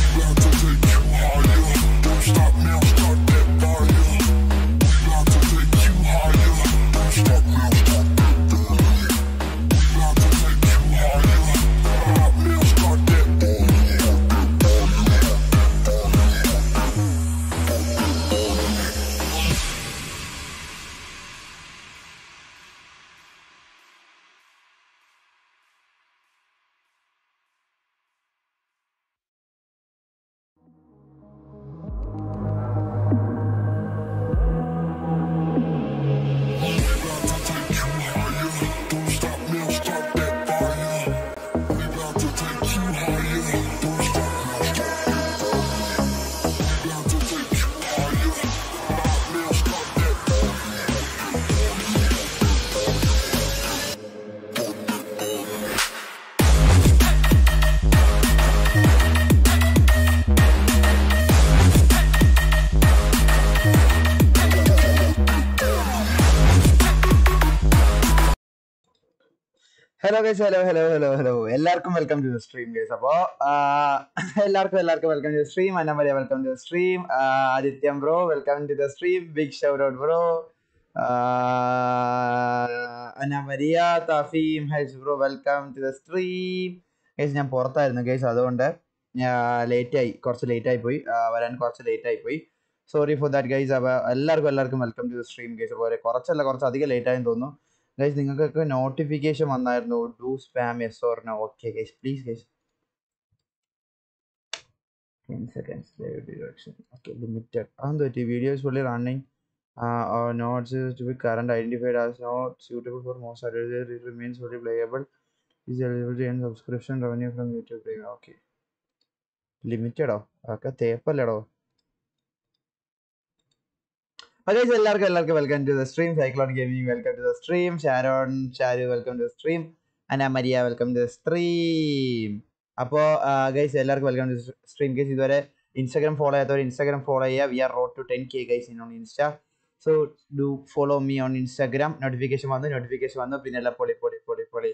Hello guys hello hello hello hello എല്ലാവർക്കും welcome to the stream guys അപ്പോ എല്ലാവർക്കും എല്ലാവർക്കും welcome to the stream Annamaria welcome to the stream Adithyam bro welcome to the stream big shout out bro Annamaria Thafeem guys bro welcome to the stream guys ഞാൻ പുറത്തായിരുന്നു guys അതുകൊണ്ട് late ആയി കുറച്ച് late ആയി പോയി ആ, വരാൻ കുറച്ച് ലേറ്റ് ആയി പോയി സോറി ഫോർ ദാറ്റ് ഗൈസ് അപ്പോൾ എല്ലാവർക്കും എല്ലാവർക്കും welcome to the stream guys അപ്പോൾ കുറച്ചല്ല കുറച്ച് അധികം ലേറ്റ് ആയെന്ന് തോന്നുന്നു ഗൈസ് നിങ്ങൾക്കൊക്കെ നോട്ടിഫിക്കേഷൻ വന്നായിരുന്നു do spam yes or no okay guys please guys ten seconds direction okay limited അതെന്ത് പറ്റി videos fully running notes to be current identified as not suitable for most adviser it remains fully playable is eligible to earn subscription revenue from YouTube premium okay ലിമിറ്റഡോ അതൊക്കെ തേപ്പല്ലടോ Okay, guys, എല്ലാവർക്കും എല്ലാവർക്കും welcome to the stream cyclone gaming welcome to the stream Sharon Sharu welcome to the stream Ana Maria welcome to the stream അപ്പോൾ guys എല്ലാവർക്കും welcome to stream guys ഇതുവരെ Instagram follow ചെയ്യാത്തവർ Instagram follow ചെയ്യുക we are road to ten K guys in on Insta so do follow me on Instagram notification വന്നു notification വന്നു പിന്നെ എല്ലാം പൊളി പൊളി പൊളി പൊളി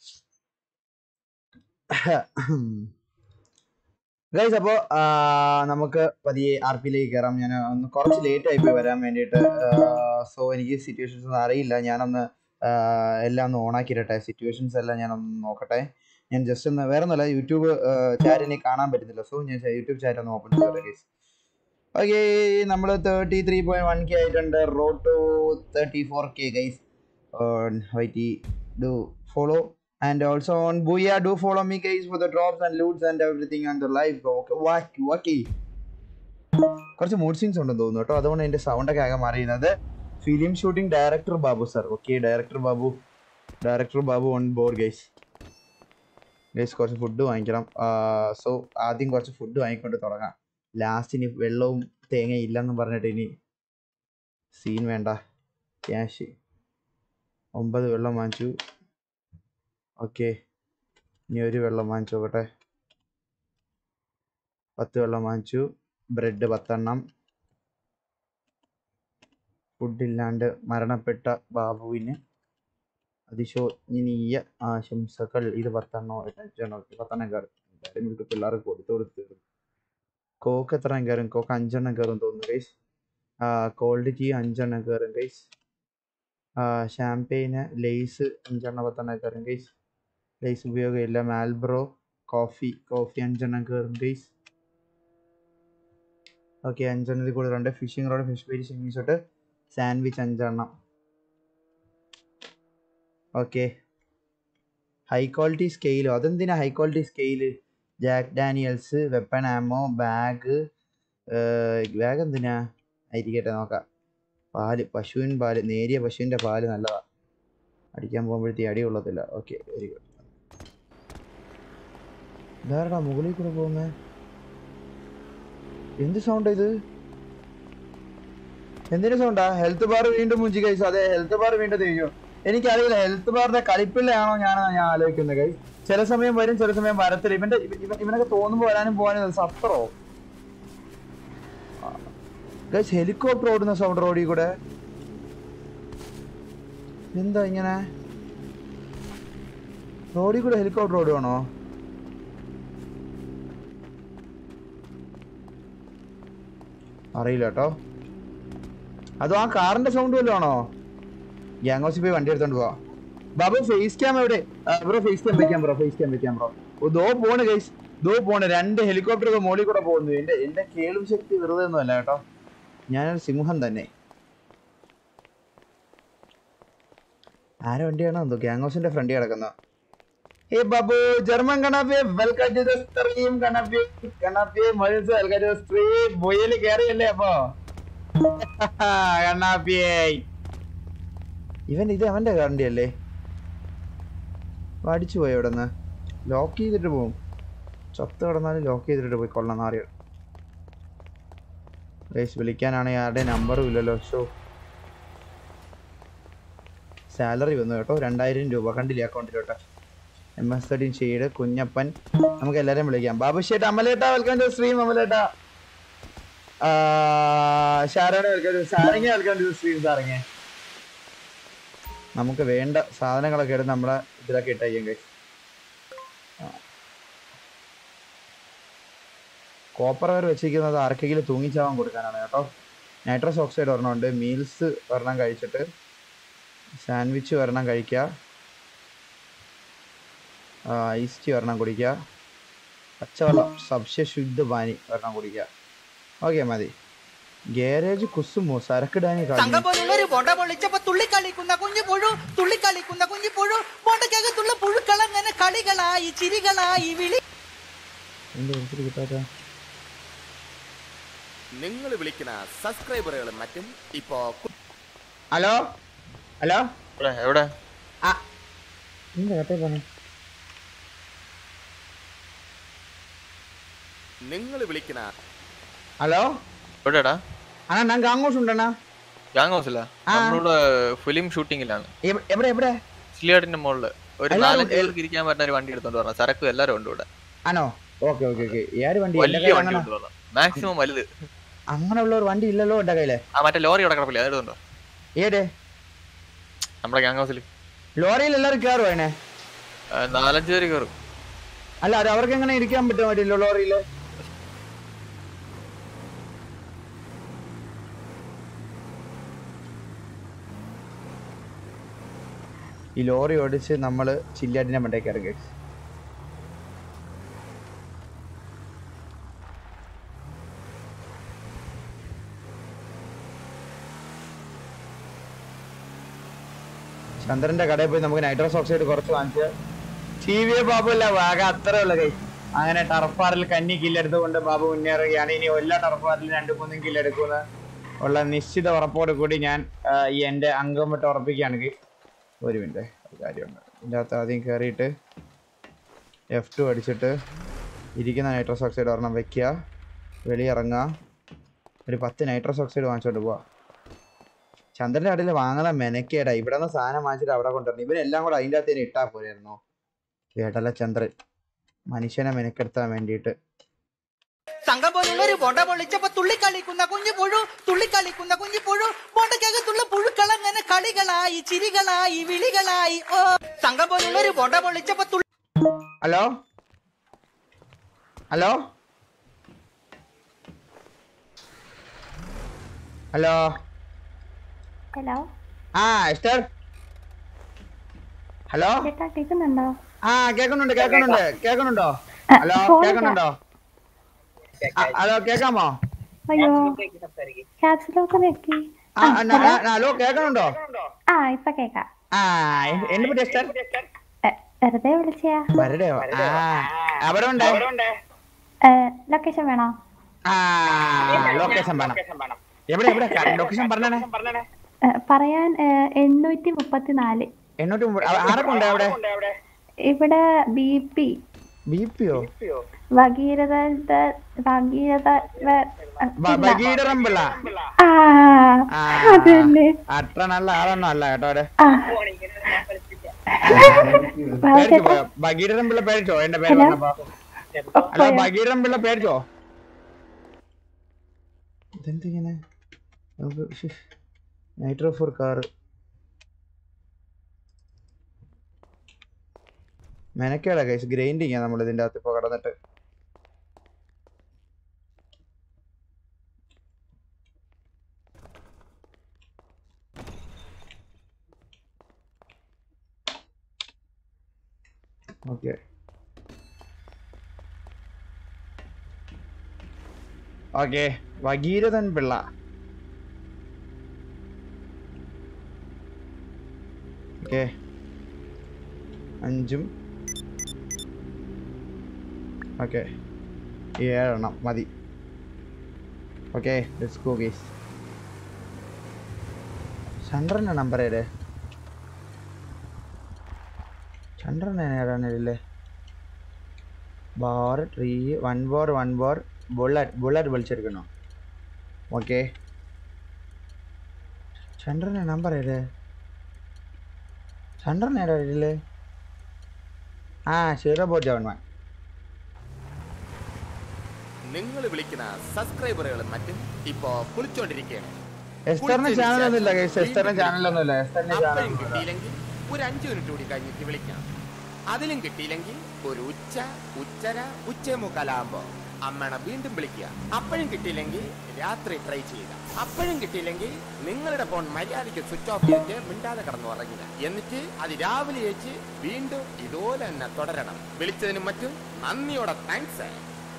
ഗൈസ് അപ്പോൾ നമുക്ക് പതിയെ ആർ പിയിലേക്ക് കയറാം ഞാൻ ഒന്ന് കുറച്ച് ലേറ്റ് ആയി പോയി വരാൻ വേണ്ടിയിട്ട് സോ എനിക്ക് സിറ്റുവേഷൻസ് ഒന്നും അറിയില്ല ഞാനൊന്ന് ആ, എല്ലാം ഒന്ന് ഓണാക്കിയിട്ടെ സിറ്റുവേഷൻസ് എല്ലാം ഞാനൊന്ന് നോക്കട്ടെ ഞാൻ ജസ്റ്റ് ഒന്ന് വേറെ ഒന്നുമല്ല യൂട്യൂബ് ചാറ്റ് എനിക്ക് കാണാൻ പറ്റുന്നില്ല സോ ഞാൻ യൂട്യൂബ് ചാറ്റ് ഒന്ന് ഓപ്പൺ ചെയ്തോട്ടെ ഗൈസ് ഓക്കെ നമ്മൾ thirty three point one K ആയിട്ടുണ്ട് road to thirty four K guys വൈറ്റി do follow and also on Booyah do follow me guys for the drops and loots and everything on the live bro okay wacky wacky കുറച്ച് mood scenes ഉണ്ടെന്ന് തോന്നുന്നു കേട്ടോ അതുകൊണ്ട് എൻ്റെ sound ഒക്കെ ആകെ മാറിയുന്നത് film shooting director Babu sir okay director Babu director Babu on board guys guys കുറച്ച് ഫുഡ് വാങ്ങിക്കണം സോ ആദ്യം കുറച്ച് ഫുഡ് വാങ്ങിക്കൊണ്ട് തുടങ്ങാം ലാസ്റ്റ് ഇനി വെള്ളവും തേങ്ങയും ഇല്ലെന്ന് പറഞ്ഞിട്ട് ഇനി സീൻ വേണ്ട ക്യാഷ് ഒമ്പത് വെള്ളം വാങ്ങിച്ചു ഓക്കെ ഇനി ഒരു വെള്ളം വാങ്ങിച്ചു നോക്കട്ടെ പത്ത് വെള്ളം വാങ്ങിച്ചു ബ്രെഡ് പത്തെണ്ണം ഫുഡില്ലാണ്ട് മരണപ്പെട്ട ബാബുവിന് അതിശോചനീയ ആശംസകൾ ഇത് പത്തെണ്ണോ അഞ്ചെണ്ണോ പത്തെണ്ണം കയറും എന്തായാലും ഇവർക്ക് പിള്ളേർക്ക് കൊടുത്തു കൊടുത്ത് കോക്ക് എത്ര കയറും കോക്ക് അഞ്ചെണ്ണം കയറും തോന്നുന്നു ഗൈസ് കോൾഡ് ടീ അഞ്ചെണ്ണം കയറും ഗൈസ് ഷാമ്പെയിന് ലേസ് അഞ്ചെണ്ണം പത്തെണ്ണം കയറും ഗൈസ് ലൈസ് ഉപയോഗമില്ല മാൽബ്രോ കോഫി കോഫി അഞ്ചെണ്ണം കയറും ഗൈസ് ഓക്കെ അഞ്ചെണ്ണത്തിൽ കൂടുതലുണ്ട് ഫിഷിംഗ് റോഡ് ഫിഷ് പേരി സ്വിമ്മിങ് ഷോട്ട് സാൻഡ്വിച്ച് അഞ്ചെണ്ണം ഓക്കെ ഹൈ ക്വാളിറ്റി സ്കെയിലോ അതെന്തിനാ high quality scale Jack Daniels weapon ammo bag bag എന്തിനാ ആയിരിക്കട്ടെ നോക്കാം പാല് പശുവിൻ പാല് നേരിയ പശുവിൻ്റെ പാല് നല്ലതാ അടിക്കാൻ പോകുമ്പോഴത്തേ അടി കൊള്ളത്തില്ല ഓക്കെ വെരി ഗുഡ് ഇതാരടാ മുകളിൽ കൂടെ പോകുന്നേ എന്ത് സൗണ്ടാ ഇത് എന്തിന്റെ സൗണ്ടാ ഹെൽത്ത് ബാർ വീണ്ടും മുഞ്ചി കൈസ് അതെ ഹെൽത്ത് ബാർ വീണ്ടും തെയ്യോ എനിക്കറിയില്ല ഹെൽത്ത് ബാറിന്റെ കളിപ്പിള്ളയാണോ ഞാനാണ് ഞാൻ ആലോചിക്കുന്നത് കൈ ചില സമയം വരും ചില സമയം വരത്തില്ല ഇവന്റെ ഇവ- ഇവ- ഇവനൊക്കെ തോന്നുമ്പോ വരാനും പോകാനും സത്രോ ഗൈസ് ഹെലികോപ്റ്റർ ഓടുന്ന സൗണ്ട് റോഡിൽ കൂടെ എന്താ ഇങ്ങനെ റോഡിൽ കൂടെ ഹെലികോപ്റ്റർ ഓടുവാണോ അറിയില്ല കേട്ടോ അതോ ആ കാറിന്റെ സൗണ്ട് വല്ലതും ആണോ ഗ്യാങ് ഹൗസിൽ പോയി വണ്ടി എടുത്തോണ്ട് പോവാ ബാബു ഫേസ് ക്യാം എവിടെ ബ്രോ ഫേസ് ക്യാം വെക്കാം ബ്രോ ഫേസ് ക്യാം വെക്കാം ബ്രോ ഓ ദോ പോണ് ഗൈസ് ദോ പോണ് രണ്ട് ഹെലികോപ്റ്റർ ഒക്കെ മോളിൽ കൂടെ പോകുന്നു എന്റെ എന്റെ കേൾവി ശക്തി വെറുതെ ഒന്നും അല്ല കേട്ടോ ഞാനൊരു സിംഹം തന്നെ ആരെ വണ്ടിയാണോ എന്തോ ഗ്യാങ് ഹൗസിന്റെ ഫ്രണ്ട് കിടക്കുന്ന ഏ Babu German Kanappi welcome to the stream Kanappi Kanappi മൊയ്സ് വെൽക്കം ടു ദ സ്ട്രീം ബോയിൽ കേറിയല്ലേ അപ്പോ കണ്ണാപ്പിയേ ഇവൻ ഇത് അവന്റെ വണ്ടിയല്ലേ അടിച്ചു പോയി അവിടെ നിന്ന് ലോക്ക് ചെയ്തിട്ട് പോവും ചത്ത് കിടന്നാലും ലോക്ക് ചെയ്തിട്ട് പോയി കൊള്ളാം നാറിയ ഗൈസ് വിളിക്കാനാണെങ്കിൽ ആരുടെ നമ്പറും ഇല്ലല്ലോ ഷോ സാലറി വന്നു കേട്ടോ രണ്ടായിരം രൂപ കണ്ടില്ലേ അക്കൗണ്ടിലോട്ട് എം എസ് തേർട്ടീൻ ഷെയ്ഡ് കുഞ്ഞപ്പൻ നമുക്ക് എല്ലാവരെയും വിളിക്കാം ബാബു ഷേട്ട് അമലേട്ട വെൽക്കം ടു സ്ട്രീം അമലേട്ട ഷാരോടെ welcome to Saranga welcome to stream Saranga നമുക്ക് വേണ്ട സാധനങ്ങളൊക്കെ എടുത്ത് നമ്മളെ ഇതിലൊക്കെ ഇട്ടേക്കും ഗൈസ് കോപ്പർ വയർ വെച്ചിരിക്കുന്നത് ആർക്കെങ്കിലും തൂങ്ങിച്ചാവാൻ കൊടുക്കാനാണ് കേട്ടോ നൈട്രസ് ഓക്സൈഡ് ഒരെണ്ണമുണ്ട് മീൽസ് ഒരെണ്ണം കഴിച്ചിട്ട് സാൻഡ്വിച്ച് ഒരെണ്ണം കഴിക്കുക ഐസ് ടീ ഒരെണ്ണം കുടിക്കുക പച്ചവെള്ളം സസ്യശുദ്ധ പാനി ഒരെണ്ണം കുടിക്കുക ഓക്കെ മതി ഗാരേജ് കുസുമോ സരക്കിടാനി തങ്കം കളഞ്ഞു പോലുള്ളൊരു ബോണ്ട പൊളിച്ചപ്പോ തുള്ളിക്കളിക്കുന്ന കുഞ്ഞു പുഴു തുള്ളിക്കളിക്കുന്ന കുഞ്ഞു പുഴു ബോണ്ടക്കകത്തുള്ള പുഴുക്കളങ്ങനെ കളികളായി ചിരികളായി വിളി എന്ത് എടുത്തിട്ട് കിട്ടാത്ത നിങ്ങൾ വിളിക്കുന്ന സബ്സ്ക്രൈബറുകളും മറ്റും ഇപ്പോ കു- ഹലോ ഹലോ എവിടെ എവിടെ ആ എന്താ കേട്ടേ പറഞ്ഞു നിങ്ങൾ വിളിക്കുന്ന ഹലോ എവിടെടാ അണ്ണാ ഞാൻ ഗാങ്ങോസ് ഉണ്ടണ്ണാ ഗ്യാങ് ഹൗസിലാ ആ. നമ്മളിവിടെ ഫിലിം ഷൂട്ടിങ്ങിലാണ് എവ- എവിടെ എവിടെ സിലിയാടിന്റെ മുകളില് ഒരു എല്ലാവരും നാലഞ്ച് പേർക്ക് ഇരിക്കാൻ പറ്റുന്ന ഒരു വണ്ടി എടുത്തോണ്ട് പറഞ്ഞു സരക്കും എല്ലാരും ഉണ്ട് ഇവിടെ ആണോ ഓക്കെ ഓക്കെ ഓക്കെ ഏത് വണ്ടി എന്റെ വലിയ കയ്യിൽ വണ്ടി അങ്ങനെ ഉണ്ട് പറഞ്ഞു മാക്സിമം വലുത് അങ്ങനെയുള്ള ഒരു വണ്ടി ഇല്ലല്ലോ എന്റെ കയ്യില് ആ മറ്റേ ലോറി ഇവിടെ കിടപ്പില്ല അതെടുത്തുണ്ടോ ഏത് നമ്മുടെ ഗ്യാങ് ഹൗസിൽ ലോറിയിൽ എല്ലാവരും കയറുമോ അതിനെ നാലഞ്ച് പേര് കയറും അല്ല അത് അവർക്ക് എങ്ങനെ ഇരിക്കാൻ പറ്റുമോ പറ്റില്ല ലോറിയില് ഈ ലോറി ഓടിച്ച് നമ്മള് ചില്ലാടിന്റെ മണ്ടേക്ക് ഇറങ്ങി ചന്ദ്രന്റെ കടയിൽ പോയി നമുക്ക് നൈട്രസ് ഓക്സൈഡ് കുറച്ച് വാങ്ങിച്ച് ടി വി ബാബുല്ല ആകെ അത്രേ ഉള്ള കൈ അങ്ങനെ ടർഫാറിൽ കന്നി കില്ലെടുത്തുകൊണ്ട് ബാബു മുന്നേറുകയാണ് ഇനി എല്ലാ ടർഫാറിലും രണ്ടു മൂന്നും കില്ലെടുക്കുന്ന ഉള്ള നിശ്ചിത ഉറപ്പോട് കൂടി ഞാൻ ആ, ഈ എൻ്റെ അംഗം വിട്ട് ഉറപ്പിക്കുകയാണെങ്കിൽ ഒരു മിനിറ്റ് ഒരു കാര്യമുണ്ട് ഇതിൻ്റെ അകത്ത് ആദ്യം കയറിയിട്ട് എഫ് ടു അടിച്ചിട്ട് ഇരിക്കുന്ന നൈട്രസ് ഓക്സൈഡ് ഒരെണ്ണം വെക്കുക വെളിയിറങ്ങുക ഒരു പത്ത് നൈട്രസ് ഓക്സൈഡ് വാങ്ങിച്ചോണ്ട് പോവാ ചന്ദ്രന്റെ കടയിൽ വാങ്ങുന്ന മെനക്കേടാ ഇവിടെ നിന്ന് സാധനം വാങ്ങിച്ചിട്ട് അവിടെ കൊണ്ടുവരണം ഇവരെല്ലാം കൂടെ അതിൻ്റെ അകത്ത് തന്നെ ഇട്ടാ പോരായിരുന്നോ വേടല ചന്ദ്രൻ മനുഷ്യനെ മെനക്കെടുത്താൻ വേണ്ടിയിട്ട് തങ്കം പോലുള്ളൊരു ബോണ്ട പൊളിച്ചപ്പോ തുള്ളിക്കളിക്കുന്ന കുഞ്ഞു പുഴു തുള്ളിക്കളിക്കുന്ന കുഞ്ഞു പുഴു ബോണ്ടക്കകത്തുള്ള പുഴുക്കളങ്ങനെ കളികളായി ചിരികളായി വിളികളായി ഓ തങ്കം പോലുള്ളൊരു ബോണ്ട പൊളിച്ചപ്പോ തുള്ളി ഹലോ ഹലോ ഹലോ ഹലോ ആ എസ്റ്റർ ഹലോ ചേട്ടാ കേൾക്കുന്നുണ്ടോ ആ കേൾക്കുന്നുണ്ട് കേൾക്കുന്നുണ്ട് കേൾക്കുന്നുണ്ടോ ആ, ഹലോ ഫോണിൽ കേൾക്കുന്നുണ്ടോ ആ, ഹലോ കേൾക്കാമോ അയ്യോ ക്യാപ്സ് ലോക്ക് വെക്കി ആ ന- ആ, ഹലോ കേൾക്കുന്നുണ്ടോ ആ ഇപ്പൊ കേക്കാം ആ എ- എന്നെ പറ്റി എസ്റ്റർ എ, വെറുതെ വിളിച്ചയാ വരടെയോ ആ അവിടെ ഉണ്ട് ലൊക്കേഷൻ വേണോ ആ ലൊക്കേഷൻ വേണം എവിടെ എവിടെ ലൊക്കേഷൻ പറഞ്ഞേ എ, പറയാൻ എ, എണ്ണൂറ്റി മുപ്പത്തിനാല് എണ്ണൂറ്റി മുപ്പത് ആ- ആരൊക്കെ ഉണ്ട് അവിടെ ഇവിടെ ബി പി ബി പിയോ ഭഗീരഥ ഭഗീരഥ വ- ഇല്ല. ഭഗീരഥൻ പിള്ള ആ ആ, അതന്നെ അത്ര നല്ല ആളൊന്നും അല്ല കേട്ടോ അവിടെ ആ വാ പേടിച്ചു ചേട്ടാ പോയോ ഭഗീരഥൻ പിള്ള പേടിച്ചോ എന്റെ പേര് ഹലോ? പറഞ്ഞപ്പോ ഹലോ പോയോ? ഭഗീരഥൻ പിള്ള പേടിച്ചോ ഇതെന്തിങ്ങനെ നൈട്രോ ഫോർ കാർ മെനക്കേടാ കൈസ് ഗ്രൈൻഡിങ്ങാ നമ്മൾ ഇതിന്റെ അകത്ത് ഇപ്പൊ കടന്നിട്ട് okay okay Bhagirathan Pillai okay അഞ്ചും ഓക്കെ ഏഴെണ്ണം മതി ഓക്കെ ലെറ്റ്സ് ഗോ ഗേസ് ചന്ദ്രൻ്റെ നമ്പർ ഏത് ചന്ദ്രൻ ഏതാണില്ലേ four three one four one four bullet bullet വിളിച്ചെടുക്കണോ ഓക്കെ ചന്ദ്രൻ്റെ നമ്പർ ഏത് ചന്ദ്രൻ ഏതാ ഇതില് ആ സീറോ ഫോർ സെവൻ വൺ നിങ്ങൾ വിളിക്കുന്ന സബ്സ്ക്രൈബറുകളും മറ്റും ഇപ്പോ കുളിച്ചോണ്ടിരിക്കുകയാണ് എസ്തറിന് ചാനലൊന്നുമില്ല ഗൈസ് എസ്തറിന് ചാനലൊന്നുമില്ല എസ്തറിന് അപ്പോഴും ചാനൽ കിട്ടിയില്ലെങ്കിൽ ഒരു അഞ്ചു മിനിറ്റ് കൂടി കഴിഞ്ഞിട്ട് വിളിക്കാം അതിലും കിട്ടിയില്ലെങ്കിൽ ഒരു ഉച്ച ഉച്ചര ഉച്ചേ മുക്കാലാകുമ്പോ അമ്മണ വീണ്ടും വിളിക്കുക അപ്പോഴും കിട്ടിയില്ലെങ്കിൽ രാത്രി ട്രൈ ചെയ്യുക അപ്പോഴും കിട്ടിയില്ലെങ്കിൽ നിങ്ങളുടെ ഫോൺ മര്യാദയ്ക്ക് സ്വിച്ച് ഓഫ് ചെയ്തിട്ട് മിണ്ടാതെ കടന്നു ഉറങ്ങുക എന്നിട്ട് അത് രാവിലെ വെച്ച് വീണ്ടും ഇതുപോലെ തന്നെ തുടരണം വിളിച്ചതിനും മറ്റും നന്ദിയോടെ താങ്ക്സ്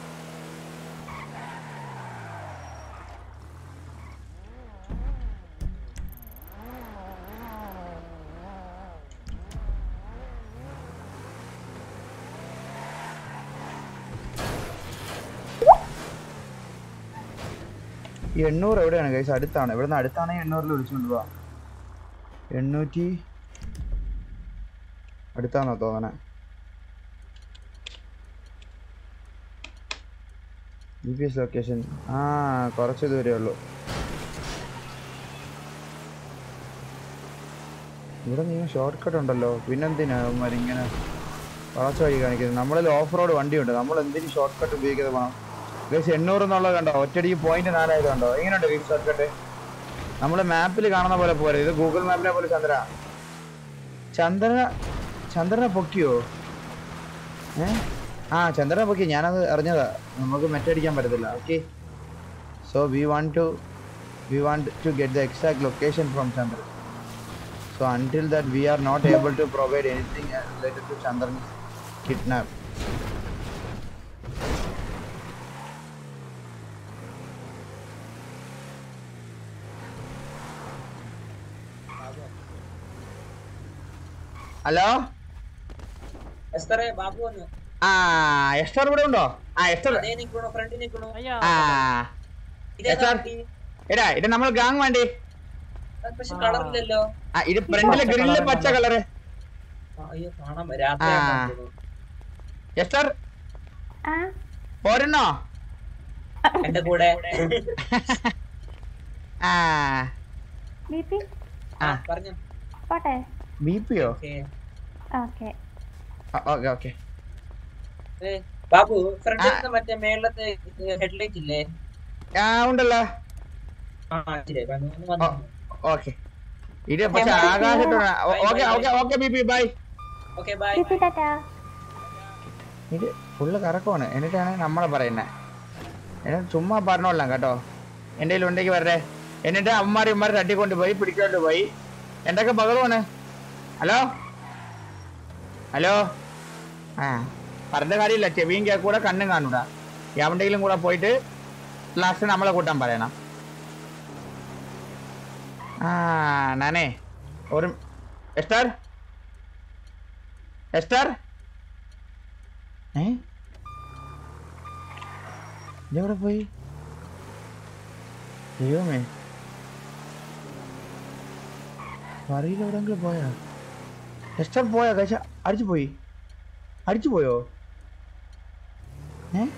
ഈ എണ്ണൂറ് എവിടെയാണ് ഗൈസ് അടുത്താണ് ഇവിടുന്ന് അടുത്താണെങ്കിൽ എണ്ണൂറിൽ വിളിച്ചുകൊണ്ട് പോവാം എണ്ണൂറ്റി അടുത്താണോ തോന്നണേ ജി പി എസ് ലൊക്കേഷൻ ആ കുറച്ച് ദൂരേ ഉള്ളൂ ഇവിടെ നീ ഷോർട്ട് കട്ട് ഉണ്ടല്ലോ പിന്നെന്തിനാ അവന്മാർ ഇങ്ങനെ വളച്ച വഴി കാണിക്കുന്നത് നമ്മളിൽ ഓഫ് റോഡ് വണ്ടിയുണ്ട് നമ്മൾ എന്തിനും ഷോർട്ട് കട്ട് ഉപയോഗിക്കാതെ പോകണം ഗൈസ് എണ്ണൂറ് എന്നുള്ളത് കണ്ടോ ഒറ്റടിക്ക് പോയിന്റ് നാലായത് കണ്ടോ എങ്ങനെയുണ്ട് ഗൈസ് ഷോർട്ട് കട്ട് നമ്മൾ മാപ്പിൽ കാണുന്ന പോലെ പോരെ ഇത് ഗൂഗിൾ മാപ്പിനെ പോലെ ചന്ദ്ര ചന്ദ്രന ചന്ദ്രനെ പൊക്കിയോ ഏ ആ ചന്ദ്രനെ പൊക്കി ഞാനത് അറിഞ്ഞതാ നമുക്ക് മെറ്റടിക്കാൻ പറ്റത്തില്ല okay so we want to we want to get the exact location from Chandran so until that we are not able to provide anything related to Chandran kidnap hello എസ്തറേ ബാബു വന്നു ആ എസ്റ്റർ ഇവിടെ ഉണ്ടോ ആ എസ്റ്റർ അതേ നിക്കണോ ഫ്രണ്ട് നിക്കണോ ആ ഇതേ എസ്തർ എടാ ഇത് നമ്മൾ ഗാങ് വേണ്ടി പക്ഷെ കളറില്ലല്ലോ ആ ഇത് ഫ്രണ്ടിലെ ഗ്രില്ല് പച്ച കളറ് അയ്യോ കാണാൻ രാത്രി ആ. എസ്റ്റർ ആ പോരുന്നോ എന്റെ കൂടെ ആ ബി പി ആ ആ. പറഞ്ഞു പോട്ടെ ബി പിയോ ഓക്കേ. ഓക്കെ ഓക്കെ ഓക്കെ ഏ, ബാബു ഫ്രണ്ടിൽ ആ. മറ്റേ മേളത്തെ ഹെഡ്ലൈറ്റ് ഇല്ലേ ആ ഉണ്ടല്ലോ ആ ശരി വന്നു, വന്നു, വന്നു. ഓക്കെ ഇത് പക്ഷെ ആകാശത്ത് okay okay okay B P bye okay bye B P ടാറ്റാ ഇത് ഫുള്ള് കറക്കമാണ് എന്നിട്ടാണ് നമ്മളെ പറയുന്നത് എന്നിട്ട് ചുമ്മാ പറഞ്ഞോളാം കേട്ടോ എൻ്റെ കയ്യിൽ ഉണ്ടെങ്കിൽ വരട്ടെ എന്നിട്ട് അമ്മമാർ ഇമ്മമാർ തട്ടിക്കൊണ്ട് പോയി പിടിക്കൊണ്ട് പോയി എന്തൊക്കെ ബഹളമാണ് ഹലോ ഹലോ ആ പറഞ്ഞ കാര്യമില്ല ചെവിയും കേൾക്കൂടെ കണ്ണും കാണൂടാ എവിടെയെങ്കിലും കൂടെ പോയിട്ട് ലാസ്റ്റ് നമ്മളെ കൂട്ടാൻ പറയണം ആ നാനേ ഒരു എസ്റ്റാർ എസ്റ്റാർ ഏ ഇതെവിടെ പോയി ദൈവമേ അറിയില്ല എവിടെങ്കിലും പോയാ എസ്റ്റർ പോയാ കഴിച്ച അടിച്ചു പോയി അടിച്ചു പോയോ ഏ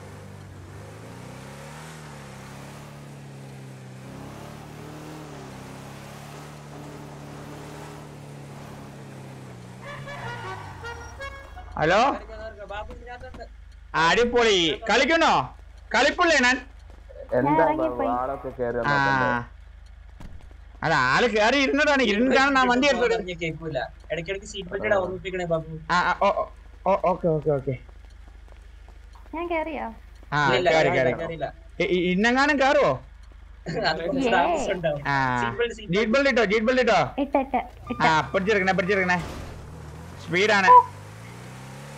ഹലോ ബാബു ഇതിനകത്തുണ്ട് അടിപൊളി കളിക്കണോ കളിപ്പുള്ളേ ഞാൻ ഞാൻ ഇറങ്ങിപ്പോയി ആ അല്ല ആള് കേറി ഇരുന്നതാണ് ഇരുന്നിട്ടാണ് ഞാൻ വണ്ടി എടുത്തത് പറഞ്ഞ് കേൾക്കൂല ഇടയ്ക്കിടയ്ക്ക് സീറ്റ് ബെൽറ്റ് ഓർമ്മിപ്പിക്കണേ ബാബു ആ ആ, ഓ ഓ ഓക്കെ ഓക്കെ ഓക്കെ ഞാൻ കേറിയോ ആ ഇല്ല, കേറി ഇല്ല, കേറി കേറിയില്ല. ഇ- ഇ- ഇന്നെങ്ങാനും കേറുവോ അത് കുറച്ച് താമസം ഉണ്ടാവും. ആ Seat belt, seat belt. Seat belt ഇട്ടോ ജീറ്റ് ബെൽറ്റ് ഇട്ടോ ഇട്ടിട്ട് ഇട്ട ആ പിടിച്ചെടുക്കണേ പിടിച്ചെടുക്കണേ സ്പീഡാണ്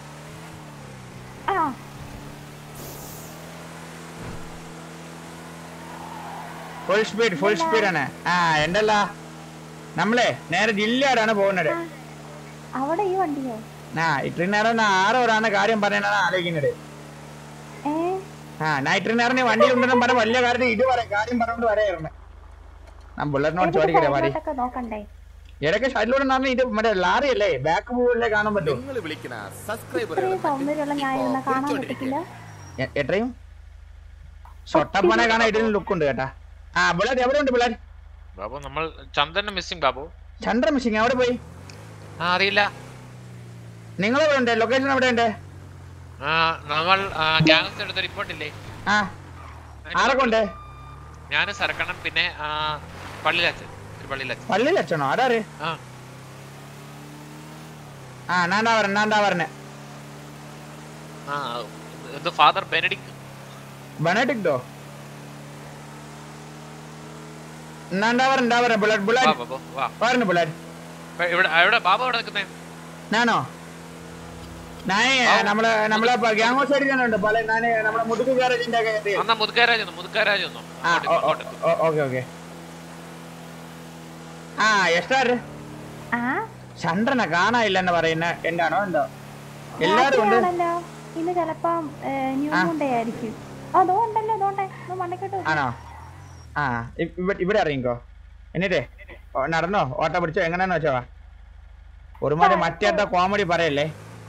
ആ ഫുൾ സ്പീഡ് ഫുൾ സ്പീഡ് ആണ് ആ എന്തല്ല നമ്മളെ നേരെ ജില്ലയോടാണ് പോകുന്നത് അവിടെ ഈ വണ്ടിയോ ആ ഇത്രയും നേരം ഞാൻ ആരോടാണ് കാര്യം പറയാനാണ് ആലോചിക്കുന്നത് ഏ ആ ഞാൻ ഇത്രയും നേരം നീ വണ്ടിയിൽ ഉണ്ടെന്നും പറഞ്ഞ വലിയ കാര്യം ഇത് പറയാം കാര്യം പറഞ്ഞോണ്ട് വരെയായിരുന്നു ഞാൻ ബുള്ളറ്റിനോട് ചോദിക്കട്ടെ പാടി സൈഡിലോട്ടൊക്കെ നോക്കണ്ടേ ഇടയ്ക്ക് സൈഡിലൂടെ പറഞ്ഞ ഇത് മറ്റേ ലാറി അല്ലേ ബാക്ക് മൂവിലേ കാണാൻ പറ്റും നിങ്ങൾ വിളിക്കുന്ന ഇത്രയും സബ്സ്ക്രൈബറുകൾ സൗന്ദര്യമുള്ള ഞാൻ ഇന്ന് കാണാൻ പറ്റത്തില്ല എ- എത്രയും ഷൊട്ടപ്പനെ കാണാൻ ഇതിന് ലുക്ക് ഉണ്ട് കേട്ടാ ആ ബുള്ളറ്റ് എവിടെ ഉണ്ട് ബുള്ളറ്റ് ബാബു നമ്മൾ ചന്ദ്രന് മിസ്സിംഗ് ബാബു ചന്ദ്ര മിസ്സിങ് എവിടെ പോയി ആ അറിയില്ല നിങ്ങൾ എവിടെ ഉണ്ട് ലൊക്കേഷൻ എവിടെ ഉണ്ട് ആ, നമ്മൾ ഗ്യാങ്സ് എടുത്ത റിപ്പോർട്ട് ഇല്ലേ ആ ആരൊക്കെ ഉണ്ട് ഞാൻ സരക്കണം പിന്നെ ആ, പള്ളിയിലച്ഛൻ ഒരു പള്ളിയിലച്ഛൻ പള്ളിയിൽ അച്ഛനോ ആരാറ് ആ ആ നാണ്ടാ പറഞ്ഞ നാണ്ടാ പറഞ്ഞ ആ ഇത് ഫാദർ ബെനഡിക് ബെനഡിക്ടോ നാണ്ടാ പറഞ്ഞ എന്താ പറഞ്ഞ ബുള്ളറ്റ് വാ ബുള്ളറ്റ് ബാബു വാ പറഞ്ഞു ബുള്ളറ്റ് ഇപ്പൊ ഇവിടെ എവിടെ ബാബു എവിടെ നിൽക്കുന്നേ ഞാനോ ഞാൻ നമ്മളെ നമ്മളെ ഗ്യാങ് ഹൗസ് അടിക്കാനുണ്ട് പല ഞാൻ നമ്മളെ മുതുക്ക് ഗാരേജിന്റെ ഒക്കെ എന്നാ മുതുക്കാരാജ് ഒന്ന് മുതുക്കാരാജ് ഒന്നോ ആ ഓക്കെ ഓക്കെ ആ എസ്റ്റാറ് ആ ചന്ദ്രനെ കാണാനില്ല എന്ന് പറയുന്ന എന്താണോ എന്തോ എല്ലാരും ഉണ്ട് രാത്രിയാണല്ലോ ഇന്ന് ചെലപ്പം ന്യൂ ആ. മൂൺ ഡേ ആയിരിക്കും അതോ ഉണ്ടല്ലോ അതോണ്ടെ മണ്ടക്കോട്ട് ആണോ ആ ഇ- ഇവ- ഇവിടെ ഇറങ്ങിക്കോ എന്നിട്ടേ ഓ, നടന്നോ ഓട്ട പിടിച്ചോ എങ്ങനെയാന്ന് വെച്ചോ ഒരുമാതിരി മറ്റേത്ത കോമഡി പറയല്ലേ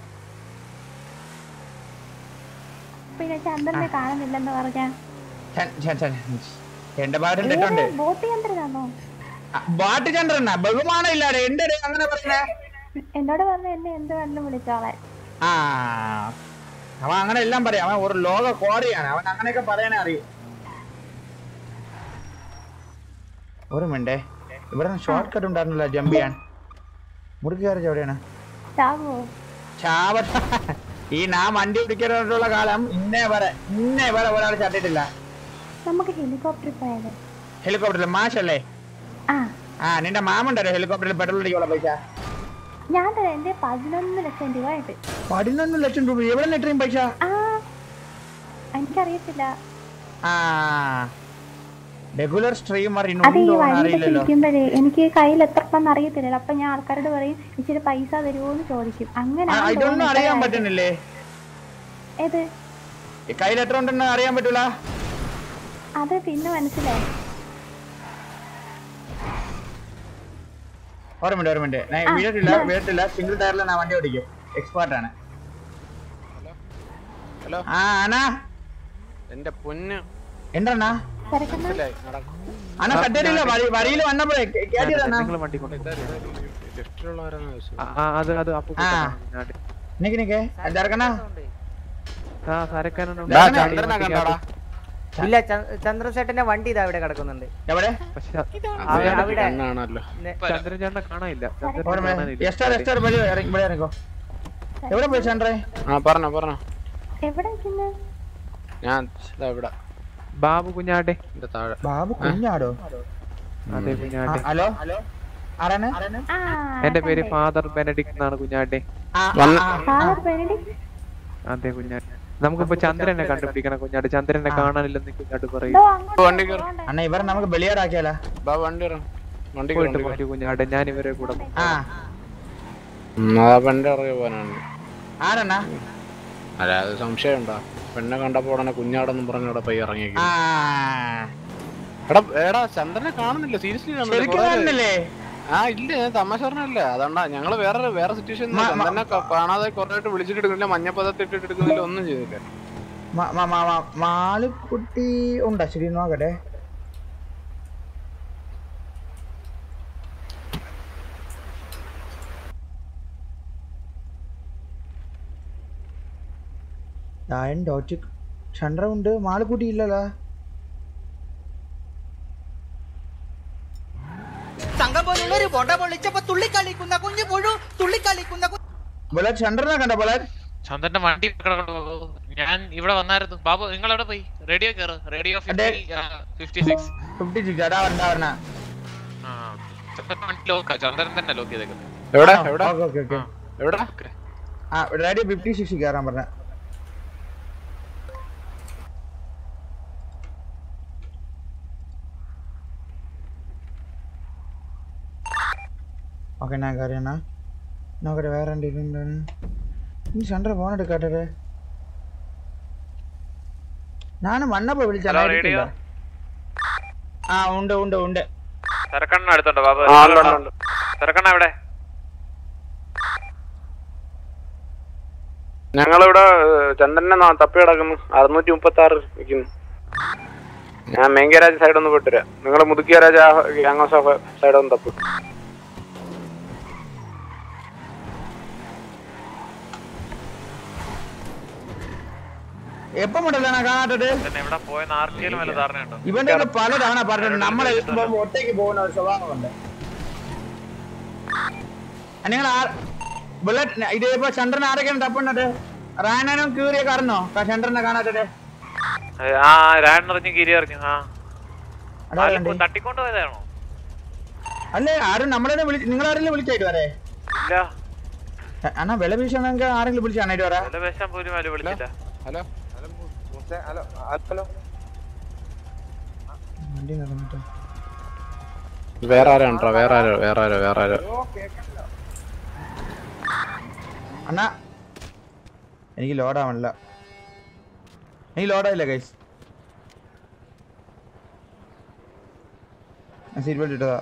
പിന്നെ ചന്ദ്രനെ കാണുന്നില്ലെന്ന് പറഞ്ഞ ചൻ- ചൻ- ചൻ- എന്റെ ഭാഗത്ത് തെറ്റുണ്ട് ബോട്ട് ചന്ദ്രനാണോ ആ, ബാട്ട് ചന്ദ്രനാ ബഹുമാനം ഇല്ലാതെ എന്റെ ഇടയിൽ അങ്ങനെ പറഞ്ഞേ എന്നോട് പറഞ്ഞ എന്നെ എന്ത് വേണമെങ്കിലും വിളിച്ചോളാൻ ആ അവൻ അങ്ങനെ എല്ലാം പറയാം അവൻ ഒരു ലോക കോടിയാണ് അവൻ അങ്ങനെയൊക്കെ പറയാനേ അറിയൂ ഒരു മിനിറ്റേ ഇവിടെ ഷോർട്ട് കട്ട് ഉണ്ടായിരുന്നല്ലോ ജമ്പ് ചെയ്യാൻ മുറുക്ക് കയറി എവിടെയാണ് ചാവോ ചാവട്ട ഈ നാ വണ്ടി പിടിക്കാനുള്ള കാലം ഇന്നേ വരെ ഇന്നേ വരെ ഒരാൾ ചട്ടിട്ടില്ല നമുക്ക് ഹെലികോപ്റ്ററിൽ പോയാലോ ഹെലികോപ്റ്ററിൽ മാഷല്ലേ ആ ആ നിന്റെ മാമുണ്ടല്ലോ ഹെലികോപ്റ്ററിൽ പെട്രോൾ അടിക്കാനുള്ള പൈസ ഞാൻ തരാം എന്റെ പതിനൊന്ന് ലക്ഷം രൂപ ആയിട്ട് പതിനൊന്ന് ലക്ഷം രൂപ എവിടെ നിന്ന് ഇത്രയും പൈസ ആ എനിക്കറിയത്തില്ല ആ റെഗുലർ സ്ട്രീമർ അത് ഈ ഇന്നുണ്ടോ വഴിയിലൊക്കെ അറിയില്ലല്ലോ ഇരിക്കുമ്പോഴേ എനിക്ക് കയ്യിൽ എത്രപ്പം അറിയത്തില്ലല്ലോ അപ്പൊ ഞാൻ ആൾക്കാരോട് പറയും ഇച്ചിരി പൈസ തരുമോ എന്ന് ചോദിക്കും അങ്ങനെ ആ, ഇതൊന്നും അറിയാൻ പറ്റുന്നില്ലേ ഏത് ഈ കയ്യിൽ എത്ര ഉണ്ടെന്ന് അറിയാൻ പറ്റൂല അത് പിന്നെ മനസ്സിലായി ഒരു മിനിറ്റ് ഒരു മിനിറ്റ് ഞാൻ വീട്ടില്ല വീട്ടില്ല സിംഗിൾ ടയറിൽ ഞാൻ വണ്ടി ഓടിക്കും എക്സ്പേർട്ട് ആണ് ഹലോ ആ അണ്ണാ എന്റെ പൊന്ന് എന്താ തിരക്കുന്ന മനസ്സിലായി നടക്കും അണ്ണാ കട്ടിയില്ല വഴി വഴിയിൽ വന്നപ്പോഴേ കേട്ടില്ല ലിഫ്റ്റിലുള്ളവരാണ് ചോദിച്ചത് അത് അത് അപ്പു ആ നിക്ക് നിക്ക് ചെറുക്കണ്ണാ ചന്ദ്രനെ കണ്ടാടാ ഇല്ല ചന്ദ്രശേട്ടന്റെ വണ്ടി ഇതാ ഇവിടെ കിടക്കുന്നുണ്ട് എവിടെ അവ- അവിടെ കണ്ണാണല്ലോ നെ- ചന്ദ്രചേട്ടനെ കാണാനില്ല ഒരു ചന്ദ്രചേട്ടനെ മിനിറ്റ് കാണാനില്ല എസ്റ്റാർ എസ്റ്റാർ വഴി ഇറങ്ങി ഇവിടെ ഇറങ്ങിക്കോ എവിടെ പോയി ചന്ദ്രേ ആ പറഞ്ഞോ പറഞ്ഞോ എവിടെ നിൽക്കുന്നു ഞാൻ ഇതാ ഇവിടെ ബാബു കുഞ്ഞാട്ടെ എന്റെ താഴെ ബാബു കുഞ്ഞാടോ അതെ ആ, കുഞ്ഞാട്ടെ ഹലോ ആരാണ് ആ എന്റെ പേര് ഫാദർ ബെനഡിക് എന്നാണ് കുഞ്ഞാട്ടെ ആ, വന്ന്- ആ, ആ, ഫാദർ ബെനഡിക്ട് അതെ കുഞ്ഞാട്ടെ നമുക്കിപ്പോ ചന്ദ്രനെ കണ്ടുപിടിക്കണം കുഞ്ഞാട്ടെ ചന്ദ്രനെ കാണാനില്ലെന്ന് കുഞ്ഞാട്ട് പറയും ഇതോ അങ്ങോട്ട് വണ്ടി കയറി പോകണ്ടേ? അണ്ണാ ഇവരെ നമുക്ക് ബലിയാറാക്കിയാലോ ബാ വണ്ടി ഇറങ്ങ്. വണ്ടി കയറി, പോയിട്ട് വണ്ടി കയറി. പോയിട്ട് കുഞ്ഞാട്ടെ ഞാൻ ഇവരെ കൂടെ പോകും. ആ ഉം, ആ വണ്ടി ഇറങ്ങി പോകാനാണ് ആരണ്ണാ അല്ല അത് സംശയം ഉണ്ടോ പെണ്ണെ കണ്ടപ്പോ ഉടനെ കുഞ്ഞാടെന്നും പറഞ്ഞ അവിടെ പോയി ഇറങ്ങിയേക്കും ആ എടാ എടാ ചന്ദ്രനെ കാണുന്നില്ല സീരിയസ്ലി ശരിക്കും കാണുന്നില്ലേ ആ ഇല്ല ഞാൻ തമാശ പറഞ്ഞല്ല അതുകൊണ്ടാ ഞങ്ങള് വേറെ വേറെ സിറ്റുവേഷൻ മ- മ- ചന്ദ്രനെ ക- കാണാതെ കൊറേ ആയിട്ട് വിളിച്ചിട്ട് എടുക്കുന്നില്ല മഞ്ഞപ്പതത്ത് ഇട്ടിട്ട് എടുക്കുന്നില്ല ഒന്നും ചെയ്തില്ല മ- മ- മ- മ- മാലുക്കുട്ടി ഉണ്ടോ ശരി നോക്കട്ടെ ഞാൻ ഡോറ്റ് ചന്ദ്ര ഉണ്ട് മാലുക്കുട്ടി ഇല്ലല്ലോ തങ്കം പോലുള്ള ഒരു ബോണ്ട പൊള്ളിച്ചപ്പോ തുള്ളിക്കളിക്കുന്ന കുഞ്ഞു പുഴു തുള്ളിക്കളിക്കുന്ന കു- ബോലെ ചന്ദ്രനെ കണ്ട ബോലെ ചന്ദ്രന്റെ വണ്ടി കിടക്കുന്നു ബാബു. ഞാൻ ഇവിടെ വന്നായിരുന്നു ബാബു നിങ്ങൾ എവിടെ പോയി റേഡിയോ കയറ് റേഡിയോ അതെ. ഫിഫ്റ്റി സിക്സ് ഫിഫ്റ്റി സിക്സ് അതാ വരണ്ട പറഞ്ഞ ചന്ദ്രൻ വണ്ടി ലോക്കാ ചന്ദ്രൻ തന്നെ ലോക്ക് ചെയ്തേക്കുന്നത് എവിടെ എവിടെ ഓക്കെ ഓക്കെ ഓക്കെ എവിടെ ആ റേഡിയോ ഫിഫ്റ്റി സിക്സ് കയറാൻ പറഞ്ഞ ഓക്കെ ഞാൻ കാര്യമാണ് നോക്കട്ടെ വേറെ എന്തെങ്കിലും എന്താണ് ഈ ചന്ദ്ര ഫോൺ എടുക്കാട്ടെ ഞാൻ വന്നപ്പോ വിളിച്ച ഹലോ, റേഡിയോ? ആ ഉണ്ട് ഉണ്ട് ഉണ്ട് തിരക്കണ്ണ അടുത്തുണ്ടോ ബാബു ആ, ഉണ്ട്, ഉണ്ട്, ഉണ്ട്. തിരക്കണ്ണ എവിടെ ഞങ്ങളിവിടെ ചന്ദ്രനെ നാ- തപ്പി കിടക്കുന്നു അറുന്നൂറ്റി മുപ്പത്തി ആറ് നിൽക്കുന്നു ഞാൻ മേങ്കരാജ് സൈഡ് ഒന്ന് വിട്ടുതരാം നിങ്ങൾ മുതുക്കിയരാജ് ആ ഗ്യാങ് ഓഫ് സൈഡ് ഒന്ന് തപ്പു എപ്പം മുതലാണ് ഞാൻ കാണാത്തത് തന്നെ എവിടെ പോയെന്ന് ആർക്കെങ്കിലും വല്ല ധാരണയുണ്ടോ ഇവന്റെ ഒക്കെ പല തവണ പറഞ്ഞിട്ട് നമ്മളെ ഇപ്പം ഒറ്റയ്ക്ക് പോകുന്ന ഒരു സ്വഭാവമുണ്ട് ആ, നിങ്ങൾ ബുള്ളറ്റ് ഇതേപ്പോ ചന്ദ്രൻ ആരൊക്കെയാണ് തപ്പുന്നത് റാനനും കീറിയൊക്കെ അറിഞ്ഞോ ക- ചന്ദ്രനെ കാണാത്തത് ആ രാണെറിഞ്ഞ് കിരി അറിഞ്ഞു ആ അതാ ആരും വേണ്ടേ? തട്ടിക്കൊണ്ട് പോയതാണോ അല്ലേ ആരും നമ്മളെ വിളി നിങ്ങൾ ആരെങ്കിലും വിളിച്ചായിട്ട് വരെ ഇല്ല അണ്ണാ വില വീശാണെങ്കിൽ ആരെങ്കിലും വിളിച്ചാണായിട്ട് വരാ വില വേശാൻ പോലും ആരും വിളിച്ചില്ല ഹലോ ഹലോ ഹലോ വണ്ടി നടന്നിട്ട് വേറെ ആരോ ഉണ്ടോ വേറെ ആരോ വേറെ ആരോ വേറെ ആരോ അണ്ണാ എനിക്ക് ലോഡാവണില്ല എനിക്ക് ലോഡായില്ല കൈസ് സീറ്റ് ബെൽറ്റ് ഇട്ടതാ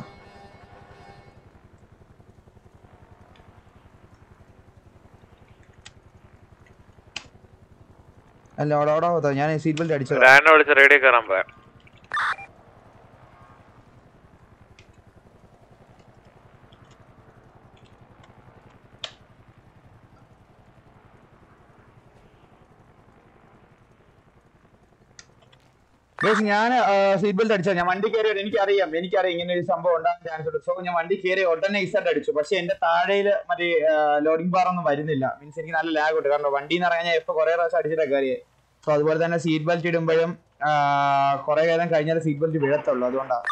അല്ല ലോഡാവാത്ത ഞാൻ സീറ്റ് ബെൽറ്റ് അടിച്ചതാ രാണ വിളിച്ച് റേഡിയോ കയറാൻ പോയാ ഗൈസ് ഞാൻ സീറ്റ് ബെൽറ്റ് അടിച്ചത് ഞാൻ വണ്ടി കയറിയത് എനിക്കറിയാം എനിക്കറിയാം ഇങ്ങനെ ഒരു സംഭവം ഉണ്ടാകാൻ ചാൻസ് ഉണ്ട് സോ ഞാൻ വണ്ടി കയറി ഉടനെ ഇസഡ് അടിച്ചു പക്ഷെ എന്റെ താഴെയില് മറ്റേ ലോഡിംഗ് ബാർ ഒന്നും വരുന്നില്ല മീൻസ് എനിക്ക് നല്ല ലാഗ് ഉണ്ട് കാരണം വണ്ടി എന്ന് പറഞ്ഞാൽ ഇപ്പൊ കുറെ പ്രാവശ്യം അടിച്ചിട്ടാ കയറിയേ സോ അതുപോലെ തന്നെ സീറ്റ് ബെൽറ്റ് ഇടുമ്പോഴും കുറെ കാലം കഴിഞ്ഞാൽ സീറ്റ് ബെൽറ്റ് വീഴത്തുള്ളൂ അതുകൊണ്ടാണ്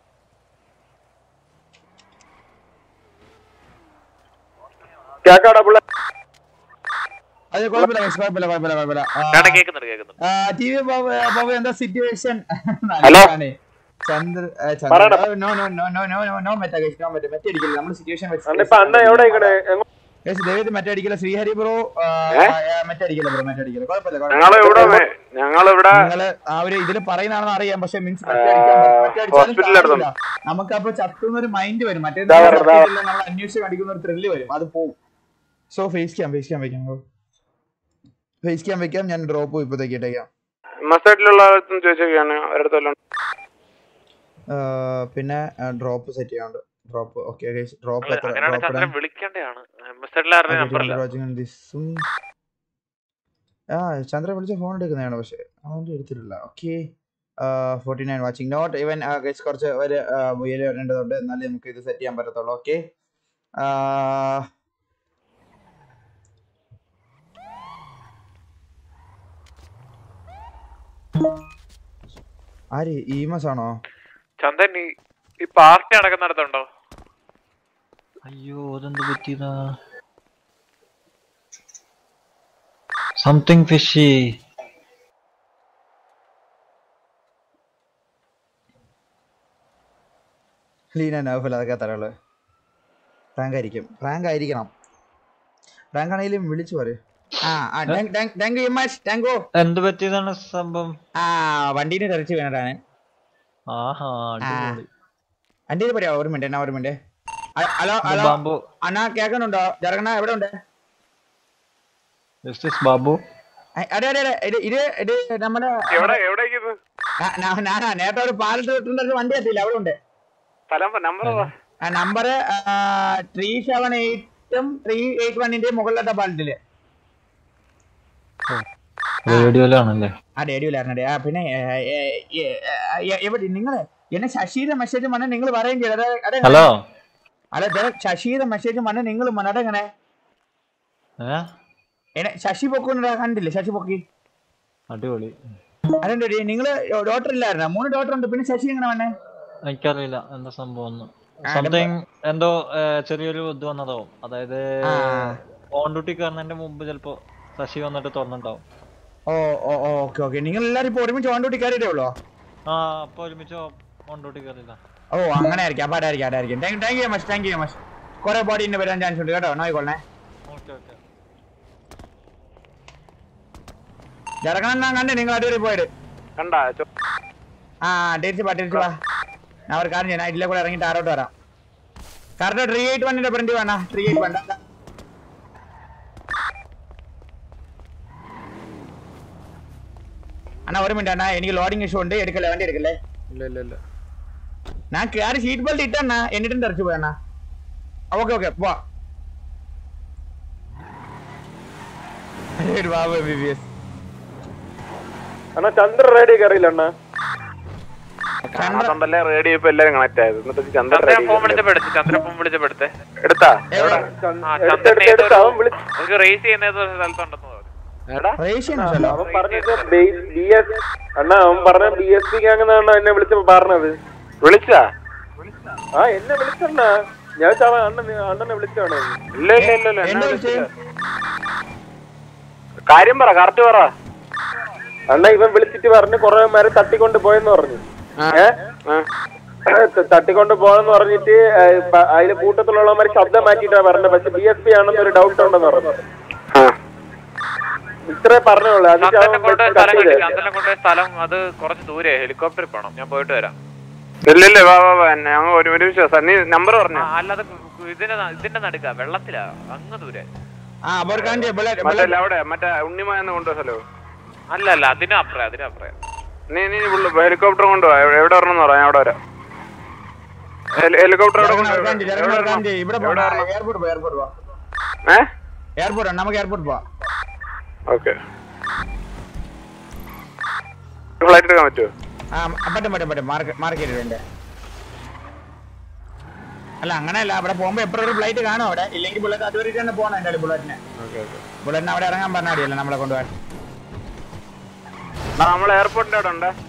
കേക്കാടാ പിള്ളേ അത് കുഴപ്പമില്ല guys, കുഴപ്പമില്ല കുഴപ്പമില്ല കുഴപ്പമില്ല രാണ കേൾക്കുന്നുണ്ട് കേൾക്കുന്നുണ്ട് ടി വി ബാബു എന്താ സിറ്റുവേഷൻ ഹലോ? ചന്ദ്ര പറയടാ. No no no no no no no meta guys no meta meta അടിക്കില്ല നമ്മൾ സിറ്റുവേഷൻ ഇപ്പൊ അണ്ണ എവിടെ ഇരിക്കണേ ഗൈസ് ദയവേത് മെറ്റ അടിക്കില്ല ശ്രീഹരി ബ്രോ മെറ്റ അടിക്കില്ല ബ്രോ മെറ്റ അടിക്കില്ല കുഴപ്പമില്ല ഞങ്ങള് ഇവിടെ കുഴപ്പമില്ല. ഞങ്ങളിവിടെ നിങ്ങള് ആ ഒരു ഇതിൽ പറയുന്നതാണെന്ന് അറിയാം പക്ഷെ മീൻസ് ഹോസ്പിറ്റലിൽ അടുത്തുണ്ട്. നമുക്ക് അപ്പൊ ചത്തുന്ന ഒരു മൈൻഡ് വരും മറ്റേ ദാ വരാം, ദാ വരാം. നമ്മൾ അന്വേഷിച്ച് കാണിക്കുന്ന ഒരു ത്രില്ല് വരും അത് പോവും so face cam face cam വെക്കാം ഫേസ് ക്യാം വെക്കാം ഞാൻ ഡ്രോപ്പ് ഇപ്പത്തേക്ക് ഇട്ടേക്കാം മസ്റ്റായിട്ടുള്ള ആളത്തും ചോദിച്ചൊക്കെയാണ് അവരടുത്തെല്ലാം ആ, പിന്നെ ഡ്രോപ്പ് സെറ്റ് ചെയ്യാനുണ്ട് ഡ്രോപ്പ് ഓക്കെ ഡ്രോപ്പ് നമ്മള് എത്ര അങ്ങനെയാണെങ്കിൽ ഡ്രോപ്പ് ചന്ദ്രൻ വിളിക്കേണ്ടതാണ് മെസ്സേജിലാരുടെ നമ്പറില്ല ദിസും ആ ചന്ദ്ര വിളിച്ച ഫോൺ എടുക്കുന്നതാണ് പക്ഷെ അവൻ്റെ എടുത്തിട്ടില്ല okay forty nine watching not ഇവൻ ഗൈസ് കുറച്ച് ഒരു ഉയരം വരേണ്ടതുണ്ട് എന്നാലേ നമുക്ക് ഇത് സെറ്റ് ചെയ്യാൻ പറ്റത്തുള്ളൂ ഓക്കെ ആര് ഈമസ് ആണോ ചന്ദ്രൻ ഈ ഈ പാർട്ടി നടക്കുന്നിടത്തുണ്ടോ അയ്യോ അതെന്ത് പറ്റിയതാ സംതിങ് ഫിഷി ലീന നൗഫൽ അതൊക്കെ തരകള് പ്രാങ്ക് ആയിരിക്കും പ്രാങ്ക് ആയിരിക്കണം പ്രാങ്ക് ആണെങ്കിലും വിളിച്ചു പറയും ആ ആ താങ്ക് യു മച്ച് താങ്ക് എന്ത് പറ്റിയതാണ് സംഭവം ആ വണ്ടീനെ തെറിച്ച് വീണതാണ് ആഹാ അടിപൊളി അന്റെ പറയാ ഒരു മിനിറ്റ് എന്നാ ഒരു മിനിറ്റ് ഹ- ഹലോ ഇത് ഹലോ ബാബു അണ്ണാ കേൾക്കുന്നുണ്ടോ ജറങ്ങണ എവിടെ ഉണ്ട് Is this ബാബു അ- അതെ അതെ അതെ ഇത് ഇത് ഇത് നമ്മുടെ എവിടെ എവിടേക്ക് ആ, ഞാ- ഞാനാ നേരത്തെ ഒരു പാലത്ത് വിട്ടുണ്ട ഒരു വണ്ടി എത്തിയില്ല അവിടെ ഉണ്ട് സ്ഥലം നമ്പർ ആ നമ്പർ ത്രീ സെവൻ എയ്റ്റും ത്രീ എയ്റ്റ് വണ്ണിന്റെ മുകളിലത്തെ പാലത്തില് റേഡിയോയിലാണല്ലേ ആ റേഡിയോയിലായിരുന്നേ ആ പിന്നെ ഏ, ഏ, ഏ, ഏ, എവിടെ നിങ്ങള് എന്നെ ശശിയുടെ മെസ്സേജ് വന്ന് നിങ്ങൾ പറയുകയും ചെയ്തത് അതെ ഹലോ അല്ല ദേ ശശിയുടെ മെസ്സേജ് വന്ന് നിങ്ങൾ അതെങ്ങനെ ഏ എന്നെ ശശി പൊക്കുന്ന കണ്ടില്ലേ ശശി പൊക്കി അടിപൊളി അതെന്താ നിങ്ങള് ഡോക്ടർ ഇല്ലായിരുന്ന മൂന്ന് ഡോക്ടർ ഉണ്ട് പിന്നെ ശശി എങ്ങനെ വന്നേ എനിക്കറിയില്ല എന്താ സംഭവം ഒന്ന് ആ, സംതിങ് എന്തോ ഏ, ചെറിയൊരു ഇത് വന്നതാവും അതായത് ആ. ഓൺ ഡ്യൂട്ടി കയറുന്നതിന്റെ മുമ്പ് ചിലപ്പോ ശശി വന്നിട്ട് തുറന്നിട്ടാവും ഓ ഓ ഓ ഓക്കെ ഓക്കെ നിങ്ങൾ എല്ലാരും ഇപ്പൊ ഒരുമിച്ച് വണ്ടൂട്ടി കയറിയിട്ടേ ഉള്ളോ ആ അപ്പൊ ഒരുമിച്ച് ഓൺ ഡ്യൂട്ടി കയറില്ല ഓ അങ്ങനെ ആയിരിക്കും അപ്പൊ അതായിരിക്കും അതായിരിക്കും thank you much thank you much കുറെ ബോഡി ഇന്ന് വരാൻ ചാൻസ് ഉണ്ട് കേട്ടോ നോയിക്കൊള്ളേ ഓക്കെ ഓക്കെ ജറക്കണം ഞാൻ കണ്ടേ നിങ്ങൾ അടിപൊളി പോയത് കണ്ടാ ചോ- ആ തിരിച്ചു വാ തിരിച്ചു വാ ഞാൻ ഒരു കാര്യം ചെയ്യാം ഞാൻ ഇതിലെ കൂടെ ഇറങ്ങിയിട്ട് ആരോട്ട് വരാം കറക്റ്റ് ത്രീ എയ്റ്റ് വണ്ണിന്റെ ഫ്രണ്ട് വേണ ത്രീ എയ്റ്റ് വൺ അണ്ണാ ഒരു മിനിറ്റ് അണ്ണാ എനിക്ക് ലോഡിംഗ് ഇഷ്യൂ ഉണ്ട് എടുക്കല്ലേ വണ്ടി എടുക്കല്ലേ ഇല്ല ഇല്ല ഇല്ല ഞാൻ കയറി സീറ്റ് ബെൽറ്റ് ഇട്ടണ്ണ എന്നിട്ടും തെറിച്ചു പോയണ്ണ ഓക്കെ ഓക്കെ പോവാ Babu M B B S അണ്ണാ ചന്ദ്രൻ റേഡിയോ കയറിയില്ല അണ്ണാ കാണാത്തോണ്ടല്ലേ റേഡിയോ ഇപ്പൊ എല്ലാരും കണക്ട് ആയത് എന്നിട്ട് ചന്ദ്രൻ ചന്ദ്രൻ ഫോൺ radio വിളിച്ചപ്പോ എടുത്ത് ചന്ദ്രൻ ഫോൺ വിളിച്ചപ്പോ എടുത്തേ എടുത്താ ആ ചന്ദ്രൻ ഏതോ ഒരു- ഒരു റേസ് ചെയ്യുന്ന ഏതോ ഒരു സ്ഥലത്തുണ്ടെന്ന് പറഞ്ഞു അവൻ പറഞ്ഞത് ബി എസ് അണ്ണാ അവൻ പറഞ്ഞ ബി എസ് പി ഗ്യാങ് എന്നാണ് എന്നെ വിളിച്ചപ്പോ പറഞ്ഞത് വിളിച്ചാ ആ എന്നെ വിളിച്ചണ്ണ ഞാൻ ചാവാ അണ്ണൻ അണ്ണനെ വിളിച്ചാണ് ഇല്ല ഇല്ല ഇല്ല ഇല്ല എന്നെ വിളിച്ചില്ല. കാര്യം പറ കറക്റ്റ് പറ അണ്ണ ഇവൻ വിളിച്ചിട്ട് പറഞ്ഞു കൊറേ പേരെ തട്ടിക്കൊണ്ട് പോയെന്ന് പറഞ്ഞു ഏ ത- തട്ടിക്കൊണ്ട് പോയെന്ന് പറഞ്ഞിട്ട് ഏ, പ- അതില് കൂട്ടത്തിലുള്ളവന്മാര് ശബ്ദം മാറ്റിട്ടാ പറഞ്ഞത് പക്ഷെ ബി എസ് പി ആണെന്ന് ഒരു ഡൗട്ട് ഉണ്ടെന്ന് പറഞ്ഞു ഇത്രേ പറഞ്ഞോളൂ അത് ചന്ദ്രനെ കൊണ്ടുപോയ സ്ഥലം കണ്ടു ചന്ദ്രനെ കൊണ്ടുപോയ സ്ഥലം അത് കുറച്ച് ദൂരെ ഹെലികോപ്റ്ററിൽ പോണം ഞാൻ പോയിട്ട് വരാം ഇല്ല ഇല്ല വാ വാ വാ ഞങ്ങൾ ഒരു ഒരു വിശ്വാസം നീ നമ്പർ പറഞ്ഞു ആ, അല്ലാതെ ഇതിന്റെ ന- ഇതിന്റെ നടുക്ക വെള്ളത്തിലാ അങ്ങ് ദൂരെ ആ ബോർക്കാൻ്റെ ബുള്ളറ്റ് മറ്റേ അവിടെ മറ്റേ ഉണ്ണിമ എന്ന് കൊണ്ടുപോയ സ്ഥലവും അല്ല അല്ല അതിനും അപ്പുറം അതിനും അപ്പുറം നീ നീ ഹെലികോപ്റ്റർ കൊണ്ടുപോവാ എവിടെ എവിടെ വരണം പറയാം ഞാൻ അവിടെ വരാം ഹെലി- ഹെലികോപ്റ്റർ എവിടെ കൊണ്ടുപോയി? എവിടെ വരണം? ഇവിടെ എവിടെ വരണം? എയർപോർട്ട് പോ എയർപോർട്ട് പോ ഏ എയർപോർട്ട് നമുക്ക് എയർപോർട്ട് പോവാം ഓക്കെ ഫ്ലൈറ്റ് എടുക്കാൻ പറ്റുമോ ആ പറ്റും പറ്റും പറ്റും മാർക്ക് മാർക്ക് ചെയ്തിട്ടുണ്ട് അല്ല അങ്ങനെയല്ല അവിടെ പോകുമ്പോ എപ്പോഴും ഒരു ഫ്ലൈറ്റ് കാണും അവിടെ ഇല്ലെങ്കിൽ ബുള്ളറ്റ് അതുവരെ തന്നെ പോകണം എൻ്റെ ബുള്ളറ്റിന് ഓക്കെ ഓക്കെ ബുള്ളറ്റിന് അവിടെ ഇറങ്ങാൻ പറഞ്ഞാടിയല്ലോ നമ്മളെ കൊണ്ടുപോകാൻ നമ്മൾ എയർപോർട്ടിന്റെ അവിടെ ഉണ്ട്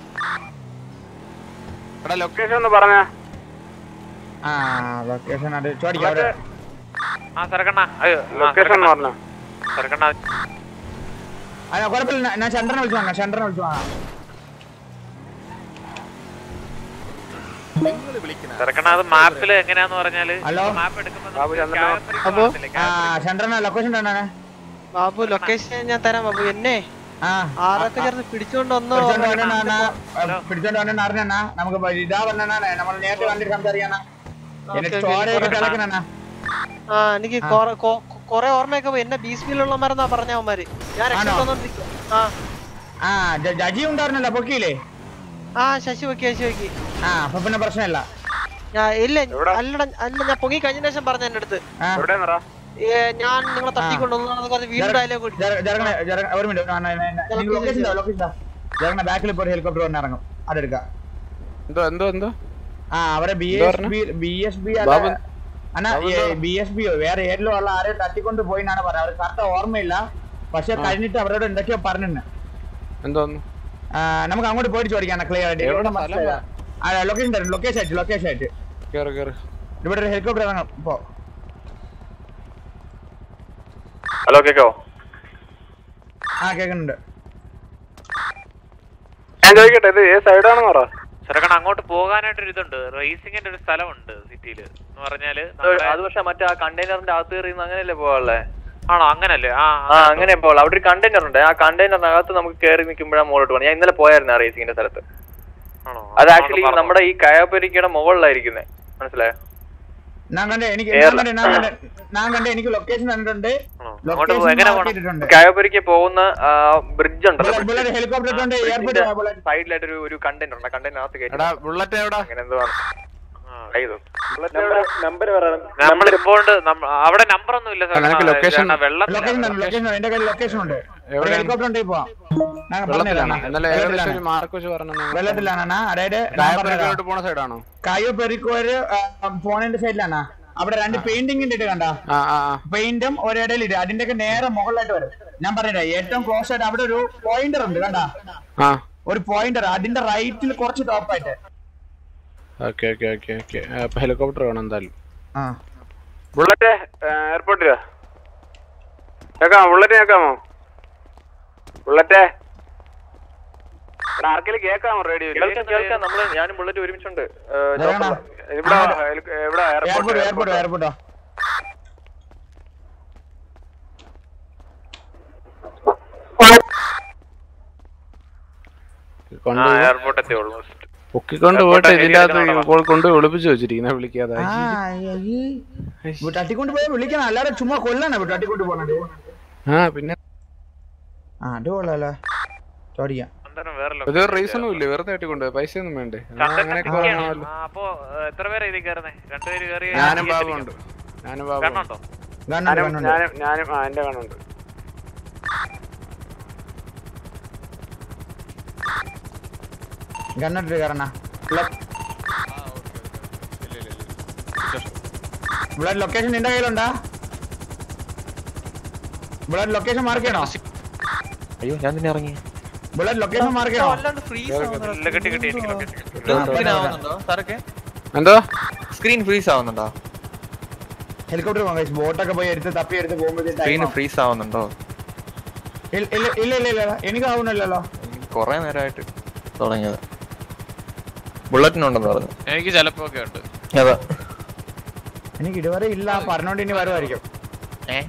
എടാ ലൊക്കേഷൻ ഒന്ന് പറഞ്ഞാ ആ ലൊക്കേഷൻ അത് ചോദിക്കാം അവിടെ ആ സരക്കണ്ണ അയ്യോ ലൊക്കേഷൻ എന്ന് പറഞ്ഞോ സരക്കണ്ണ അല്ല കുഴപ്പമില്ല ഞാൻ ചന്ദ്രനെ വിളിച്ചു വാങ്ങാം ചന്ദ്രനെ വിളിച്ചു വാങ്ങാം സരക്കണ്ണ അത് മാപ്പിൽ എങ്ങനെയാന്ന് പറഞ്ഞാല് ഹലോ മാപ്പ് എടുക്കുമ്പോ ബാബു ചന്ദ്രൻ അപ്പോ ആ ചന്ദ്രനെ ലൊക്കേഷൻ തന്നെ ബാബു ലൊക്കേഷൻ ഞാൻ തരാം ബാബു എന്നെ ആ ആരൊക്കെ ചേർന്ന് പിടിച്ചോണ്ട് വന്നോ പിടിച്ചോണ്ട് വന്നെന്നാ, ആ, പിടിച്ചോണ്ട് വന്നെന്ന് അറിഞ്ഞാ നമുക്ക് ഇപ്പൊ ഇതാ വന്നാ നമ്മൾ നേരത്തെ കണ്ടിട്ട് സംസാരിക്കാനാ എന്നിട്ട് ചോരയൊക്കെ തിളക്കണ ആ എനിക്ക് കൊറേ- കൊ- കൊറേ ഓർമ്മയൊക്കെ പോയി എന്നെ ബീസ്മിലുള്ളമാരെന്നാ പറഞ്ഞ അവന്മാര് ഞാൻ ആണോ? രക്ഷപ്പെട്ടോണ്ടിരിക്കും ആ ആ ജ- ജജി ഉണ്ടായിരുന്നല്ലോ പൊക്കിയില്ലേ ആ ശശി വെക്കി ശശി വെക്കി ആ അപ്പൊ പിന്നെ പ്രശ്നമില്ല ഞാൻ ഇല്ല അല്ലട അല്ല ഞാൻ പൊങ്ങി കഴിഞ്ഞ ശേഷം പറഞ്ഞ എന്റെ അടുത്ത് ആ എവിടെയാ ഏ, ഞാൻ നിങ്ങളെ തട്ടിക്കൊണ്ടുവന്നു പറഞ്ഞ് വീണ്ടും ഡയലോഗ് കൂടി ജര- ജരകണ ജരകണ ഒരു മിനിറ്റ് ലൊക്കേഷൻ ലൊക്കേഷൻ ജരകണ ബാക്കിൽ ഇപ്പോൾ ഒരു ഹെലികോപ്റ്റർ വന്ന് ഇറങ്ങും അതെടുക്കാം എന്തോ എന്തോ എന്തോ ആ അവിടെ ബി എന്താ S B B S B Babu- അണ്ണാ ബാബു എന്താ ബി എസ് ബിയോ വേറെ ഏതിലോ ഉള്ള ആരെയും തട്ടിക്കൊണ്ട് പോയി എന്നാണ് പറഞ്ഞത് അവർ കറക്റ്റ് ഓർമ്മയില്ല പക്ഷെ കഴിഞ്ഞിട്ട് അവരോട് എന്തൊക്കെയോ പറഞ്ഞിട്ടുണ്ട് എന്തോന്നു ആ, നമുക്ക് അങ്ങോട്ട് പോയിട്ട് ചോദിക്കാം ക്ലിയർ ആയിട്ട് എവിടെ ഇവിടെ സ്ഥലം മനസ്സിലായില്ല. ആ ലൊക്കേഷൻ തരും ലൊക്കേഷൻ ആയിട്ട് ലൊക്കേഷൻ ആയിട്ട് കേറ് കേറ് ഇവിടെ ഒരു ഹെലികോപ്റ്റർ ഇറങ്ങും ഇപ്പോ ഹലോ കേക്കോ ആ കേൾക്കുന്നുണ്ട് ഞാൻ ചോദിക്കട്ടെ ഇത് ഏത് സൈഡാണെന്ന് പറ ചെറുക്കണ അങ്ങോട്ട് പോകാനായിട്ടൊരു ഇതുണ്ട് റേസിംഗിന്റെ ഒരു സ്ഥലമുണ്ട് സിറ്റിയില് എന്ന് പറഞ്ഞാല് അത് പക്ഷെ മറ്റേ ആ കണ്ടെയ്നറിന്റെ അകത്ത് കയറിയുന്ന അങ്ങനെയല്ലേ പോവാളേ ആണോ അങ്ങനല്ലേ ആ ആ അങ്ങനെ പോവാ അവിടെ ഒരു കണ്ടെയ്നർ ഉണ്ട് ആ കണ്ടെയ്നറിനകത്ത് നമുക്ക് കയറി നിൽക്കുമ്പോഴാണ് മുകളിലോട്ട് പോകണം ഞാൻ ഇന്നലെ പോയായിരുന്നു ആ റേസിംഗിന്റെ സ്ഥലത്ത് ആണോ അത് ആക്ച്വലി നമ്മുടെ ഈ കയാപരിക്കയുടെ മുകളിലായിരിക്കുന്നത് മനസ്സിലായോ ഞാൻ കണ്ടേ എനിക്ക് Air ഞാൻ കണ്ടേ ഞാൻ കണ്ടേ ഞാൻ കണ്ടേ എനിക്ക് ലൊക്കേഷൻ തന്നിട്ടുണ്ട് അങ്ങോട്ട് പോ- എങ്ങനെ പോണം? ഇട്ടിട്ടുണ്ട് കയാപരിക്ക് പോകുന്ന ബ്രിഡ്ജ് ഉണ്ടല്ലോ ബുള്ളറ്റ് ഹെലികോപ്റ്റർ ഇട്ടുണ്ട് എയർപോർട്ട് ബുള്ളറ്റ് സൈഡിലായിട്ട് ഒരു ഒരു കണ്ടെയ്നർ ഉണ്ട് കണ്ടെയ്നറിനകത്ത് കയറ്റി എടാ ബുള്ളറ്റ് എവിടാ അങ്ങനെ എന്തോ ആണ് ട്രൈ ചെയ്തു നമ്പർ പറയണം നമ്മൾ ഇപ്പോൾ അവിടെ നമ്പർ ഒന്നും ഇല്ല ആ, നിനക്ക് location- ലൊക്കേഷൻ വെള്ളത്തിലാണ് തന്നെ ലൊക്കേഷൻ എന്റെ കയ്യിൽ ലൊക്കേഷൻ ഉണ്ട് ഒരു ഹെലികോപ്റ്റർ ഉണ്ട് പോവാം ഞാൻ വെള്ളത്തിലാണ് പറഞ്ഞുതരാം എന്നാലും ഏകദേശം ഒരു മാർക്ക് വെച്ച് പറഞ്ഞു വെള്ളത്തിലാണ് അതായത് ഞാൻ പറഞ്ഞുതരാം. കായപ്പുരക്കോട്ട് പോണ സൈഡാണോ കായോ പെരിക്കോര് പോണേന്റെ സൈഡിലാണ് അവിടെ രണ്ട് പെയിന്റിംഗ് ഇട്ടിട്ട് കണ്ട ആ ആ ആ പെയിന്റും ഒരിടയിൽ ഇട്ട് അതിന്റെ ഒക്കെ നേരെ മുകളിലായിട്ട് വരും ഞാൻ പറഞ്ഞില്ല ഏറ്റവും ക്ലോസ് ആയിട്ട് അവിടെ ഒരു പോയിന്റർ ഉണ്ട് കണ്ട ആ ഒരു പോയിന്റർ അതിന്റെ റൈറ്റിൽ കുറച്ച് ടോപ്പായിട്ട് ഓക്കെ ഓക്കെ ഓക്കെ ഓക്കെ അപ്പൊ ഹെലികോപ്റ്റർ വേണം എന്തായാലും ആ ബുള്ളറ്റ് എയർപോർട്ടിലാ കേക്കാമോ ബുള്ളറ്റ് കേക്കാമോ ബുള്ളറ്റേ എടാ ആർക്കെങ്കിലും കേക്കാമോ റേഡിയോ കേൾക്കാം കേൾക്കാം നമ്മള് ഞാനും ബുള്ളറ്റ് ഒരുമിച്ചുണ്ട് ഏ, ഇതാണോ? ചോപ്പറില്. ഇവിടെ ഹെലി- ഇവിടെ എയർപോർട്ട് എയർപോർട്ട് എയർപോർട്ട് എയർപോർട്ടോ കൊണ്ടുപോയി എയർപോർട്ട് എത്തി ഓൾമോസ്റ്റ് പൊക്കിക്കൊണ്ട് പോയിട്ട് ഇതിന്റെ അകത്ത് ഇപ്പോൾ കൊണ്ട് ഒളിപ്പിച്ചു വെച്ചിരിക്കുന്ന വിളിക്കാതെ ആ ഈ തട്ടിക്കൊണ്ട് പോയി വിളിക്കണം അല്ലാതെ ചുമ്മാ കൊല്ലണ തട്ടിക്കൊണ്ട് പോണത് ആ പിന്നെ ആ അത് കൊള്ളാലോ ചോദിക്കാം അന്നേരം വേറെ ഒരു റീസണും ഇല്ല വെറുതെ തട്ടിക്കൊണ്ട് പൈസ ഒന്നും വേണ്ടേ എന്നാ അങ്ങനെയൊക്കെ പറഞ്ഞാലോ ആ, അപ്പൊ ഏ, എത്ര പേരാ ഇതിൽ കയറുന്നേ രണ്ടുപേര് കയറി ഞാനും ബാബുണ്ട് ഞാനും ബാബു കണ്ണുണ്ടോ ഗണ്ണുണ്ട്, ഞാനും ഗണ്ണുണ്ട്. ഞാനും ഞാനും ആ എന്റെ കണ്ണുണ്ട് ഗണ്ണിട്ട് കയറണ ബ്ലഡ് ലൊക്കേഷൻ നിന്റെ കയ്യിലുണ്ടാ ബ്ലഡ് ലൊക്കേഷൻ മാർക്ക് ചെയ്യണോ അയ്യോ ഞാൻ തന്നെ ഇറങ്ങി ബ്ലഡ് ലൊക്കേഷൻ മാർക്ക് ചെയ്യണോ ഇല്ല, കിട്ടി കിട്ടി എനിക്ക് location കിട്ടി. സ്ക്രീൻ ആവുന്നുണ്ടോ സാറൊക്കെ എന്തോ സ്ക്രീൻ ഫ്രീസ് ആവുന്നുണ്ടോ ഹെലികോപ്റ്റർ പോകാം ബോട്ടൊക്കെ പോയി എടുത്ത് തപ്പി എടുത്ത് സ്ക്രീൻ പോകുമ്പോഴത്തേക്ക് ഫ്രീസ് ആവുന്നുണ്ടോ ഇല്ല ഇല്ല ഇല്ല ഇല്ല എനിക്ക് ആവുന്നില്ലല്ലോ കൊറേ നേരമായിട്ട് തുടങ്ങിയത് ബുള്ളറ്റിനുണ്ടെന്ന് പറഞ്ഞു എനിക്ക് ചിലപ്പോ ഒക്കെ ഉണ്ട് അതാ എനിക്ക് ഇതുവരെ ഇല്ല പറഞ്ഞോണ്ട് ഇനി വരുമായിരിക്കും ഏ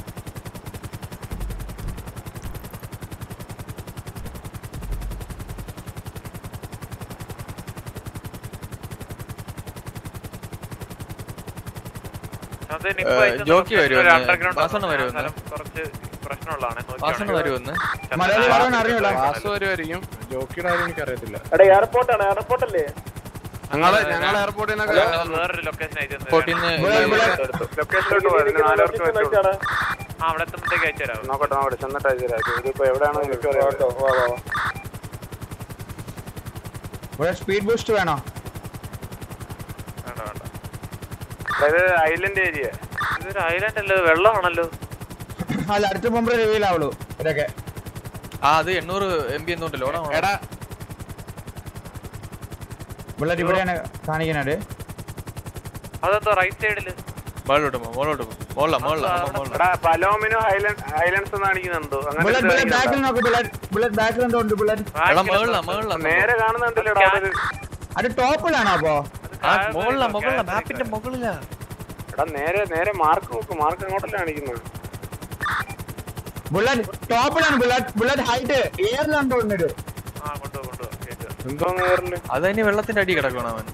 അത് ഏ, നിപ്പ അയച്ചു ജോക്കി നമുക്ക് വരുമോ ഒരു ഇന്ന്? underground വാസണ്ണ ആണ്. വരുമോ ആ സ്ഥലം കുറച്ച് പ്രശ്നമുള്ളതാണ് വാസണ്ണ വരുമോ ഇന്ന്? മലയാളി പറയാൻ അറിയൂല വാസു വരുമായിരിക്കും ജോക്കിയുടെ കാര്യം എനിക്കറിയത്തില്ല എടാ എയർപോർട്ടാണ് എയർപോർട്ടല്ലേ ഞങ്ങള് ഞങ്ങൾ എയർപോർട്ടിൽ നിന്നൊക്കെ വേറൊരു ലൊക്കേഷൻ അയച്ചു എയർപോർട്ടിൽ നിന്ന് ലൊക്കേഷനിലോട്ട് പോയി നാലുപേർക്ക് പറ്റുള്ളൂ ആ അവിടെ എത്തുമ്പോഴത്തേക്ക് അയച്ചു തരാം നോക്കട്ടെ നോക്കട്ടെ ചെന്നിട്ട് അയച്ചുതരാം ഇതിപ്പോ എവിടെയാണെന്ന് എനിക്ക് അറിയാം ഇവിടെ സ്പീഡ് ബൂസ്റ്റ് വേണോ വേണ്ട വേണ്ട ഇത് ഐലൻഡ് ഏരിയ ഇതൊരു ഐലൻഡ് അല്ലോ വെള്ളമാണല്ലോ അല്ല അടുത്ത പോകുമ്പോഴേ റിവീൽ ആവുള്ളൂ ഇതൊക്കെ ആ അത് എണ്ണൂറ് എം ബി എന്നുണ്ട് ലോഡാ എടാ ബുള്ളറ്റ് ഇവിടെയാണ് കാണിക്കുന്നത് അതെന്തോ റൈറ്റ് സൈഡില് മുകളിലോട്ട് പോ മുകളിലോട്ട് പോ മുകളിലാ മുകളിലാ മുകളിലാ എടാ പലോമിനോ ഹൈലൻഡ് ഹൈലൻഡ്സ് എന്ന് കാണിക്കുന്നുണ്ടോ ബുള്ളറ്റ് ബുള്ളറ്റ് ബാക്കിൽ അങ്ങനെ നോക്ക് ബുള്ളറ്റ് ബുള്ളറ്റ് ബാക്കിൽ എന്തോ ഉണ്ട് ബുള്ളറ്റ് എടാ മുകളിലാ മുകളിലാ നേരെ കാണുന്നുണ്ടല്ലോ അതൊരു അത് ടോപ്പിലാണോ അപ്പോ ആ മുകളിലാ മുകളിലാ മാപ്പിന്റെ മുകളിലാ എടാ നേരെ നേരെ മാർക്ക് നോക്ക് മാർക്ക് അങ്ങോട്ടല്ലേ കാണിക്കുന്നത് ബുള്ളറ്റ് ടോപ്പിലാണ് ബുള്ളറ്റ് ബുള്ളറ്റ് ഹൈറ്റ് എയറിലാണ് തോന്നുന്നത് ആ കൊണ്ടുപോ കൊണ്ടുപോ കേട്ടോ എന്തോ നേരില് അത് തന്നെ വെള്ളത്തിന്റെ അടി കിടക്കണം അവൻ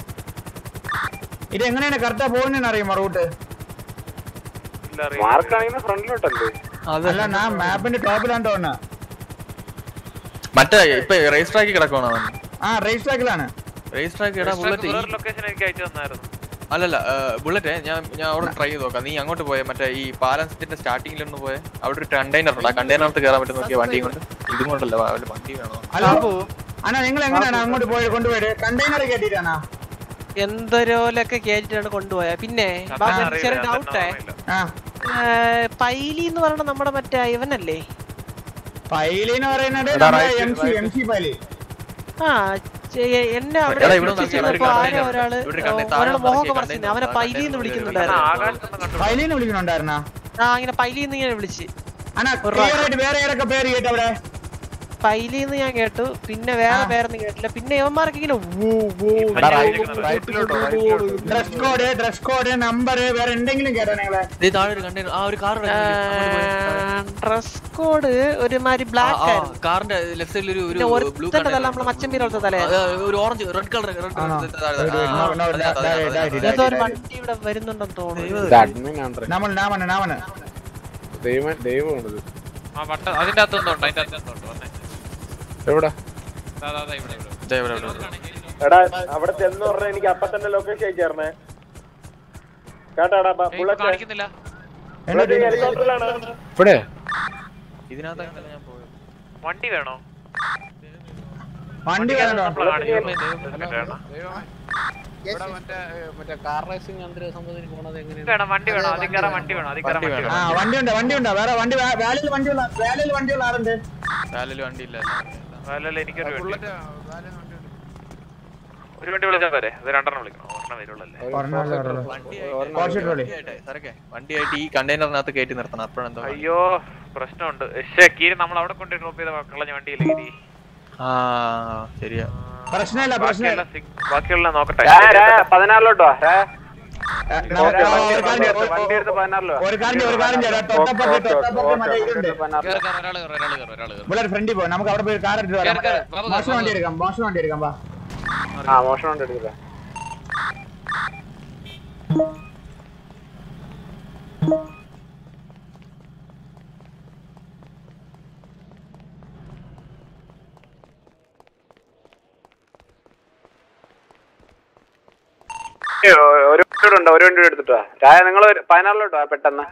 ഇത് എങ്ങനെയാണ് കറക്റ്റാ പോകുന്നതെന്ന് അറിയുമോ റൂട്ട് ഇല്ല അറിയാം മാർക്ക് കാണിക്കുന്ന ഫ്രണ്ടിലോട്ടല്ലേ അത് അല്ല ഞാൻ മാപ്പിന്റെ ടോപ്പിലാണ് തോന്നുന്നത് മറ്റേ ഇപ്പൊ റേസ് ട്രാക്ക് കിടക്കണം അവൻ ആ റേസ് ട്രാക്കിലാണ് റേസ് ട്രാക്ക് ഇടാ ബുള്ളറ്റ് വേറെ ലൊക്കേഷൻ എനിക്ക് അയച്ചു തന്നായിരുന്നു അല്ലല്ല ബുള്ളറ്റ് ഞാൻ ഞാൻ അവിടെ ട്രൈ ചെയ്ത് നോക്കാം നീ അങ്ങോട്ട് പോയ മറ്റേ ഈ പാലത്തിന്റെ സ്റ്റാർട്ടിങ്ങിലൊന്ന് പോയ അവിടെ ഒരു കണ്ടെയ്നർ ഉണ്ട് ആ കണ്ടെയ്നറിനകത്ത് കയറാൻ പറ്റും നോക്കിയ വണ്ടിയും കൊണ്ട് ഇതും കൊണ്ടല്ല വല്ല വണ്ടി വേണോ അല്ല അണ്ണാ നിങ്ങൾ എങ്ങനെയാണ് അങ്ങോട്ട് പോയത് കൊണ്ടുപോയത് കണ്ടെയ്നർ കെട്ടിട്ടാണോ എന്തോരോലൊക്കെ കേട്ടിട്ടാണ് കൊണ്ടുപോയത് പിന്നെ ബാബു എനിക്ക് ചെറിയ ഡൗട്ടേ ആ പൈലി എന്ന് പറയുന്നത് നമ്മുടെ മറ്റേ ഇവനല്ലേ പൈലി എന്ന് പറയുന്നത് എടാ, നമ്മുടെ right, M C right. M C Paily ആ ചെ- എന്നെ അവിടെ എടാ, ഇവിടെ ഒന്ന് വിളിച്ച് നോക്കിയേ, ഒരു ചെന്നപ്പോ ആരോ container. ഒരാള് ഇവിടെ ഒരു container, താഴെ ഒരാള് ഒന്ന് മുഖമൊക്കെ നോക്കിയേ, മറച്ചിരുന്നു container, അവനെ container, പൈലി എന്ന് container, വിളിക്കുന്നുണ്ടായിരുന്നു ആകാശത്തൊന്നും കണ്ടു പൈലിന്ന് വിളിക്കുന്നുണ്ടായിരുന്നാ ആ ഇങ്ങനെ പൈലി എന്ന് ഇങ്ങനെ വിളിച്ച് അണ്ണാ ഒരു ക്ലിയർ ആയിട്ട് വേറെ ഏതൊക്കെ പേര് കേട്ടോ അവിടെ പൈലി എന്ന് ഞാൻ കേട്ടു പിന്നെ വേറെ പേരൊന്നും കേട്ടില്ല പിന്നെ ഇവന്മാരൊക്കെ ഇങ്ങനെ വൂ, വൂ, എടാ വൂ, റൈറ്റ് വൂ, റൈറ്റിലോട്ടോ വൂ, റൈറ്റിലോട്ടോ വൂ. Dress code dress code number വേറെ എന്തെങ്കിലും കേട്ടോ നിങ്ങളെ ദേ താഴെ ഒരു കണ്ടെയ്നർ ആ ഒരു കാർ ഡ്രസ് കോഡ് ഒരുമാതിരി ബ്ലാക്ക് ആയിരുന്നു കാറിന്റെ ലെഫ്റ്റ് സൈഡിൽ ഒരു പിന്നെ ഒരു ബ്ലൂ ഒരുത്തന്റെ തല നമ്മളെ മച്ചമ്പി പോലത്തെ തലയാ ഒരു ഓറഞ്ച് റെഡ് കളർ റെഡ് ആണോ? കളർ ഒരു- ഒരു- no, no, that- that- that- ഏതോ ഒരു വണ്ടി ഇവിടെ വരുന്നുണ്ടെന്ന് തോന്നുന്നു അഡ്മിൻ ആണ് നാമൻ നാമൻ നാമൻ ദൈവം ദൈവമാണിത് ആ വട്ട അതിന്റെ അകത്തൊന്നുണ്ട് അതിന്റെ അകത്തൊന്നുണ്ട് വന്നേ എവിടെ ദാ, ദാ, ദാ, ഇവിടെ ഇവിടെ ദേ ഇവിടെ, ഇവിടെ, ഇവിടെ. എടാ അവിടെ ചെന്ന് പറഞ്ഞ എനിക്ക് അപ്പൊ തന്നെ ലൊക്കേഷൻ അയച്ചേർന്നേ കേട്ടാടാ ഏയ്, ഇപ്പൊ ബുള്ളറ്റ് കാണിക്കുന്നില്ല ബുള്ളറ്റ് ഹെലികോപ്റ്ററിലാണ് ഇവിടെ ഇതിനകത്താണ് ഞാൻ പോയത് വണ്ടി വേണോ വണ്ടി വേണോ നമ്മൾ കാണിച്ചു വേണം ഇവിടെ മറ്റേ മറ്റേ കാർ റേസിംഗ് യന്ത്ര സംബന്ധിച്ച് പോണത് എങ്ങനെയാണ് വേണം വണ്ടി വേണം അതിൽ കയറാൻ വണ്ടി വേണം അതിൽ കയറാൻ വണ്ടി വണ്ടി ആ വേണം വണ്ടി ഉണ്ട് വണ്ടി ഉണ്ട് വേറെ വണ്ടി വാലിൽ വണ്ടിയുള്ള വാലിൽ വണ്ടിയുള്ള ആറുണ്ട് കാലിൽ വണ്ടി ഇല്ല അല്ലല്ല എനിക്കൊരു വണ്ടി ഒരു വണ്ടി വിളിച്ചാൽ പോരെ അത് രണ്ടെണ്ണം വിളിക്കണം ഒരെണ്ണം വരുള്ളല്ലേ സരക്കെ വണ്ടിയായിട്ട് ഈ കണ്ടെയ്നറിനകത്ത് കയറ്റി നിർത്തണം അപ്പോഴെന്തോ അയ്യോ പ്രശ്നമുണ്ട് പക്ഷേ കീരി നമ്മൾ അവിടെ കൊണ്ട് ഡ്രോപ്പ് ചെയ്ത കളഞ്ഞ വണ്ടിയില്ല കീരി ആ ശരിയാ പ്രശ്നമില്ല പ്രശ്നമില്ല ബാക്കിയുള്ള സിഗ്- ബാക്കിയുള്ള നോക്കട്ടെ പതിനാറിലോട്ടോ വണ്ടി എടുത്ത് പതിനാറിലോ ഒരു കാര്യം ഒരു കാര്യം ചെയ്യാം തൊട്ടപ്പുറത്ത് തൊട്ടപ്പുറത്ത് മറ്റേ ഇതുണ്ട് കേറ്, കേറ്, ഒരാള് കേറ്, ഒരാള് കേറ്, ഒരാള് കേറ്. ഇവിടെ ഫ്രണ്ടിൽ പോയി നമുക്ക് അവിടെ പോയി കാർ എടുത്ത് വരാം കേറ്, കേറ്. ബാബു, മോശം ബാബു. വണ്ടി എടുക്കാം മോശം വണ്ടി എടുക്കാം വാ ആ മോഷണം കൊണ്ട് എടുക്കാം ഏയ്, ഒ- ഒരു വണ്ടി ഉണ്ട് ഒരു വണ്ടി എടുത്തിട്ടോ ചായ നിങ്ങൾ പതിനാറിലോട്ടോ പെട്ടെന്ന്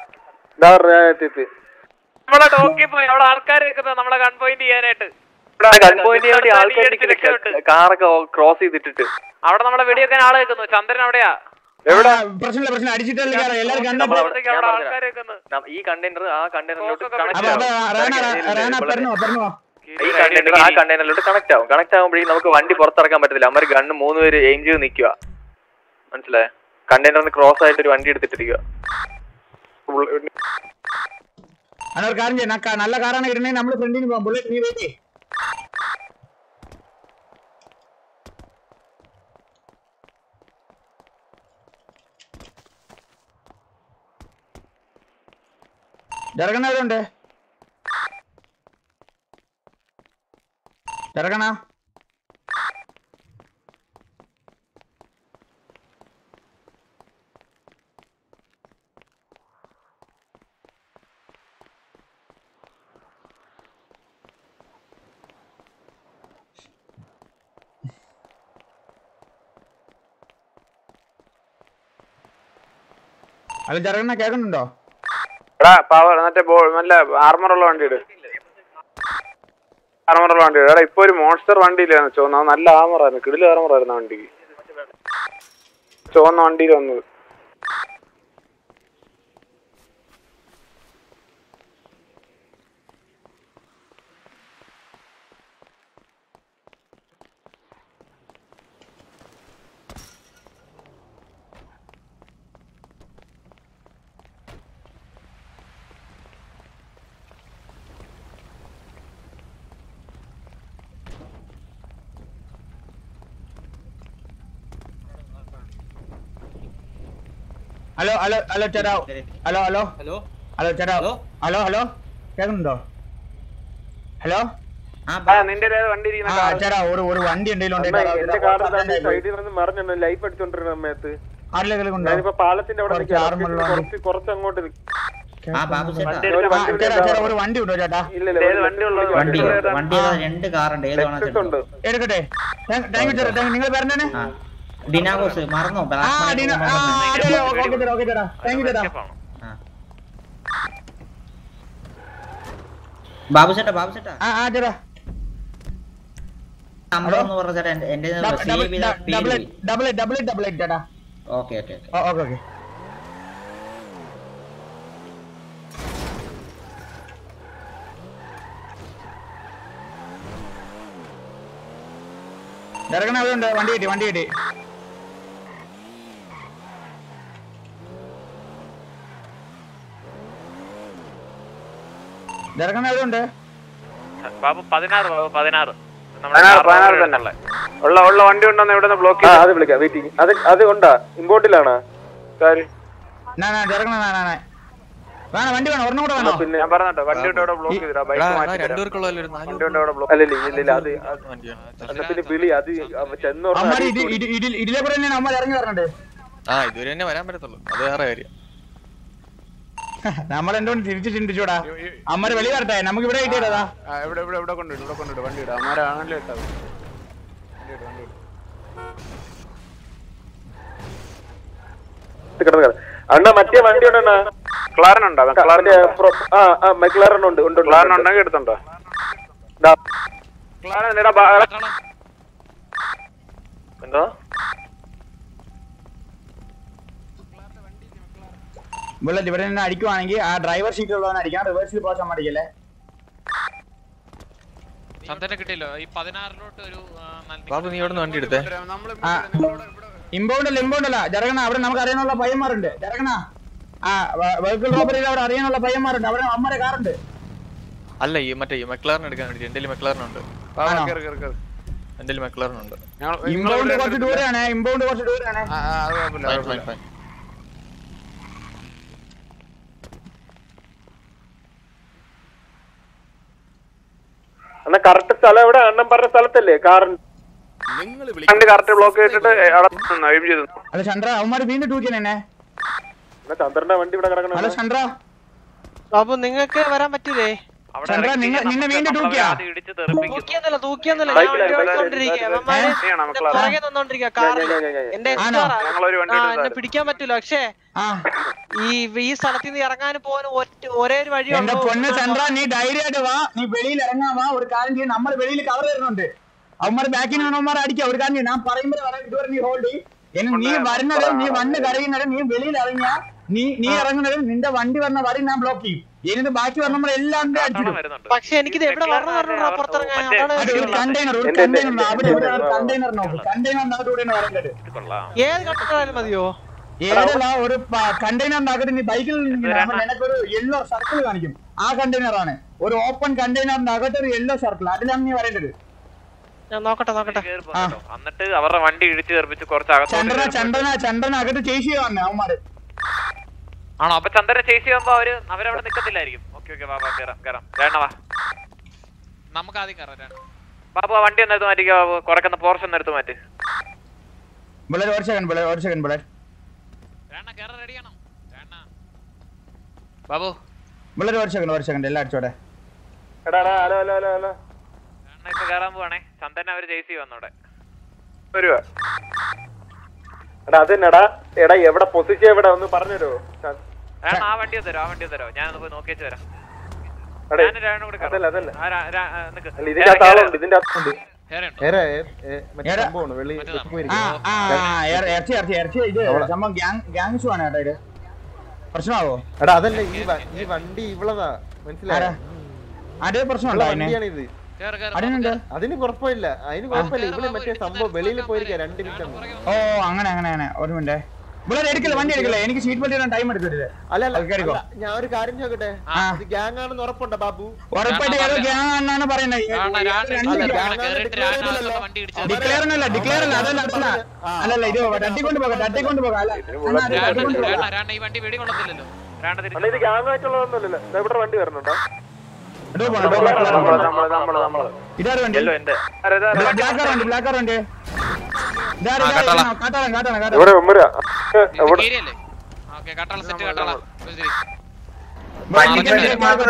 നമ്മളെ ഡോക്കി പോയി അവിടെ ആൾക്കാർ നിൽക്കുന്നത് നമ്മളെ ഗൺ പോയിന്റ് ചെയ്യാനായിട്ട് ഗൺ പോയിന്റ് വേണ്ടി ആൾക്കാർ കാറൊക്കെ ക്രോസ് ചെയ്തിട്ടിട്ട് അവിടെ നമ്മളെ വെടിവെക്കാൻ ആള് നിൽക്കുന്നു ചന്ദ്രൻ അവിടെയാ എവിടെ പ്രശ്നമില്ല പ്രശ്നം അടിച്ചിട്ടല്ലേ കയറാം എല്ലാവരും കണ്ടപ്പോ നമ്മളവിടത്തേക്ക് അവിടെ ആൾക്കാർ നിൽക്കുന്നു നം- ഈ കണ്ടെയ്നർ ആ കണ്ടെയ്നറിലോട്ട് അപ്പൊ കണക്ട് അപ്പൊ റാണ റാണ പറഞ്ഞോ പറഞ്ഞോ ഈ കണ്ടെയ്നർ ആ കണ്ടെയ്നറിലോട്ട് കണക്ട് ആവും കണക്ട് ആകുമ്പോഴേക്കും നമുക്ക് വണ്ടി പുറത്തിറക്കാൻ പറ്റത്തില്ല അമ്മ ഗണ്ണ് മൂന്ന് പേര് എയിം ചെയ്ത് നിൽക്കുക മനസ്സിലായോ കണ്ടെയ്നറിന് ക്രോസ് ആയിട്ട് ഒരു വണ്ടി എടുത്തിട്ടിരിക്കുക അങ്ങനെ ഒരു കാര്യം ചെയ്യാം ന- നല്ല കാറാണ് ഇടണേ നമ്മൾ ഫ്രണ്ടിന് പോകാം ബുള്ളറ്റ് നീ വെയിറ്റ് ജറകണവരുണ്ട് ജറകണ അല്ല ജറകണ കേൾക്കുന്നുണ്ടോ എടാ പവർ മറ്റേ ബോ നല്ല ആർമർ ഉള്ള വണ്ടി ഇട് ആർമർ ഉള്ള വണ്ടി ഇട് എടാ ഇപ്പൊ ഒരു മോൺസ്റ്റർ വണ്ടിയിലായിരുന്നു ചുവന്ന അത് നല്ല ആർമറായിരുന്നു കിടിൽ ആർമറായിരുന്നു ആ വണ്ടിക്ക് ചുവന്ന വണ്ടിയിൽ വന്നത് ഹലോ ഹലോ ഹലോ ചേട്ടാ ഹലോ ഹലോ ഹലോ ഹലോ ചേട്ടാ ഹലോ ഹലോ കേൾക്കുന്നുണ്ടോ ഹലോ ആ നിന്റെ ഒരു വണ്ടി ഇരിക്കുന്ന ആ car. ചേട്ടാ ഒരു ഒരു വണ്ടി എന്തെങ്കിലും എന്റെ കാർ സൈഡിൽ നിന്ന് മറിഞ്ഞു ലൈഫ് അടിച്ചോണ്ടിരുന്ന സമയത്ത് ആരിലെങ്കിലും ഞാനിപ്പോ പാലത്തിന്റെ അവിടെ കുറച്ച് നിൽക്കാം. ആർമുള്ള കുറച്ച് കുറച്ച് അങ്ങോട്ട് നിൽക്കാം. ആ ബാബു ചേട്ടാ ഒരു വണ്ടി ചേട്ടാ ചേട്ടാ ഒരു വണ്ടി ഉണ്ടോ ചേട്ടാ ഇല്ല ഇല്ല ഒരു വണ്ടി ഉള്ളത് വണ്ടി വണ്ടി ഏതാ? രണ്ട് കാറുണ്ട് ഏത് വേണം Lexus ഉണ്ട് എടുക്കട്ടെ താങ്ക് യു ചേട്ടാ താങ്ക് നിങ്ങൾ പറഞ്ഞേ ആ ഡിനാഗോസ് മറന്നോ ആ ഡീന ആ അതെ അതെ ഓക്കെ ചേട്ടാ ഓക്കെ ചേട്ടാ താങ്ക് യു ചേട്ടാ ബാബു ചേട്ടാ ബാബു ചേട്ടാ ആ ആ ചേട്ടാ നമ്പർ ഒന്ന് പറഞ്ഞ ചേട്ടാ എന്റെ- എന്റെ സേവ് ചെയ്ത പേര് ഡബിൾ പോയി ഡബിൾ ഡബിൾ ഡബിൾ എയ്റ്റ് ചേട്ടാ okay okay okay okay okay ഇറങ്ങണ അവിടെ ഉണ്ട് വണ്ടി കിട്ടി വണ്ടി കിട്ടി ഇറങ്ങണ അവിടെ ഉണ്ട് ബാബു പതിനാറ് ബാബു പതിനാറ് പതിനാറ് പതിനാറ് തന്നെ ഉള്ള ഉള്ള വണ്ടി ഉണ്ടോന്ന് ഇവിടെ ബ്ലോക്ക് ആ അത് വിളിക്കാം വെയിറ്റിംഗ് അത് അത് ഉണ്ടാ ഇമ്പോർട്ടിലാണോ കാര്യം നാ നാ ഇറങ്ങണ നാ നാ നാ വേണം വണ്ടി വേണം ഒരെണ്ണം കൂടെ വേണോ പിന്നെ ഞാൻ പറഞ്ഞോ വണ്ടി കൊണ്ട് ഇവിടെ ബ്ലോക്ക് ചെയ്തിടാ ബൈക്ക് മാറ്റി തരാം. രണ്ടുപേർക്കുള്ള ഒരു നാല് വണ്ടി കൊണ്ട് ഇവിടെ ബ്ലോക്ക് അല്ല ഇല്ല ഇല്ല ഇല്ല അത് അത് എന്നാ പിന്നെ വിളി അത് അവ ചെന്ന് പറഞ്ഞാ അമ്മാര് അടി ഇടി ഇടി ഇടി ഇതിലെ കൂടെ തന്നെയാണ് അമ്മ ഇറങ്ങി വരണത് ആ ഇതുവരെ തന്നെ വരാൻ പറ്റത്തുള്ളൂ അത് വേറെ കാര്യം നമ്മൾ എന്തുകൊണ്ട് തിരിച്ചു ചിന്തിച്ചൂടാ അമ്മര് വെളി വരട്ടെ നമുക്ക് ഇവിടെ കിട്ടിയതാ ആ, ഇവിടെ ഇവിടെ ഇവിടെ കൊണ്ടിട്ട് ഇവിടെ കൊണ്ടിട്ട് വണ്ടി ഇടാം അമ്മാരാണല്ലോ ഇട്ടത് കിടന്ന് കിടന്ന്. അണ്ണാ മറ്റേ വണ്ടി ഉണ്ടണ്ണാ ക്ലാരൻ ഉണ്ടോ ക്ലാരൻ മറ്റേ പ്രൊ- ആ ആ മെക്ലാറൻ ഉണ്ട് ഉണ്ട് ഉണ്ട്, ക്ലാരൻ ഉണ്ട് ഉണ്ടെങ്കിൽ എടുത്തുണ്ടോ ദാ. ക്ലാരൻ എടാ ബാ- എടാ, എന്തോ ബുള്ളറ്റ് ഇവിടെ നിന്ന് അടിക്കുവാണെങ്കിൽ ആ ഡ്രൈവർ സീറ്റ് ഉള്ളവനെ അടിക്കാം റിവേഴ്സിൽ പോകാൻ സമ്മതിക്കല്ലേ ചന്ദ്രനെ കിട്ടിയല്ലോ ഈ പതിനാറിലോട്ട് ഒരു ആ, നല്ല- ബാബു നീ ഇവിടെ നിന്ന് വണ്ടി എടുത്തേ ആ ഇമ്പൗണ്ട് അല്ല ഇമ്പൗണ്ട് അല്ല ജറകണ അവിടെ നമുക്ക് അറിയാനുള്ള പയ്യന്മാരുണ്ട് ജറകണ ആ വെഹിക്കിൾ റോബറിയിൽ അവിടെ അറിയാനുള്ള പയ്യന്മാരുണ്ട് അവിടെ അമ്മയുടെ കാറുണ്ട് അല്ല ഈ മറ്റേ ഈ മെക്ലാറിന് എടുക്കാൻ വേണ്ടി എന്റെ മെക്ലാറിനുണ്ട് ആണോ? കേറ്, കേറ്, കേറ്. എന്റെ മെക്ലറിൻ ഉണ്ട് ഇമ്പൗണ്ട് കുറച്ച് ദൂരെയാണ് ഇമ്പൗണ്ട് കുറച്ച് ദൂരെയാണ് Fine, fine, fine. എന്നാ കറക്റ്റ് സ്ഥലം എവിടെ അണ്ണൻ പറഞ്ഞ സ്ഥലത്തല്ലേ കാറിന് നിങ്ങൾ കണ്ട് കറക്റ്റ് ബ്ലോക്ക് ചെയ്തിട്ട് എയിം ചെയ്തു അല്ല ചന്ദ്ര അവന്മാര് വീണ്ടും ടൂക്കിയാണ് എന്നെ എന്നാ ചന്ദ്രന്റെ വണ്ടി ഇവിടെ കിടക്കണം ഹലോ ചന്ദ്ര ബാബു നിങ്ങൾക്ക് വരാൻ പറ്റൂലേ ചന്ദ്ര നിങ്ങ നിന്നെ വീണ്ടും ടൂക്കിയാ തൂക്കിയൊന്നുമില്ല തൂക്കിയൊന്നുമില്ല ഞാൻ വണ്ടി ഓടിച്ചോണ്ടിരിക്കുക അവന്മാര് എന്റെ പുറകെ നിന്നോണ്ടിരിക്കുക കാറിൽ എന്റെ ആണോ? escort ആ. ഞങ്ങളൊരു വണ്ടി ആ, എടുത്തായിരുന്നു. എന്നെ പിടിക്കാൻ പറ്റൂല പക്ഷേ ആ ഈ ഈ സ്ഥലത്ത് നിന്ന് ഇറങ്ങാനും പോകാനും ഒറ്റ ഒരേ ഒരു വഴി എന്റെ പൊന്ന് ചന്ദ്ര നീ ധൈര്യമായിട്ട് വാ നീ വെളിയിൽ ഇറങ്ങാൻ വാ ഒരു കാര്യം ചെയ്യും നമ്മൾ വെളിയിൽ കവർ തരുന്നുണ്ട് അവന്മാർ ബാക്കിൽ നിന്ന് അവന്മാർ അടിക്കാം ഒരു കാര്യം ചെയ്യ്. ഞാൻ പറയുമ്പോൾ പറയാം ഇതുവരെ നീ ഹോൾഡ് ചെയ്യും നീ വരുന്നത് നീ വന്ന് കരയുന്നത് നീ വെളിയിൽ ഇറങ്ങിയ നീ നീ ഇറങ്ങുന്നത് നിന്റെ വണ്ടി വന്ന വരി ഞാൻ ബ്ലോക്ക് ചെയ്യും ഇനി ബാക്കി വന്നവർ എല്ലാം അടിച്ചിടും പക്ഷെ എനിക്കിത് എവിടെ വരണം പറഞ്ഞാ പുറത്തിറങ്ങാൻ അതാണ് അത് ഒരു കണ്ടെയ്നർ ഒരു കണ്ടെയ്നർ അവിടെ ഇവിടെ കണ്ടെയ്നർ നോക്കും കണ്ടെയ്നറിനകത്തൂടെയാണ് വരേണ്ടത് ഏത് കട്ടറായാലും മതിയോ ഏതല്ല ഒരു കണ്ടെയ്നറിന്റെ അകത്ത് നീ ബൈക്കിൽ നിനക്കൊരു യെല്ലോ സർക്കിൾ കാണിക്കും ആ കണ്ടെയ്നർ ആണ് ഒരു ഓപ്പൺ കണ്ടെയ്നറിന്റെ അകത്ത് ഒരു യെല്ലോ സർക്കിൾ അതിലാണ് നീ വരേണ്ടത് ഞാൻ നോക്കട്ടെ നോക്കട്ടെ ആ എന്നിട്ട് അവരുടെ വണ്ടി ഇടിച്ച് തെറിപ്പിച്ച് കുറച്ച് ചന്ദ്രന അകത്തോട്ട് ചന്ദ്രന ചന്ദ്രന അകത്ത് ചേച്ചി വന്നെ അവന്മാര് ആണോ അപ്പൊ ചന്ദ്രനെ ചേച്ചി ചെയ്യുമ്പോ അവര് അവരവിടെ നിക്കത്തില്ലായിരിക്കും ഓക്കെ ഓക്കെ വാ വാ കേറാം കേറാം വേണ്ട വാ നമുക്ക് ആദ്യം കയറാം ബാബു ആ വണ്ടി ഒന്ന് എടുത്ത് മാറ്റിക്കോ ബാബു കുറക്കുന്ന പോർഷൻ ഒന്ന് എടുത്ത് മാറ്റി ബുള്ളറ്റ് ഒരു സെക്കൻഡ് ബുള്ളറ്റ് ഒരു സെക്കൻഡ് ബുള്ളറ്റ് വേണ്ട കയറാൻ റെഡിയാണോ വേണ്ട ബാബു ബുള്ളറ്റ് ഒരു സെക്കൻഡ് ഒരു സെക്കൻഡ് എല്ലാം അടിച്ചോടെ എടാ എടാ, ഹലോ ഹലോ ഹലോ ഹലോ വേണ്ട ഇപ്പൊ കയറാൻ പോവാണേ ചന്ദ്രനെ അവര് ചേച്ചി വന്നോടെ വരുവാ എടാ അതെന്നടാ എടാ എവിടെ പൊസിഷൻ എവിടെ ഒന്ന് പറഞ്ഞുതരോ വേണ്ട ആ വണ്ടി തരോ ആ വണ്ടി തരോ ഞാനൊന്ന് പോയി നോക്കിയേച്ച് വരാം എടേ, ഞാനും രാണും കൂടെ അതല്ല, അതല്ല. ആ, രാ- രാ- ആ, നിക്ക്. അല്ല ഇതിന്റെ അകത്ത് ആളുണ്ട് ഇതിന്റെ അകത്തുണ്ട് കയറുണ്ടോ ഏറെ, ഏ, മറ്റേ ഏറെ. സംഭവമാണ് വെള്ളി ആ വെച്ചിപ്പോയിരിക്കും. ആ ഇറ- ഇറച്ചി ഇറച്ചി ഇറച്ചി ഇത് സംഭവം ഗ്യാങ് ഗ്യാങ് ഷൂ ആണ് കേട്ടോ ഇത് പ്രശ്നമാവോ എടാ അതല്ല ഈ വ- ഈ വണ്ടി ഇവളതാ മനസ്സിലായോ ആരാ? അതേ പ്രശ്നമുണ്ടോ ഇവളെ അതിന് വണ്ടിയാണിത് കയറ് കയറ് അതിനുണ്ട് അതിന് കുഴപ്പമില്ല അതിന് കുഴപ്പമില്ല ഇവള് മറ്റേ സംഭവം വെളിയിൽ പോയിരിക്കാം രണ്ട് മിനിറ്റ് ഓ അങ്ങനെ അങ്ങനെ അങ്ങനെ ഒരു മിനിറ്റ് ബുള്ളറ്റ് എടുക്കില്ല വണ്ടി എടുക്കില്ല എനിക്ക് സീറ്റ് ബെൽറ്റ് ഇടാൻ ടൈം എടുക്കരുത് അല്ല അല്ല അത് കേറിക്കോ. അല്ല, ഞാൻ ഒരു കാര്യം ചോദിക്കട്ടെ ആ. ഇത് ഗ്യാങ് ആണെന്ന് ഉറപ്പുണ്ടോ ബാബു ഉറപ്പായിട്ട് ഏതോ ഗ്യാങ് ആണെന്നാണ് പറയുന്നത് ഡിക്ലെയർ അല്ല ഡിക്ലെയർ അല്ല അതല്ല അതല്ല അല്ലല്ല ഇത് തട്ടിക്കൊണ്ട് പോകാം തട്ടിക്കൊണ്ട് പോകാം അല്ല അണ്ണാ, അത് തട്ടിക്കൊണ്ട് പോകാം രാണ ഈ വണ്ടി വെടി കൊള്ളത്തില്ലല്ലോ രാണ അണ്ണാ ഇത് തിരിച്ചു ഗ്യാങ് ആയിട്ടുള്ളതൊന്നുമല്ലല്ലോ ദാ ഇവിടെ വണ്ടി വരുന്നുണ്ടോ ഇതോ പോണം, ഇതോ പോണം. ഇതാര് വണ്ടി എല്ലോ എന്റെ ബ്ലാക്ക് കാർ വണ്ടി ബ്ലാക്ക് കാർ വണ്ടി ഇതാര് ആ, ഇതാര് കാട്ടാള. കാട്ടാളൻ കാട്ടാളൻ കാട്ടാളൻ ഇവിടെ ഉമ്മര കീരിയല്ലേ ഓക്കെ കട്ടാള സെറ്റ് കട്ടാള ശരി വണ്ടി ആ, കേറി, വണ്ടി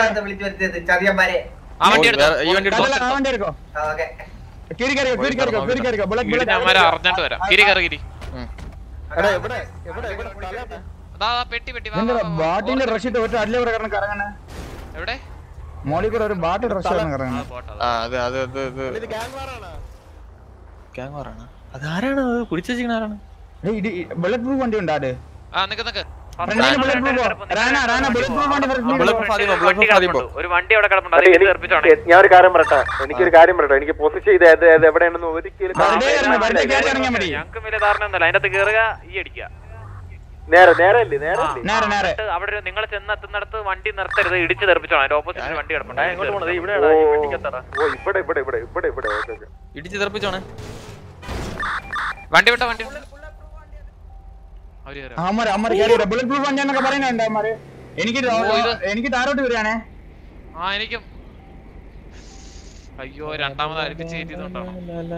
ആ വണ്ടി എടുത്തോ വേറെ- ഈ വണ്ടി എടുത്തോ കാട്ടാളൻ, ആ വണ്ടി എടുക്കോ കീറി കയറിക്കോ കീറി കയറിക്കോ കീറി കയറിക്കോ ബുള്ളറ്റ് ഇവിടെ ഞാൻ വരെ അറിഞ്ഞിട്ട് വരാം കിരി കയറി കിരി എടാ എവിടെ എവിടെ എവിടെ സ്ഥലം? അതാ അതാ, പെട്ടി പെട്ടി വാ, വാ, എന്താ വാ, വാ. ബാട്ടിന്റെ ഡ്രസ് ഇട്ട് ഒറ്റ അല്ലേ ഇവിടെ കിടന്ന് കറങ്ങണേ എവിടെ മോളിൽ കൂടെ ഒരു ബാട്ട് ഡ്രസ് കിടന്ന് ആ, കറങ്ങണേ പോട്ടെ, ആ അത് അത് അത് ഇത് ഇത് ഗ്യാങ് വാറാണോ ഗ്യാങ് വാറാണ് അതാരാണ് അത് പിടിച്ചു വെച്ചിരിക്കണ ആരാണ് ബുള്ളറ്റ് പ്രൂഫ് വണ്ടി ഉണ്ടാ അത് ആ നിക്ക് നിക്ക് ഫ്രണ്ടിൽ ബുള്ളറ്റ് പ്രൂഫ് റാന റാന ബുള്ളറ്റ് പ്രൂഫ് വണ്ടി bullet ഫ്രണ്ടിൽ proof ആദ്യം പോ, bullet വണ്ടി proof ആദ്യം പോ. കിടപ്പുണ്ട്. ഒരു വണ്ടി അവിടെ കിടപ്പുണ്ട് അത് അല്ല, ഇടിച്ച് എനിക്ക് തെറിപ്പിച്ചോണേ ഞാൻ ഒരു കാര്യം പറയട്ടെ എനിക്കൊരു കാര്യം പറയട്ടെ എനിക്ക് പൊസിഷൻ ഇത് ഏത് ഏത് എവിടെയാണെന്ന് ഒരിക്കലും വെറുതെ കാണാൻ ഇറങ്ങ്, വെറുതെ പറ്റില്ല. കയറി ഇറങ്ങിയാൽ മതി ഞങ്ങൾക്കും വലിയ ധാരണ ഒന്നുമില്ല അതിന്റെ അകത്ത് കയറുക ഈ അടിക്കുക നേരെ നേരെ അല്ലേ നേരെ അല്ലേ നേരെ നേരെ എന്നിട്ട് അവിടെ ഒരു നിങ്ങൾ ചെന്നെത്തുന്നിടത്ത് വണ്ടി നിർത്തരുത് ഇടിച്ച് തെറിപ്പിച്ചോണം അതിന്റെ ഓപ്പോസിറ്റ് വണ്ടി കിടപ്പുണ്ട് എങ്ങോട്ട് പോണത് ഇവിടെ ഓ ഓ, ഇവിടെ ഇവിടെ ഇവിടെ ഇവിടെ ഇവിടെ ഓക്കെ ഓക്കെ ഇടിച്ച് തെറിപ്പിച്ചാണ് വണ്ടി വിട്ടോ വണ്ടി വിട്ടോ അവര് കയറി അമ്മര് അമ്മര് കയറി ബുള്ളറ്റ് പ്രൂഫ് വണ്ടി എന്നൊക്കെ പറയുന്നുണ്ട് അമ്മര് എനിക്ക് ഓ, ഇത്. എനിക്ക് താരോട്ട് വരികയാണേ ആ എനിക്കും അയ്യോ രണ്ടാമത് അടുപ്പിച്ച് കയറ്റിയതുകൊണ്ടാണോ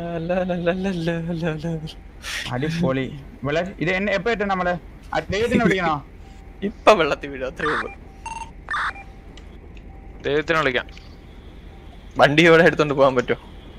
അടിപൊളി ബുള്ളറ്റ് ഇത് എന്നെ എപ്പോ എത്തും നമ്മള് ആ ദൈവത്തിനെ വിളിക്കണോ ഇപ്പൊ വെള്ളത്തിൽ വീഴും അത്രേ ഉള്ളൂ ദൈവത്തിനെ വിളിക്കാം വണ്ടി ഇവിടെ എടുത്തോണ്ട് പോകാൻ പറ്റുമോ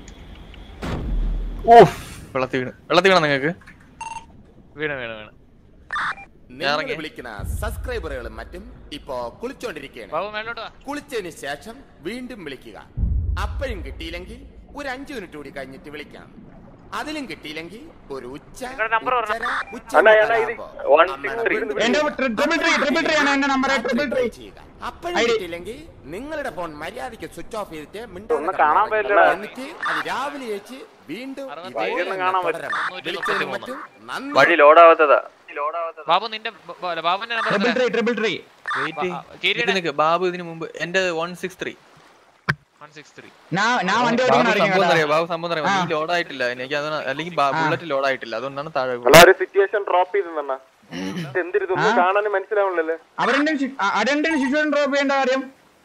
ഓ വെള്ളത്തിൽ വീണ് വെള്ളത്തിൽ വീണോ നിങ്ങക്ക് വീണ് വീണ് വീണ് നിങ്ങൾ ഇറങ്ങി. വിളിക്കുന്ന സബ്സ്ക്രൈബറുകളും മറ്റും ഇപ്പോ കുളിച്ചോണ്ടിരിക്കുകയാണ് ബാബു മേലോട്ട് വാ കുളിച്ചതിന് ശേഷം വീണ്ടും വിളിക്കുക അപ്പോഴും കിട്ടിയില്ലെങ്കിൽ ഒരു അഞ്ചു മിനിറ്റ് കൂടി കഴിഞ്ഞിട്ട് വിളിക്കാം അതിലും കിട്ടിയില്ലെങ്കിൽ ഒരു ഉച്ച നിങ്ങളുടെ number പറഞ്ഞോ. ഉച്ചര, ഉച്ച അണ്ണാ, അണ്ണാ, ഇത് മുതലാകുമ്പോ one അമ്മ six three. വീണ്ടും എന്റെ വിളിക്കുക. ട്രിപ്പിൾ ത്രീ ട്രിപ്പിൾ ത്രീ ആണ് എന്റെ നമ്പർ ട്രിപ്പിൾ ത്രീ ചെയ്യുക. അപ്പോഴും ഐഡി. കിട്ടിയില്ലെങ്കിൽ നിങ്ങളുടെ ഫോൺ മര്യാദയ്ക്ക് സ്വിച്ച് ഓഫ് ചെയ്തിട്ട് മിണ്ടാതെ ഒന്നും കാണാൻ കിടന്നാൽ മതി. പറ്റില്ലടാ. എന്നിട്ട് അത് രാവിലെ വെച്ച് വീണ്ടും അറുപത്തി ഇതുപോലെ ഒന്നും കാണാൻ തുടരണം. പറ്റില്ല. വിളിച്ചതിനും മറ്റും നന്ദി. വഴി ലോഡാവാത്തതാ ബാബു നിന്റെ ബ- ബ- ബാബുന്റെ number triple three triple three wait കിരീട നിക്ക് ബാബു ഇതിന് മുമ്പ് എന്റെ one six three one six three ഞാൻ ഞാൻ വണ്ടി ബാബു ഓടിക്കാൻ സംഭവം അറിയാം അറിയാം ബാബു സംഭവം അറിയാം ആ. നീ ലോഡ് ആയിട്ടില്ല എനിക്ക് അത് അല്ലെങ്കിൽ ആ. ബുള്ളറ്റ് ലോഡ് ആയിട്ടില്ല അതുകൊണ്ടാണ് താഴെ അല്ല ഒരു സിറ്റുവേഷൻ ഡ്രോപ്പ് ചെയ്തെന്നാ എന്തിരിതൊന്നും ആ? കാണാൻ മനസ്സിലാവുന്നില്ലല്ലോ അവരെന്റെ അതെന്തിന് ശിശുവിനെ ഡ്രോപ്പ് ചെയ്യേണ്ട കാര്യം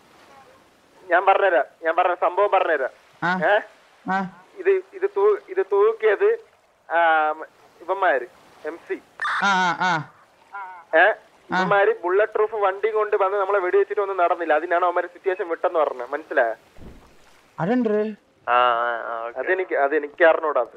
ഞാൻ പറഞ്ഞുതരാം ഞാൻ പറഞ്ഞ സംഭവം പറഞ്ഞുതരാം ആ. ഏ ആ ഇത് ഇത് തൂ ഇത് തൂക്കിയത് ആ, ഇവന്മാര് എം സി ആ ആ ഏ ഇവന്മാര് ബുള്ളറ്റ് പ്രൂഫ് വണ്ടി കൊണ്ട് വന്ന് നമ്മളെ വെടിവെച്ചിട്ട് ഒന്നും നടന്നില്ല അതിനാണ് അവന്മാര് സിറ്റുവേഷൻ വിട്ടെന്ന് പറഞ്ഞത് മനസ്സിലായ അതെന്ത് അതെനിക്ക് അതെനിക്ക് അറിഞ്ഞൂടാത്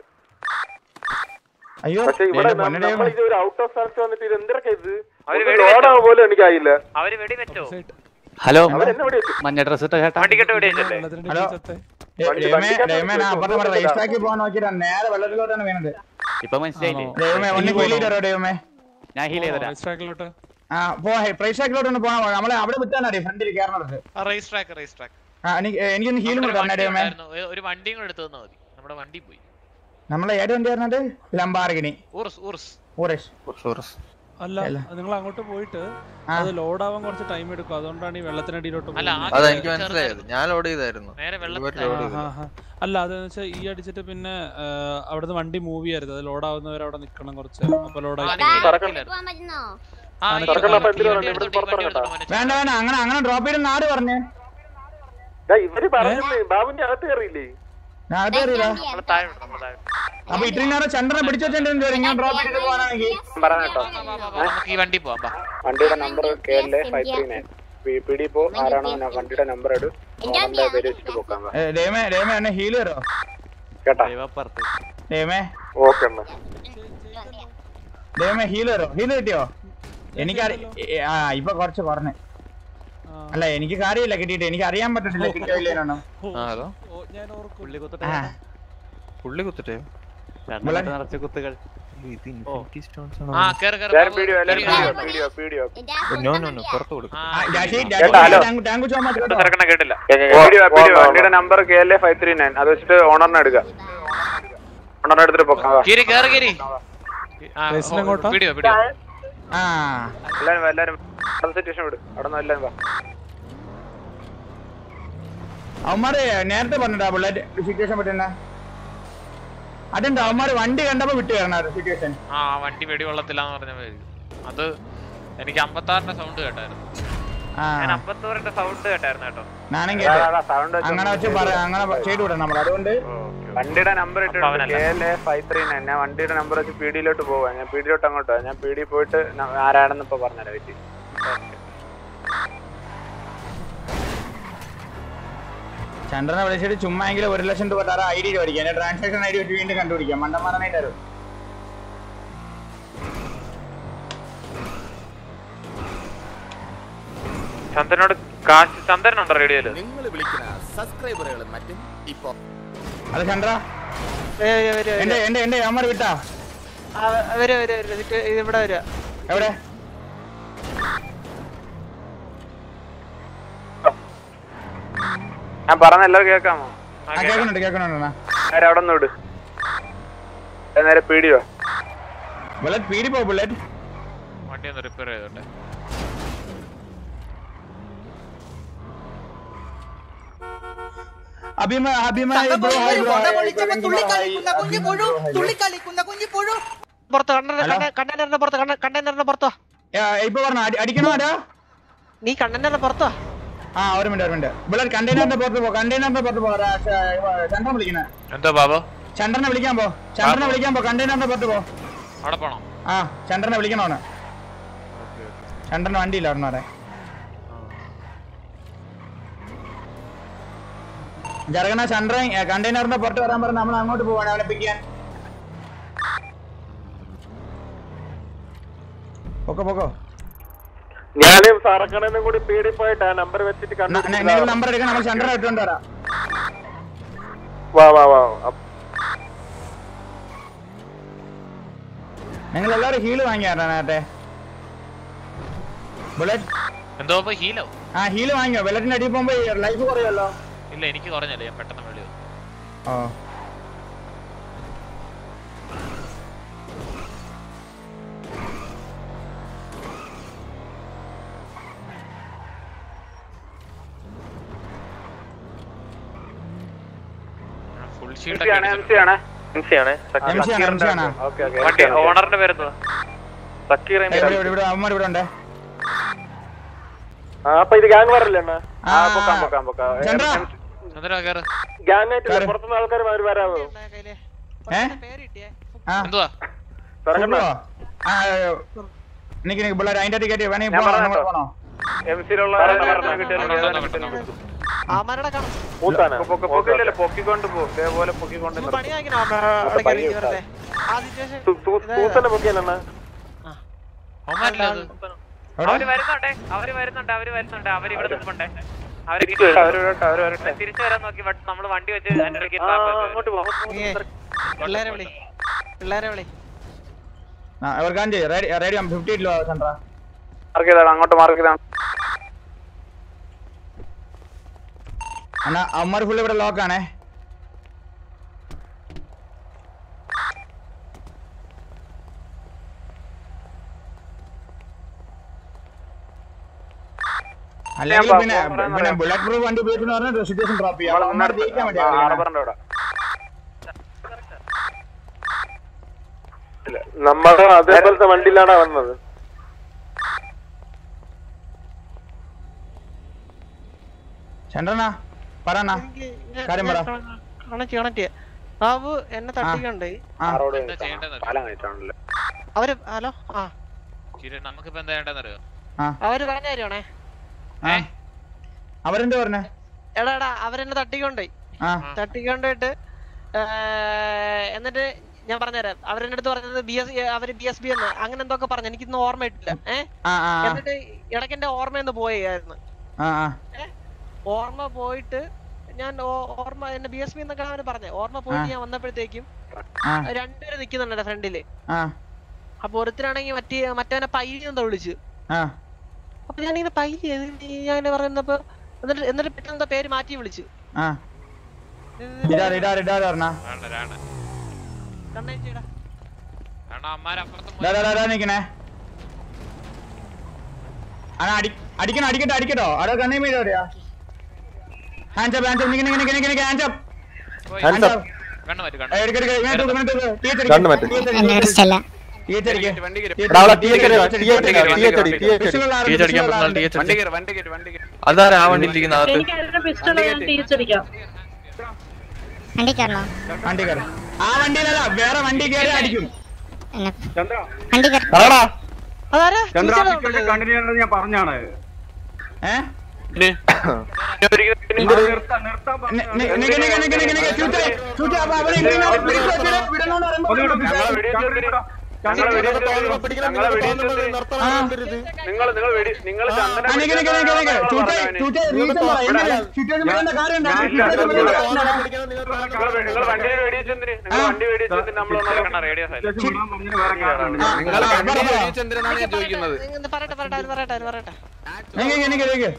അയ്യോ പക്ഷെ ഇവിടെ എന്റെ പൊന്നേ നമ്മൾ ഇത് ഒരു ഔട്ട് ഓഫ് സ്ഥലത്ത് വന്നിട്ട് ഇത് എന്തൊക്കെ ഇത് അവര് ഒന്ന് വെടിവെച്ചോ? ലോഡാവാൻ പോലും എനിക്കായില്ല അവര് വെടിവെച്ചോ ഹലോ അവരെന്നെ വെടിവെച്ചു മഞ്ഞ ഡ്രസ് ഇട്ട ചേട്ടാ വണ്ടിക്കെട്ട് വെടിവെച്ചല്ലേ ഹലോ വണ്ടി- ദൈവമേ വണ്ടിക്കകത്ത് ദൈവമേ ഞാൻ വെച്ചു. അപ്പുറത്ത് മറ്റേ ഒന്നും റേസ് ട്രാക്കിൽ പോകാൻ നോക്കിട്ടാ നേരെ വെള്ളത്തിലോട്ടാണ് വീണത് ഇപ്പൊ മനസ്സിലായില്ലേ ദൈവമേ ഒന്ന് ഹീൽ ചെയ്തോ ദൈവമേ ഞാൻ ഹീൽ ചെയ്തരാ ആ പോ പ്രൈസ് ട്രാക്കിലോട്ട് ഒന്ന് പോകാൻ നമ്മളെ അവിടെ വിട്ടാണ് അറിയാം ഫ്രണ്ടിൽ കയറണത് റേസ് ട്രാക്ക് റേസ് ട്രാക്ക് ആ എനിക്ക് എനിക്കൊന്ന് ഹീലും കൂടെ തരണേ ദൈവമേ ഒരു വണ്ടിയും കൂടെ എടുത്തു തന്നാ മതി നമ്മുടെ വണ്ടി പോയി നമ്മളെ ഏത് വണ്ടി പറഞ്ഞത് ലംബാർഗിനി ഊർസ് ഊർസ് ഊറേഷ് അല്ല നിങ്ങൾ അങ്ങോട്ട് പോയിട്ട് അത് ലോഡ് ആവാൻ കുറച്ച് ടൈം എടുക്കും അതുകൊണ്ടാണ് ഈ വെള്ളത്തിനടിയിലോട്ട് അല്ല, പോകുന്നത്. അതാ എനിക്ക് മനസ്സിലായത് ഞാൻ ലോഡ് ചെയ്തായിരുന്നു നേരെ ഒരുപാട് ആ, ലോഡ് ആ, ചെയ്തു ആ. അല്ല അതെന്ന് വെച്ചാൽ ഈ അടിച്ചിട്ട് പിന്നെ ആ, അവിടുന്ന് വണ്ടി മൂവ് ചെയ്യരുത് അത് ലോഡ് ആവുന്നവരെ അവിടെ നിക്കണം കുറച്ച് നേരം. അപ്പൊ ലോഡ് ആ, ആയി നിക്ക് പോകും. നിക്ക്. ആ, ഈ തുറക്കണ്ട, അപ്പൊ എന്തിനാ ഈ വേണ്ടേ? വണ്ടി ഇവിടെ എടുത്തോട്ടെ, ഈ വണ്ടി പുറത്തിറങ്ങണ്ട. എടുത്തോട്ടെ, വേണ്ട വേണ്ട അങ്ങനെ അങ്ങനെ ഡ്രോപ്പ് ചെയ്ത് നാട് പറഞ്ഞേ ദാ ഇവര് പറഞ്ഞില്ലേ ബാബുന്റെ അകത്ത് കയറിയില്ലേ ഞാൻ അത് അറിയില്ല നമ്മള് താഴെ വിടണം, നമ്മള് താഴെ വിടണം. അപ്പൊ ഇത്രയും നേരം ചന്ദ്രനെ പിടിച്ചു വെച്ചിട്ടുണ്ട് ഞാൻ ഡ്രോപ്പ് ചെയ്തിട്ട് പോകാനാണെങ്കിൽ പറഞ്ഞോ നമുക്ക് ഈ വണ്ടി പോവാം ബാ. വണ്ടിയുടെ number K L A five three nine P D പോ ആരാണോ ന- വണ്ടിയുടെ നമ്പർ ഇട് ഓണറിന്റെ പേര് വെച്ചിട്ട് പോക്കാൻ വാ. ദൈവമേ ദൈവമേ എന്നെ ഹീൽ തരോ കേട്ടാ ദൈവമേ ഓക്കെ എന്നാ ദൈവമേ ഹീൽ തരോ ഹീൽ കിട്ടിയോ എനിക്കറി ഏ, ആ ഇപ്പൊ കുറച്ച് കുറഞ്ഞ് അല്ല എനിക്ക് കാര്യമില്ല കിട്ടിയിട്ട് എനിക്ക് അറിയാൻ പറ്റത്തില്ല കിട്ടിയോ ഇല്ലേനോ ആ ഹലോ ഞാൻ ഓർക്കും പുള്ളി കുത്തട്ടെ ആ പുള്ളി കുത്തിട്ടേ രണ്ടെണ്ണത്തിൽ നിറച്ച കുത്തുകൾ ഇത് ഇൻഫിനിറ്റി സ്റ്റോൺസ് ആ കേറ് കേറ് എല്ലാരും ബാബു, വീഡിയോ എല്ലാരും കേറി വാ. Video video video no no no പുറത്ത് കൊടുക്കും ആ, ആ, ജാഷി, ജാഷി, കേട്ടോ, ഹലോ. ടാങ്ക് ടാങ്ക് ചോദിച്ചാൽ മതി കേട്ടോ. തിരക്കണ കേട്ടില്ല വീഡിയോ വീഡിയോ വണ്ടിയുടെ number K L A five three nine അത് വെച്ചിട്ട് ഓണറിനെ എടുക്കുക ഓണറിനെ എടുത്തിട്ട് പോക്കാം വാ. കിരി കേറ് കിരി ആ, ബസ്സിന് ഓ, എങ്ങോട്ടാ? വീഡിയോ വീഡിയോ ആ എല്ലാരും വാ, എല്ലാരും സിറ്റുവേഷൻ വിട് അവിടെ നിന്ന് എല്ലാരും വാ അവന്മാര് നേരത്തെ പറഞ്ഞിട്ടാ ബുള്ളറ്റ് സിറ്റുവേഷൻ പറ്റുന്ന അതുണ്ട് അവന്മാര് വണ്ടി കണ്ടപ്പോ വിട്ടു കയറണ സിറ്റുവേഷൻ ആ വണ്ടി വെടി കൊള്ളത്തില്ലാന്ന് പറഞ്ഞ മാതിരി അത് എനിക്ക് അമ്പത്താറിന്റെ സൗണ്ട് കേട്ടായിരുന്നു ആ ഞാൻ അമ്പത്തൂറിന്റെ സൗണ്ട് കേട്ടായിരുന്നു കേട്ടോ ഞാനും കേട്ടു സൗണ്ട് അങ്ങനെ വെച്ച് പറയാം അങ്ങനെ ചെയ്തു വിടാം നമ്മൾ അതുകൊണ്ട് വണ്ടിയുടെ നമ്പർ അപ്പൊ ഇട്ടിട്ടുണ്ട് അവനല്ല. K L A five three nine ഞാൻ വണ്ടിയുടെ നമ്പർ വെച്ച് പി ഡിയിലോട്ട് പോവാ ഞാൻ പി ഡിയിലോട്ട് അങ്ങോട്ട് പോവാം. ഞാൻ പി ഡി പോയിട്ട് ന- ആരാണെന്ന് ഇപ്പൊ പറഞ്ഞുതരാം വെച്ച് ചന്ദ്രനെ വിളിച്ചിട്ട് ചുമ്മാ എങ്കിലും ഒരു ലക്ഷം രൂപ തരാം ഐ ഡി ചോദിക്കാം എന്റെ ട്രാൻസാക്ഷൻ ഐ ഡി വെച്ച് വീണ്ടും കണ്ടുപിടിക്കാം മണ്ടന്മാരനായിട്ടാരും ചന്ദ്രനോട് കാശ് ചന്ദ്രനുണ്ടോ റേഡിയോയില് നിങ്ങൾ വിളിക്കുന്ന സബ്സ്ക്രൈബറുകളും മറ്റും ഇപ്പോ അത് ചന്ദ്ര വരൂ, വരൂ, വരൂ, എന്റെ വരൂ. എന്റെ എന്റെ അമ്മ വിട്ടാ ആ, വരൂ, വരൂ, വരൂ. ഇത് ഇവിടെ വരിക എവിടെ ഞാൻ പറഞ്ഞ എല്ലാവരും കേൾക്കാമോ ആ കേൾക്കുന്നുണ്ട് കേൾക്കുന്നുണ്ട് നേരെ അവിടെ നിന്ന് വിട് ഞാൻ നേരെ പി ഡിയോ ബുള്ളറ്റ് പീടി പോ ബുള്ളറ്റ് വണ്ടി ഒന്ന് റിപ്പയർ ചെയ്തോട്ടെ അഭിമ അഭിമായ ബ്രോ ഹായ് ബ്രോ കൊണ്ട പൊളിച്ചപ്പോ തുള്ളിക്കളിക്കുന്ന കുഞ്ഞു പുഴു തുള്ളിക്കളിക്കുന്ന കുഞ്ഞു പുഴു പുറത്ത് കണ്ടെയ്നർ കണ്ടെയ്നറിന്റെ പുറത്ത് കണ്ടെയ്നറിന്റെ പുറത്തോ ഇപ്പൊ പറഞ്ഞ അടിക്കണോ ആരാ നീ കണ്ടെയ്നറിന്റെ പുറത്തോ ആ ഒരു മിനിറ്റ് ഒരു മിനിറ്റ് ബുള്ളറ്റ് കണ്ടെയ്നറിന്റെ പുറത്ത് പോ കണ്ടെയ്നറിന്റെ പുറത്ത് പോ രാ- ച- ചന്ദ്രൻ വിളിക്കണേ എന്തോ ബാബു ചന്ദ്രനെ വിളിക്കാൻ പോ ചന്ദ്രനെ വിളിക്കാൻ പോ കണ്ടെയ്നറിന്റെ പുറത്ത് പോ അവിടെ പോണോ ആ ചന്ദ്രനെ വിളിക്കണോന്ന് ചന്ദ്രന് വണ്ടിയില്ല അവിടെ വരെ ജറകണ ചന്ദ്രൻ ഏ, കണ്ടെയ്നറിന്റെ പുറത്ത് വരാൻ പറഞ്ഞ് നമ്മൾ അങ്ങോട്ട് പോവാണ് അവനെ പിക്ക് ചെയ്യാൻ പൊക്കോ പൊക്കോ ഞാനും സാറക്കണനും കൂടി പി ഡി പോയിട്ട് ആ നമ്പർ വെച്ചിട്ട് നിങ്ങൾ നമ്പർ എടുക്കാൻ നമ്മൾ ചന്ദ്രനെ ഇട്ടുകൊണ്ട് വരാം വാ വാ വാ അപ്പ് നിങ്ങൾ എല്ലാവരും ഹീല് വാങ്ങിയാറാ നേരത്തെ ബുള്ളറ്റ് എന്തോ ഇപ്പൊ ഹീലോ ആ ഹീല് വാങ്ങിയോ ബുള്ളറ്റിന്റെ അടിയിൽ പോകുമ്പോ ലൈഫ് കുറയുമല്ലോ ഇല്ല എനിക്ക് കുറഞ്ഞല്ലേ ഞാൻ പെട്ടെന്ന് വെളി വന്നു ഓ ഷീൽഡ് ഒക്കെ എം സി ആണ് MC ആണ്, MC ആണ്. വണ്ടി ഓണറിന്റെ പേരെന്താ സക്കീർ ഏയ് ഇവിടെ ഇവിടെ ഇവിടെ അവന്മാർ ഇവിടെ ഉണ്ട് ആ അപ്പൊ ഇത് ഗ്യാങ് വരല്ലേ അണ്ണാ ആ, പൊക്കാം പൊക്കാം പൊക്കാം ചന്ദ്ര. ചന്ദ്ര കേറ് ഗ്യാങ് ആയിട്ട് പുറത്തുനിന്ന് ആൾക്കാർ അവര് വരാമോ ഏ ആ എന്തുവാ തുറക്കണ്ട സുഖോ? ആ നിക്ക് നിക്ക് പിള്ളേർ അതിന്റെ ടിക്കറ്റ് വേണമെങ്കിൽ ഞാൻ പോണോ പറഞ്ഞോ. അങ്ങോട്ട് പോണോ എം സിയിലുള്ള അവന്മാരുടെ കാണും പൊക്കില്ലല്ലോ പൊക്കിക്കൊണ്ട് പോ ഇതേപോലെ പൊക്കിക്കൊണ്ട് നിർത്ത്. പണി വാങ്ങിക്കണം അവിടെ കയറി വെറുതെ ആ സിറ്റുവേഷൻ തൂത്തന്നെ പൊക്കിയല്ലണ്ണ അവന്മാരില്ല അത് അവര് വരുന്നുണ്ടേ അവര് വരുന്നുണ്ട് അവര് വരുന്നുണ്ട് അവര് ഇവിടെ നിൽപ്പുണ്ടേ അവര് അവര് വരട്ടെ, അവര് വരട്ടെ. തിരിച്ചു വരാൻ നോക്കി ബട്ട് നമ്മള് വണ്ടി വെച്ച് അതിന്റെ ഇടയ്ക്ക് ആ, അങ്ങോട്ട് പോ പിള്ളേരെ വിളി പിള്ളേരെ വിളി ആ ഇവർക്കാൻ ചെയ്യും റെഡി റെഡി ഫിഫ്റ്റി ഇല്ലോ ചന്ദ്ര മാർക്ക് ചെയ്താണ് അങ്ങോട്ട് മാർക്ക് ചെയ്താണ് അണ്ണാ അവന്മാർ ഫുള്ള് ഇവിടെ ലോക്കാണേ അല്ലെങ്കിൽ പിന്നെ പിന്നെ ബുള്ളറ്റ് പ്രൂഫ് വണ്ടി ഉപയോഗിക്കുന്ന പറഞ്ഞാൽ സിറ്റുവേഷൻ ഡ്രോപ്പ് ചെയ്യാം അവന്മാർ ജയിക്കാൻ വേണ്ടി ഹാർബറിന്റെ അവിടെ നമ്മള് അതേപോലത്തെ വണ്ടിയിലാണ് വന്നത് ചന്ദ്രനാ പറണ്ണാ കാര്യം പറ കണക്ട് കണക്ട് ബാബു എന്നെ തട്ടിക്കണ്ട് ആ എന്താ ചെയ്യേണ്ടതെന്ന് പാലം കഴിച്ചാണല്ലോ അവര് ഹലോ ആ ശരി നമുക്കിപ്പോ എന്താ ചെയ്യേണ്ടതെന്നറിയോ ആ അവര് പറഞ്ഞ കാര്യമാണേ ആ അവരെന്താ പറഞ്ഞേ എടാ എടാ അവരെന്നെ തട്ടിക്കൊണ്ടേ ആ തട്ടിക്കൊണ്ടിട്ട് എന്നിട്ട് ഞാൻ പറഞ്ഞുതരാം അവരെന്റെ അടുത്ത് പറഞ്ഞത് ബി എസ് അവര് ബി എസ് ബി എന്ന് അങ്ങനെ എന്തൊക്കെ പറഞ്ഞു എനിക്കിന്ന് ഓർമ്മ ഇട്ടില്ല ഏഹ് ആ ആ ആ. എന്നിട്ട് ഇടയ്ക്ക് എന്റെ ഓർമ്മയെന്ന് പോയായിരുന്നു ആ ആ ഓർമ്മ പോയിട്ട് ഞാൻ ഓ- ഓർമ്മ എന്നെ ബി എസ് ബി എന്നൊക്കെ അവര് പറഞ്ഞേ ഓർമ്മ പോയിട്ട് ആ. ഞാൻ വന്നപ്പോഴത്തേക്കും ആ. രണ്ടുപേര് നിക്കുന്നുണ്ട് എന്റെ ഫ്രണ്ടില് ആ അപ്പൊ ഒരുത്തരാണെങ്കിൽ മറ്റേ മറ്റവനെ പൈലി എന്താ വിളിച്ചു ആ അപ്പൊ ഞാനിങ്ങനെ പൈലി ഞാൻ ഇങ്ങനെ പറയുന്നപ്പോ എന്നിട്ട് എന്നിട്ട് പെട്ടെന്ന് പേര് മാറ്റി വിളിച്ചു ആ ഇടാ ഇടാ ഇടാ പറഞ്ഞ വേണ്ട വേണ്ട കണ്ണേച്ചിടാ കാരണം അമ്മാരപ്പുറത്ത് ഡാ ഡാ, ഡാ ഡാ നിക്കണേ അണ്ണാ അടി അടിക്കണോ അടിക്കട്ടെ അടിക്കട്ടോ അവിടെ കണ്ണീ മീഡ് എവിടെയാ ഹാൻഡ് അപ്പ് ഹാൻഡ് അപ്പ് നിക്ക് നിക്ക് നിക്ക് നിക്ക് ഹാൻഡ് അപ്പ് ഹാൻഡ് അപ്പ് കണ്ണു മാറ്റി എടുക്ക എടുക്ക ഇങ്ങനെ തൂക്ക് ഇങ്ങനെ തൂക്ക് ടീ കണ്ണ് മാറ്റ്. ടീ അടിക്ക് എടാ, അവിടെ ടീ അടിക്ക്, ടീ അടിക്ക്, ടീ അടിക്ക്, ടീ അടിക്ക്. ടീ അടിക്കാൻ പറ്റുന്ന ടീ വണ്ടി കയറി വണ്ടി കയറി വണ്ടി കയറി അതാരാ ആ വണ്ടിയിലിരിക്കുന്ന അകത്ത് വണ്ടി കയറണോ വണ്ടി കയറി ആ വണ്ടിയിലല്ല വേറെ വണ്ടി കയറി അടിക്കും വണ്ടി കയറി അതാരാ ചന്ദ്ര ടീച്ചറാ സിറ്റുവേഷൻ ഉള്ളത്? കണ്ടിന്യൂ ചെയ്യണമെന്ന് ഞാൻ പറഞ്ഞാണ് ഏ നിങ്ങൾ നിർത്താൻ നിർത്താൻ നി- നി- നിക്ക് നിക്ക് നിക്ക് നിക്ക് നിക്ക് ചൂറ്റേ ചൂറ്റേ അപ്പൊ അവരെ ഇങ്ങനെ പിടിച്ച് വെച്ചിട്ട് വിടണോന്ന് പറയുമ്പോ നിങ്ങൾ നിങ്ങൾ വെടി നിങ്ങൾ ചന്ദന ആ, നിക്ക് നിക്ക് നിക്ക് നിക്ക് ചൂറ്റേ ചൂറ്റേ റീസൺ പറ എന്തിനാ ചുറ്റും വിടേണ്ട കാര്യം എന്താ ചുറ്റും വിടേണ്ട കാര്യം എന്താ? നിങ്ങൾ വണ്ടിയിൽ വെടിവെച്ചെന്തിന് നിങ്ങൾ വണ്ടി വെടിവെച്ചെന്തിന് നമ്മൾ റേഡിയോ നിങ്ങൾ വണ്ടി വെടിവെച്ചെന്തിനാണ് ഞാൻ ചോദിക്കുന്നത് ഇങ്ങ് പറയട്ടെ പറയട്ടെ അവര് പറയട്ടെ അവര് പറയട്ടെ നിക്ക് നിക്ക് നിക്ക് നിക്ക്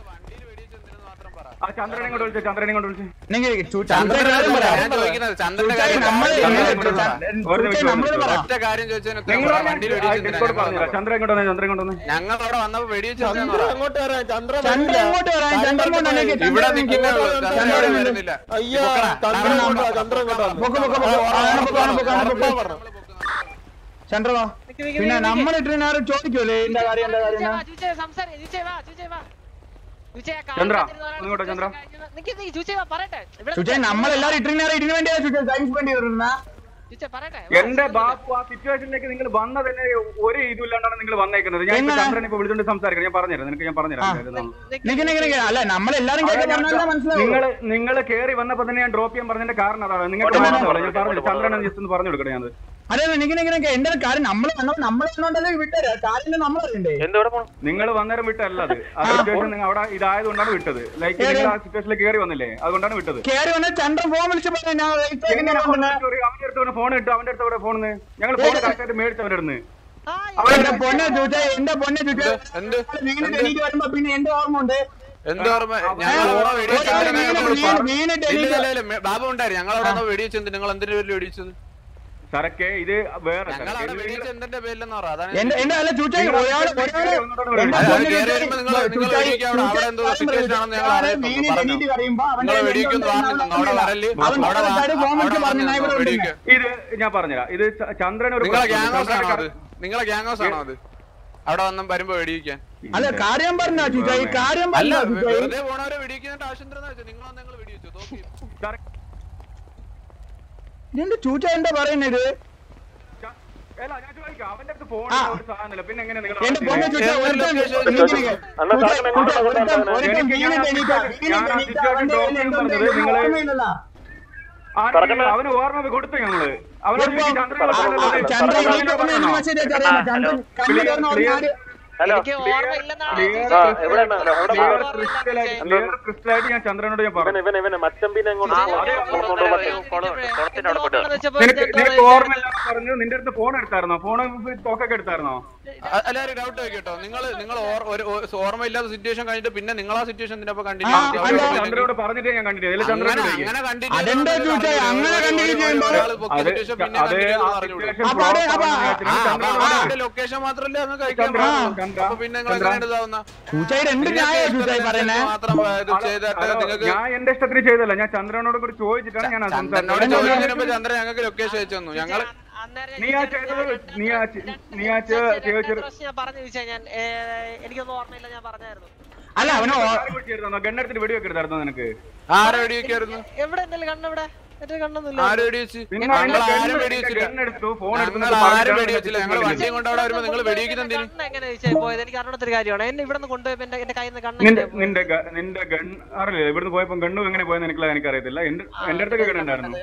ആ ചന്ദ്രനെ കൊണ്ട് വിളിച്ചു ചന്ദ്രനെ കൊണ്ട് വിളിച്ചു നിക്ക് നിക്ക് ചൂ- ചന്ദ്രന്റെ കാര്യം പറ. ഞാൻ ചോദിക്കുന്നത് ചന്ദ്രന്റെ ചൂറ്റേ കാര്യം നമ്മള് ഒരു ചൂറ്റേ നിമിഷം, നമ്മളോട് പറ ഒറ്റ കാര്യം ചോദിച്ചതിനൊക്കെ നിങ്ങൾ വണ്ടിയിൽ ഡിസ്കോഡ് പറഞ്ഞില്ല വെടിവെച്ചെന്തിനാ ചന്ദ്രൻ ഇങ്ങോട്ട് വന്നേ ചന്ദ്രൻ ഇങ്ങോട്ട് വന്നേ ഞങ്ങൾ അവിടെ വന്നപ്പോ വെടിവെച്ചെന്തിനാന്ന് ചന്ദ്രൻ പറ അങ്ങോട്ട് വരാൻ ചന്ദ്രൻ ചന്ദ്രൻ ഇങ്ങോട്ട് വരാൻ ചന്ദ്രൻ കൊണ്ടാണെങ്കിൽ ഇവിടെ ചന്ദ്രൻ നിൽക്കുന്നേ ഉള്ളൂ ചന്ദ്രൻ ഇവിടെ വരുന്നില്ല അയ്യോ ചന്ദ്രൻ ഇങ്ങോട്ട് വാ, ചന്ദ്രൻ ഇങ്ങോട്ട് വന്നു. പൊക്ക് പൊക്ക് പൊക്ക് ആണ് പൊക്ക് ആണ് പൊക്ക് ആണ് പൊക്ക് ചന്ദ്രവാ നിക്ക് നിക്ക് പിന്നെ നിക്ക് നമ്മൾ ഇട്ടിരുന്ന ആരും ചോദിക്കൂലേ എന്റെ കാര്യം എന്റെ കാര്യം ചൂച്ചേ എന്നാ? വാ, ചൂച്ചേ സംസാരി ചൂച്ചേ വാ ചൂച്ചേ വാ ചൂച്ചേ ആ കാലിൽ ചന്ദ്ര, വെച്ചിരുന്ന ഒരാൾ ഒന്നുകൂടെ ചന്ദ്ര. നിക്ക് നിക്ക് ചൂച്ചേ വാ പറയട്ടെ ഇവിടെ ചുറ്റേ നമ്മളെല്ലാരും ഇട്ടിരുന്ന ആരും ഇതിനു വേണ്ടിയാ ചുറ്റേ ടൈം സ്പെൻഡ് ചെയ്തിരുന്ന ചൂച്ചേ പറയട്ടെ എന്റെ ബാപ്പു ആ സിറ്റുവേഷനിലേക്ക് നിങ്ങൾ വന്നത് തന്നെ ഒരു ഇതുമില്ലാണ്ടാണ് നിങ്ങൾ വന്നേക്കുന്നത് ഞാൻ ഇപ്പൊ എങ്ങനെ? ചന്ദ്രൻ ഇപ്പൊ വിളിച്ചോണ്ട് സംസാരിക്കണം ഞാൻ പറഞ്ഞുതരാം നിനക്ക് ഞാൻ പറഞ്ഞുതരാം എന്തായാലും. നിക്ക് നിക്ക് നിക്ക് അല്ല നമ്മളെല്ലാരും കേട്ട് പറഞ്ഞാലേ മനസ്സിലാവും നിങ്ങൾ നിങ്ങൾ കേറി വന്നപ്പോ തന്നെ ഞാൻ ഡ്രോപ്പ് ചെയ്യാൻ പറഞ്ഞതിന്റെ കാരണം അതാണ് നിങ്ങൾക്ക് മനസ്സിലാവില്ല ഞാൻ പറഞ്ഞു ചന്ദ്രൻ ജസ്റ്റ് ഒന്ന് പറഞ്ഞു കൊടുക്കണേ ഞാൻ അതെ നിക്ക് നിക്ക് നിക്ക് എന്റെ ഒരു കാര്യം നമ്മൾ നമ്മൾ വന്നോണ്ടല്ലേ വിട്ടരാ കാര്യം നമ്മൾ അറിയണ്ടേ എന്തോടെ പോണം നിങ്ങൾ വന്നേരം വിട്ടല്ല അത് ആ സിറ്റുവേഷൻ നിങ്ങൾ അവിടെ ഇതായതുകൊണ്ടാണ് വിട്ടത് ലൈക്ക് നിങ്ങൾ ആ സിറ്റുവേഷനിൽ കയറി വന്നില്ലേ അതുകൊണ്ടാണ് വിട്ടത് കേറി വന്ന ചന്ദ്രൻ ഫോൺ വിളിച്ച് പറഞ്ഞു ഞാൻ right side എങ്ങനെ ൽ ഫോൺ വന്നെ. അവന്റെ അടുത്ത് ഫോൺ ഇട്ടു അവന്റെ അടുത്ത് ഫോൺ ഞങ്ങൾ ഫോൺ കറക്റ്റ് ആയിട്ട് മേടിച്ചു അവന്റെ അടുത്ത് എന്റെ പൊന്നെ ചൂറ്റ എന്റെ പൊന്നെ ചൂറ്റ എന്ത് നിങ്ങൾ എണീറ്റ് വരുമ്പോ പിന്നെ എന്റെ ഓർമ്മ ഉണ്ട് എന്താ ഓർമ്മ ഞങ്ങൾ അവിടെ വെടിവെച്ചെന്തിനാ മീൻ- മീൻ- മീൻ- മീൻ ഇല്ല, ഇല്ല, ഇല്ല, മേ- ബാബു ഉണ്ടായിരുന്നു ഞങ്ങൾ അവിടെ വെടിവെച്ചെന്ത് നിങ്ങൾ എന്തിനു പേരിൽ വെടിവെച്ചത് സരക്കെ ഇത് വേറെ ഞങ്ങൾ അവിടെ വെടിവെച്ച് എന്തിന്റെ പേരിലെന്ന് പറ അതാണ് എന്റെ എന്റെ അല്ല ചൂച്ചായി ഒരാള് ഒരാള് എന്റെ അത് പൊന്നു കേറി ചൂച്ചായി, വരുമ്പോ നിങ്ങൾ നിങ്ങൾ ചൂച്ചായി, വെടിവെക്കുക അവിടെ അവിടെ എന്തോ ചൂച്ചായി സിറ്റുവേഷൻ ആണെന്ന് ഞങ്ങൾ ഒരാള് അറിയത്തുള്ളൂ മീനിൽ പറഞ്ഞു എണീറ്റ് കരയുമ്പോ അവന്റെ നിങ്ങൾ കയ്യിൽ വെടിവെക്കുന്നു എന്തോ പറഞ്ഞു ഉണ്ടെന്ന് അവിടെ വരല് അവൻ അവിടെ അവിടെ വാ- ചാടി ഫോൺ അവിടെ വിളിച്ച് പറഞ്ഞു, ഞാൻ ഇവിടെ ഉണ്ട്. വെടിവെക്കുക ഇത് ഞാൻ പറഞ്ഞുതരാം ഇത് ച- ചന്ദ്രൻ ഒരു നിങ്ങളെ പ്രശ്നമുണ്ട്. ഗ്യാങ് ഹൗസ് ആണോ ചന്ദ്രൻ അത് നിങ്ങളെ ഗ്യാങ് ഹൗസ് ആണോ അത് അവിടെ വന്നും വരുമ്പോ വെടിവെക്കാൻ അല്ല കാര്യം പറഞ്ഞ ചൂച്ചായി കാര്യം അല്ല പറഞ്ഞ ചൂച്ചായി വെറുതെ പോണവരെ വെടിവെക്കുന്നതിന്റെ ആവശ്യം എന്താണെന്ന് വെച്ചാൽ നിങ്ങൾ നിങ്ങൾ വെടിവെച്ചു തോക്കി ഇതിന്റെ ചൂച്ച എന്താ പറയുന്നത് അല്ല, ഞാൻ ചോദിക്കാം, അവന്റെ അടുത്ത് ഫോൺ ആ. ഒരു സാധനമില്ല പിന്നെ എങ്ങനെ നിങ്ങൾ എന്റെ പൊന്നു ചൂച്ച ഏതൊരു ഒരുത്തൻ location- ഒരുത്തൻ ഒരുത്തൻ ഒരുത്തൻ ഒരുത്തൻ വീണിട്ട് എണീറ്റാ വീണിട്ട് ഞാൻ ആ എണീറ്റാ situation അവന്റെ drop കയ്യിൽ എന്തോ ചെയ്യുന്നത് ഉണ്ട്, നിങ്ങള് ഓർമ്മയില്ലല്ലോ. ആർക്കെങ്കിലും അവന് ഓർമ്മ കൊടുത്തു ഞങ്ങള് അവനോട് ഇപ്പൊ ചോദിക്കും, ചന്ദ്രൻ ആ, ആ, പറഞ്ഞത് ചന്ദ്രൻ ചന്ദ്രൻ എണീറ്റ ഉടനെ പറഞ്ഞോ? എനിക്ക് message അയച്ചറിയാമോ? ചന്ദ്രൻ കണ്ണു Clear- തുറന്ന് clear- ഉടനെ ആര് ഹലോ എനിക്ക് ഓർമ്മയില്ലെന്നാണ് ക്രിസ്റ്റലായിട്ട് ഞാൻ ചന്ദ്രനോട് ഞാൻ പറഞ്ഞു ഇവൻ ഇവന് മച്ചമ്പിനെ അങ്ങോട്ട് നിനക്ക് നിനക്ക് ഓർമ്മയില്ലാന്ന് പറഞ്ഞു നിന്റെ അടുത്ത് ഫോൺ എടുത്തായിരുന്നോ ഫോൺ തോക്കൊക്കെ എടുത്തായിരുന്നോ എല്ലാരും ഡൗട്ട് വെക്കട്ടോ നിങ്ങൾ നിങ്ങൾ ഒരു ഒരു ഓർമ്മയില്ലാത്ത സിറ്റുവേഷൻ കഴിഞ്ഞിട്ട് പിന്നെ നിങ്ങൾ ആ സിറ്റുവേഷൻ ഇതിനപ്പോ ആ, അല്ല, ചന്ദ്രനോട് പറഞ്ഞിട്ടേ ഞാൻ കണ്ടിട്ട് ഇതിൽ ചന്ദ്രനോട് അങ്ങനെ ചോദിക്ക്. അങ്ങനെ കണ്ടിന്യൂ അതെന്താ ചൂച്ചായി അങ്ങനെ കണ്ടിന്യൂ ചെയ്യുമ്പോ അത് അത് ആ situation അപ്പൊ അത് അപ്പൊ ചന്ദ്രനോട് ലൊക്കേഷൻ മാത്രമല്ലേ അങ്ങ് കഴിക്കാൻ ചന്ദ്ര, പറ്റുള്ളൂ. ചന്ദ്ര, അപ്പൊ പിന്നെ നിങ്ങൾ ചന്ദ്ര. എങ്ങനെ ഇതാവുന്ന ചൂച്ചായി രണ്ട് ന്യായോ ചൂച്ചായി പറയുന്നേ മാത്രം ഇത് ചെയ്തിട്ട് ഹലോ, നിങ്ങൾക്ക് ഞാൻ എന്റെ ഇഷ്ടത്തിന് ചെയ്തല്ല ഞാൻ ചന്ദ്രനോട് കൂടി ചോദിച്ചിട്ടാണ് ഞാൻ അത് ചന്ദ്രനോട് സംസാരിച്ചത്. ചോദിച്ചതിന് മുമ്പ് ചന്ദ്രൻ ഞങ്ങൾക്ക് ലൊക്കേഷൻ അയച്ചു തന്നു ഞങ്ങൾ നീ ആ ചെയ്തത് നീ ആ ചെ- നീ ആ ചെ- ചെയ്ത ഞാൻ പറഞ്ഞു ചോദിച്ചാ ഞാൻ ഏ, എനിക്കൊന്നും ഓർമ്മയില്ല ഞാൻ പറഞ്ഞായിരുന്നു അല്ല അവന് ഗണ്ണെടുത്തിട്ട് വെടിവെക്കരുതായിരുന്നു നിനക്ക് ആരെ വെടിവെക്കായിരുന്നു എവിടെ എന്റെ കണ്ണെവിടെ എന്റെ കണ്ണൊന്നുമില്ല ആര് വെടിവെച്ച് നിങ്ങൾ ഞങ്ങൾ എന്റെ ആരും ഗണ്ണ് വെടിവെച്ചില്ല ഗണ്ണെടുത്തു, ഫോൺ എടുത്തു ഞങ്ങൾ എന്നിട്ട് ആരും പറഞ്ഞിട്ടാണ് വെടിവെച്ചില്ല ഞങ്ങൾ വെടിവെച്ചത്. വണ്ടിയും കൊണ്ട് അവിടെ വരുമ്പോ നിങ്ങൾ വെടിവെക്കുന്ന എന്തിനു കണ്ണ് എങ്ങനെ ചോദിച്ചാൽ പോയത് എനിക്ക് അറിയാത്തൊരു കാര്യമാണ് എന്നെ ഇവിടെ നിന്ന് കൊണ്ടുപോയപ്പോ എന്റെ എന്റെ കയ്യിൽ നിന്ന് കണ്ണ് നിന്റെ എങ്ങനെയാ പോയത്? നിന്റെ ഗ- നിന്റെ ഗൺ അറിയില്ല ഇവിടുന്ന് പോയപ്പോ ഗണ്ണു എങ്ങനെ പോയെന്ന് എനിക്ക് എനിക്കറിയത്തില്ല എന്റെ എന്റെ അടുത്തൊക്കെ ഗണ്ണുണ്ടായിരുന്നു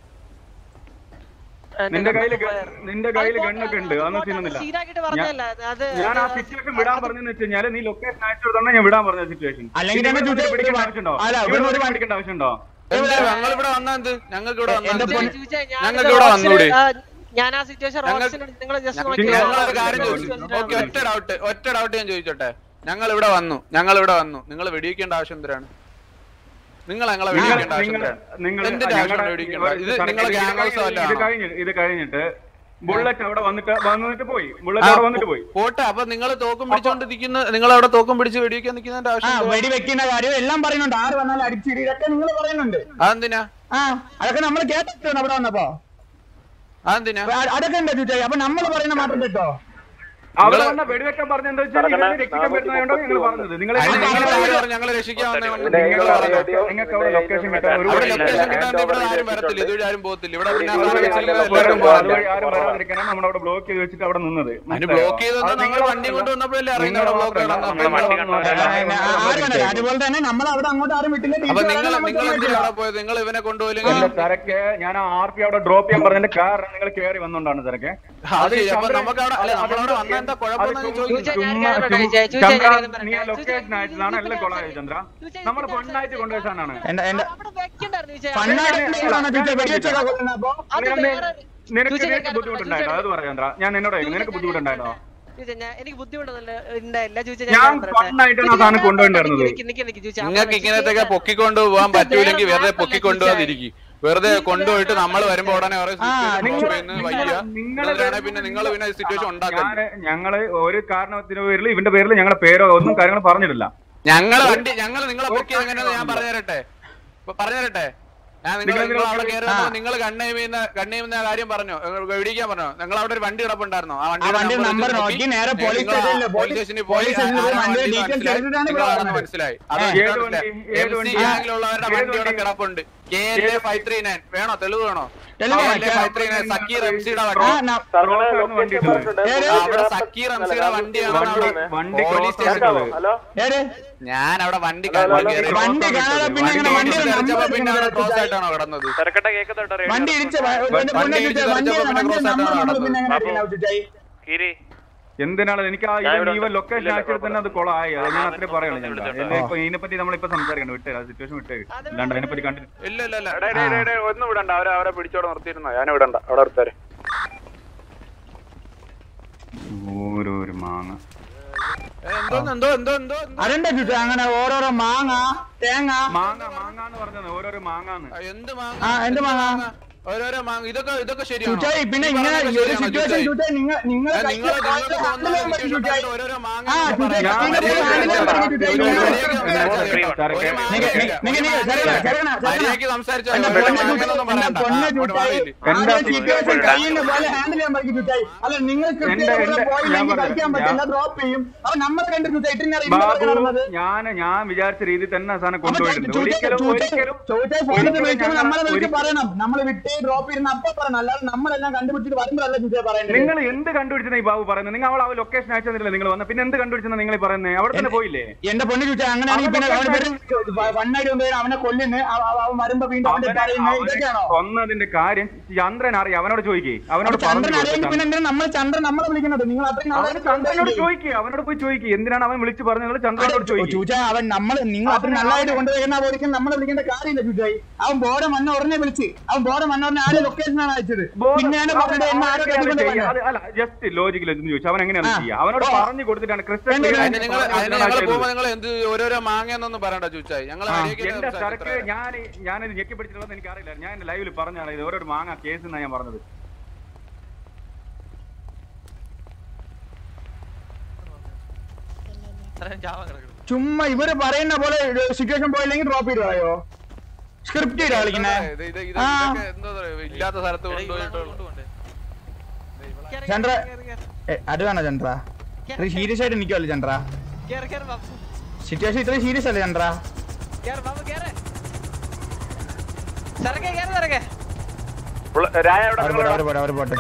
നിന്റെ കയ്യില് ഗ- നിന്റെ കയ്യില് ഗണ്ണൊക്കെ ഉണ്ട് അതൊന്നും ചെയ്യുന്നില്ല ശീലാക്കിയിട്ട് പറഞ്ഞതല്ല അത് ഞാൻ ആ സിറ്റുവേഷൻ വിടാൻ പറഞ്ഞെന്ന് വെച്ച് കഴിഞ്ഞാല് നീ ലൊക്കേഷൻ അയച്ചു കൊടുത്തോണ്ടാ ഞാൻ വിടാൻ പറഞ്ഞ സിറ്റുവേഷൻ അല്ലെങ്കിൽ തന്നെ ചൂച്ചായി പിടിക്കേണ്ട ആവശ്യമുണ്ടോ അല്ല, ഇവിടെ ഇവിടെ ഒരു ഒരു പിടിക്കേണ്ട ആവശ്യമുണ്ടോ ഞങ്ങൾ ഇവിടെ വന്നത് ഞങ്ങൾക്ക് ഇവിടെ എന്റെ വന്നത് പൊന്ന് ചോദിച്ചാ ഞാൻ ഞങ്ങൾക്ക് ഇവിടെ വന്നൂടെ ആ, ഞാൻ ആ സിറ്റുവേഷൻ റോക്സിനോട് നിങ്ങൾ ജസ്റ്റ് നോക്കി ഞങ്ങളൊരു കാര്യം ചോദിച്ചു ഓക്കെ ഒറ്റ ഡൗട്ട് ഒറ്റ ഡൗട്ട് ഞാൻ ചോദിച്ചോട്ടെ ഞങ്ങൾ ഇവിടെ വന്നു ഞങ്ങൾ ഇവിടെ വന്നു നിങ്ങൾ വെടിവെക്കേണ്ട ആവശ്യം എന്തിനാണ് നിങ്ങൾ ഞങ്ങളെ വെടിവെക്കേണ്ട ആവശ്യം നിങ്ങൾ എന്തിനാണ് നിങ്ങൾ എന്തിന്റെ ആവശ്യമാണ് വെടിവെക്കേണ്ട ഇത് നിങ്ങളെ ഗ്യാങ് ഹൗസ് ഇത് അല്ല കഴിഞ്ഞിട്ട് ഇത് കഴിഞ്ഞിട്ട് ബുള്ളറ്റ് അവിടെ വന്നിട്ട് വന്നിട്ട് പോയി ബുള്ളറ്റ് അവിടെ വന്നിട്ട് പോയി പോട്ടെ അപ്പൊ നിങ്ങൾ തോക്കും പിടിച്ചോണ്ട് നിൽക്കുന്ന നിങ്ങൾ അവിടെ തോക്കും പിടിച്ച് വെടിവെക്കാൻ നിൽക്കുന്നതിന്റെ ആ ആവശ്യം എന്തുവാ? വെടി വെക്കുന്ന കാര്യം എല്ലാം പറയുന്നുണ്ട് ആര് വന്നാലും അടിച്ചിടി ഇതൊക്കെ നിങ്ങൾ പറയുന്നുണ്ട് അതെന്തിനാ ആ അതൊക്കെ നമ്മൾ കേട്ടിട്ടുണ്ട് അവിടെ വന്നപ്പോ അതെന്തിനാ അ- അതൊക്കെ ഉണ്ട് ചൂച്ചായി അപ്പൊ നമ്മൾ പറയുന്ന മാത്രം കേട്ടോ അവിടെ വന്ന വെടിവെക്കാൻ പറഞ്ഞ എന്താ വെച്ചാൽ ഇവരെ രക്ഷിക്കാൻ പറ്റുന്നതുകൊണ്ടാണ് ഞങ്ങൾ പറഞ്ഞത് നിങ്ങളെ അതിന് നിങ്ങൾ ആര് പറഞ്ഞു ഞങ്ങളെ രക്ഷിക്കാൻ വന്നേ നിങ്ങൾ നിങ്ങൾക്ക് അവിടെ ലൊക്കേഷൻ കിട്ടാൻ ഒരു അവിടെ വഴിയില്ല. ലൊക്കേഷൻ കിട്ടാൻ ഇവിടെ ആരും വരത്തില്ല ഇതുവഴി ആരും പോകത്തില്ല ഇവിടെ പിന്നെ അതുവഴി ആരും ആരും എല്ലാവരും വരാൻ പോകാൻ അതുവഴി ആരും വരാതിരിക്കാനാണ് നമ്മൾ അവിടെ ബ്ലോക്ക് ചെയ്ത് വെച്ചിട്ട് അവിടെ നിന്നത് അതിന് ബ്ലോക്ക് ചെയ്ത് നിങ്ങൾ വണ്ടി കൊണ്ട് വന്നപ്പോഴല്ലേ അറിയുന്നത് അവിടെ ബ്ലോക്ക് ആര് കണ്ടത് അതുപോലെ തന്നെ നമ്മൾ അവിടെ അങ്ങോട്ട് ആരും വിട്ടില്ല അപ്പൊ തിരിച്ച് നിങ്ങൾ വരാൻ നമുക്ക് നിങ്ങൾ എന്തിനാ പറ്റില്ല. അവിടെ പോയത് നിങ്ങൾ ഇവനെ കൊണ്ടുപോയില്ലെങ്കിൽ എന്റെ തിരക്ക് ഞാൻ ആ ആർ പി അവിടെ ഡ്രോപ്പ് ചെയ്യാൻ പറഞ്ഞതിന്റെ കാരണം നിങ്ങൾ കയറി വന്നോണ്ടാണ് തിരക്ക് അത് ശരി. അപ്പൊ നമുക്ക് അവിടെ അല്ല നമ്മളവിടെ വന്ന എന്താ കുഴപ്പമെന്ന് ചോദിക്കുന്നത് ചുമ്മാ ചന്ദ്ര നീ ആ ലൊക്കേഷൻ അയച്ചതാണ് എല്ലാം കൊളായത് ചന്ദ്ര നമ്മൾ പൊണ്ണായിട്ട് കൊണ്ടുപോയ സാധനമാണ് എന്റെ എന്റെ വെക്കണ്ടായിരുന്നു ചോദിച്ചാ പണ്ണാടികളാണ് ചൂച്ചായി വെടിവെച്ചൊക്കെ കൊല്ലുന്നത് അപ്പൊ അത് നിനക്ക് വേറെ നിനക്ക് ചൂച്ചാ, നിനക്ക് ഞാൻ ബുദ്ധിമുട്ടുണ്ടായിട്ടോ അത് പറയാം ചന്ദ്ര ഞാൻ എന്നോട് ചോദിക്കും, നിനക്ക് ബുദ്ധിമുട്ടുണ്ടായിട്ടോ ചോദിച്ചാ, ഞാൻ- എനിക്ക് ബുദ്ധിമുട്ടൊന്നുമില്ല ഉണ്ടായില്ല ചോദിച്ചാ ഞാൻ കാര്യം പറയട്ടെ. ഫണ്ണായിട്ടാണ് ആ സാധനം കൊണ്ടുപോയിട്ടുണ്ടായിരുന്നത് നിക്ക് നിക്ക് നിക്ക് ചോദിച്ചാ, നിങ്ങൾക്ക് ഇങ്ങനത്തെയൊക്കെ പൊക്കിക്കൊണ്ടു പോകാൻ പറ്റൂലെങ്കിൽ വെറുതെ പൊക്കിക്കൊണ്ടുപോകാതിരിക്കും വെറുതെ കൊണ്ടുപോയിട്ട് നമ്മൾ വരുമ്പോ ഉടനെ ഓരോ വയ്യ പിന്നെ നിങ്ങൾ പിന്നെ സിറ്റുവേഷൻ ഉണ്ടാക്കാൻ ഞാന് ഞങ്ങള് ഒരു കാരണത്തിന്റെ പേരിൽ ഇവന്റെ പേരിൽ ഞങ്ങളുടെ പേരോ ഒന്നും കാര്യങ്ങൾ പറഞ്ഞിട്ടില്ല ഞങ്ങള് വണ്ടി ഞങ്ങൾ നിങ്ങളെ ബുക്ക് ചെയ്ത് എങ്ങനെയാന്ന് ഞാൻ പറഞ്ഞുതരട്ടെ ഇപ്പൊ പറഞ്ഞുതരട്ടെ ഞാൻ നിങ്ങൾ നിങ്ങൾ നിങ്ങൾ അവിടെ കയറി ആ. നിങ്ങൾ കണ്ണയുന്ന കണ്ണയുന്ന കാര്യം പറഞ്ഞോ വെടിക്കാൻ പറഞ്ഞോ നിങ്ങൾ അവിടെ ഒരു വണ്ടി കിടപ്പുണ്ടായിരുന്നോ ആ ആ വണ്ടിയുടെ നമ്പർ നോക്കി നേരെ പോലീസ് സ്റ്റേഷനിൽ പോലീസ് സ്റ്റേഷനിൽ പോയി പോലീസ് സ്റ്റേഷനിൽ പോയി ആരാണ് വണ്ടിയുടെ വണ്ടി ഡീറ്റെയിൽസ് മനസ്സിലായി. എടുത്തിട്ടാണ് ഇവിടെ നിങ്ങളാണെന്ന് വന്നത്. മനസ്സിലായി ആ. അത് ഏത് വണ്ടി? ഏത് എം സി വണ്ടി? ഗ്യാങ്ങിലുള്ളവരുടെ ഏത് വണ്ടി ഇവിടെ വണ്ടി? കിടപ്പുണ്ട് K L A five three nine വേണോ തെളിവ് വേണോ തെളിവ് വേണം. ഫൈവ് ത്രീ നയൻ സക്കീർ എം സിയുടെ ആ, വണ്ടി ന- വണ്ടി ഇട്ടത്. ഏത്? ആ, അവിടെ സക്കീർ എം സിയുടെ വണ്ടിയാണ് വണ്ടി അവിടെ വണ്ടി പോലീസ് ക്രോസ് സ്റ്റേഷനിൽ ആക്കുന്നത്. ഏത്? ഞാൻ അവിടെ വണ്ടി കയറി കയറി വണ്ടി കാണാതെ പിന്നെ വണ്ടി എങ്ങനെ വണ്ടി ഇടിച്ച് തെറിച്ചപ്പോ പിന്നെ അവിടെ നമ്പർ ക്രോസ് ആയിട്ടാണോ കിടന്നത് വണ്ടി ഇടിച്ച് വ- ഇതിന്റെ വണ്ടി മുന്നേ ഇടിച്ച് ചൂച്ചായി, വണ്ടി തെറിച്ചപ്പോ പിന്നെ വണ്ടി cross നമ്പർ ആയിട്ടാണ് നമ്മൾ പിന്നെ എങ്ങനെ നടന്നത്. അറിയണം ചൂച്ചായി? എന്തിനാണ് എനിക്ക് ആ ഇവൻ ഈവൻ ലൊക്കേഷൻ ആക്കിയത് തന്നെ അത് കൊളായി അത് ഞാൻ അത്രേ പറയണം ഞാൻ എന്നെ ഇപ്പൊ ഇതിനെപ്പറ്റി നമ്മളിപ്പോ സംസാരിക്കണം വിട്ടേ സിറ്റുവേഷൻ വിട്ടേ അല്ലാണ്ട് അതിനെപ്പറ്റി കണ്ടിട്ട് ഇല്ല ഇല്ല ഇല്ല ഒന്നും വിടണ്ട അവരെ അവരെ പിടിച്ചോടെ നിർത്തിയിരുന്നോ ഞാൻ വിടണ്ട അവിടെ നിർത്താരെ ഓരോരു മാങ്ങ എന്തോ എന്തോ എന്തോ എന്തോ അതെന്താ ചൂച്ചായി അങ്ങനെ ഓരോരോ മാങ്ങ തേങ്ങ മാങ്ങ മാങ്ങ എന്ന് പറഞ്ഞത് ഓരോരോ മാങ്ങാന്ന് എന്ത് ആ മാങ്ങ എന്ത് മാങ്ങ ഓരോരോ മാങ്ങ ഇതൊക്കെ ഇതൊക്കെ ശരിയാണോ ചൂച്ചായി, പിന്നെ ഈ ഇങ്ങനെ പറഞ്ഞതൊക്കെ ഈ ഒരു ശരിയാണോ, situation ചൂച്ചായി? ചൂച്ചായി നിങ്ങൾ നിങ്ങൾ ഏ, നിങ്ങള് നിങ്ങൾക്ക് തോന്നുന്ന situation ഉണ്ടായിട്ട് ഓരോരോ മാങ്ങ ആ, എന്നൊക്കെ ചൂച്ചായി, പറയാം. നിങ്ങൾ മര്യാദയ്ക്ക് മാങ്ങ സംസാരിച്ചാ എന്ന് മതി. പറഞ്ഞിട്ട് മര്യാദയ്ക്ക് നിങ്ങൾ- സംസാരിച്ചാ നിങ്ങൾ- മതി. നിങ്ങൾ- മര്യാദയ്ക്ക് സംസാരിച്ചാ എന്റെ മതി. പൊന്നെ മാങ്ങ ചൂച്ചായി, എന്നൊന്നും എന്റെ പറയണ്ട. പൊന്നെ ആ, അങ്ങോട്ട് ചൂച്ചായി, മാറിയില്ലേ? ആ ഒരു situation കഴിയുന്ന പോലെ handle ചെയ്യാൻ പഠിക്കും ചൂച്ചായി. അല്ല നിങ്ങൾ എന്റെ- കൃത്യമായിട്ട് എന്റെ- പോയില്ലെങ്കിൽ ഞാൻ കളിക്കാൻ പറഞ്ഞു, പറ്റില്ല ഞാൻ- ഡ്രോപ്പ് ചെയ്യും അപ്പൊ നമ്മൾ കണ്ടു ചൂച്ചായി ഇത്രയും നേരം ബാബു ഇങ്ങനെ നടന്നത് ഞാൻ ഞാൻ വിചാരിച്ച രീതിയിൽ തന്നെ സാധനം കൊണ്ടുപോയിട്ടുണ്ട് ചോദിച്ചാൽ ഒരിക്കലും ഒരിക്കലും ചോദിച്ചാൽ ഫോണിൽ ഒരിക്കലും വിളിക്കുമ്പോൾ ഞങ്ങൾ- നമ്മളെ വിളിച്ച് ഒരിക്കലും- പറയണം നമ്മൾ വിട്ട് ഡ്രോപ്പ് ചെയ്യുന്ന അപ്പൊ പറയണം അല്ലാതെ നമ്മളെല്ലാം കണ്ടുപിടിച്ചിട്ട് വരുമ്പോഴല്ല ചോദിച്ചാൽ പറയേണ്ടത് നിങ്ങൾ എന്ത് കണ്ടുപിടിച്ചെന്ന ഈ ബാബു പറയുന്നത് നിങ്ങൾ അവൾ ആ ലൊക്കേഷൻ അയച്ചു തന്നില്ല നിങ്ങൾ വന്ന പിന്നെ എന്ത് കണ്ടുപിടിച്ചെന്ന നിങ്ങൾ ഈ പറയുന്നത് അവിടെ തന്നെ പോയില്ലേ എന്റെ പൊന്നു ചോദിച്ചാൽ അങ്ങനെയാണെങ്കിൽ പിന്നെ അവന് വണ്ണായിട്ട് കൊണ്ടുപോയി അവനെ കൊല്ലുന്നു അവ- അവ- അവൻ വരുമ്പോ വീണ്ടും അവന്റെ അവനെ- പറയുന്നത് അവനെ ഇതൊക്കെയാണോ കൊന്നതിന്റെ കാര്യം ചന്ദ്രൻ അറിയാം അവനോട് ചോദിക്കേ അവനോട് അപ്പൊ ചന്ദ്രൻ പറഞ്ഞു അറിയെങ്കിൽ പിന്നെ എന്തിനാ നമ്മൾ ചന്ദ്രൻ നമ്മളെ വിളിക്കുന്നത് നിങ്ങൾ അത്രയും അവന് ചന്ദ്രനോട് ചോദിക്കുക അവനോട് പോയി ചോദിക്കുക എന്തിനാണ് അവൻ വിളിച്ച് പറഞ്ഞത് നിങ്ങൾ ചന്ദ്രനോട് ചോദിക്കുക ചൂച്ചാ അവൻ നമ്മൾ നിങ്ങൾ അത്രയും നല്ലതായിട്ട് കൊണ്ടുപോയിരുന്ന പോലും നമ്മളെ വിളിക്കേണ്ട കാര്യമില്ല ചൂച്ചായി അവൻ ബോധം വന്ന ഉടനെ വിളിച്ച് അവൻ ബോധം വന്ന ഉടനെ ആരെ ലൊക്കേഷനാണ് അയച്ചത് പിന്നെയാണ് പറഞ്ഞത് എന്നെ ആരോ കണ്ടുകൊണ്ട് പോയത്. അല്ല ജസ്റ്റ് ലോജിക്കൽ എന്ന് ചോദിച്ചു അവൻ എങ്ങനെയാണ് ആ. ചെയ്യുക അവനോട് ഓ. പറഞ്ഞു കൊടുത്തിട്ടാണ് ക്രിസ്റ്റൽ അതിന് clear നിങ്ങൾ ആയിട്ട് അതിന് പറഞ്ഞിട്ടാണ് ഞങ്ങൾ ചെയ്തത്. പോകുമ്പോ നിങ്ങൾ എന്ത് ഓരോരോ മാങ്ങ എന്നൊന്നും പറയണ്ട ചൂച്ചായി ഞങ്ങൾ എന്റെ തിരക്ക് ഞാൻ ഞാനിത് ഞെക്കി പിടിച്ചിട്ടുള്ളത് എനിക്ക് അറിയില്ല ഞാൻ എന്റെ ലൈവിൽ പറഞ്ഞാണ് ഇത് ഓരോ മാങ്ങ കേസ് എന്നാണ് ഞാൻ പറഞ്ഞത് ചുമ്മാ ഇവര് പറയുന്ന പോലെ സിറ്റുവേഷൻ പോയില്ലെങ്കിൽ ഡ്രോപ്പ് ചെയ്ത് കളയോ സ്ക്രിപ്റ്റ് ചെയ്താ കളിക്കുന്നേ ആ എന്താ പറയാ ഇല്ലാത്ത സ്ഥലത്ത് കൊണ്ടുപോയിട്ട് ചന്ദ്ര ഏ, അത് വേണോ ചന്ദ്ര ഇത്ര സീരിയസ് ആയിട്ട് നിൽക്കുമല്ലോ ചന്ദ്ര കേറ് കേറ് ബാബു സിറ്റുവേഷൻ ഇത്ര സീരിയസ് അല്ലേ ചന്ദ്ര കേറ് ബാബു കേറ് സരക്കെ കേറ് സരക്കെ അവർ പോട്ടെ അവർ പോട്ടെ അവർ പോട്ടെ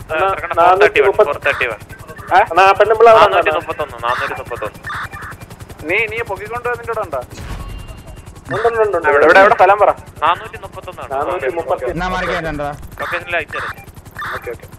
നീ നീ പൊക്കിക്കൊണ്ട് വന്നിട്ട് ഇവിടെ ഉണ്ടോ എവിടെ എവിടെ സ്ഥലം പറ നാനൂറ്റി മുപ്പത്തൊന്നാണ് എന്നാ മാറിക്കാൻ ചന്ദ്ര ലൊക്കേഷനിൽ അയച്ചുതരാം ഓക്കെ ഓക്കെ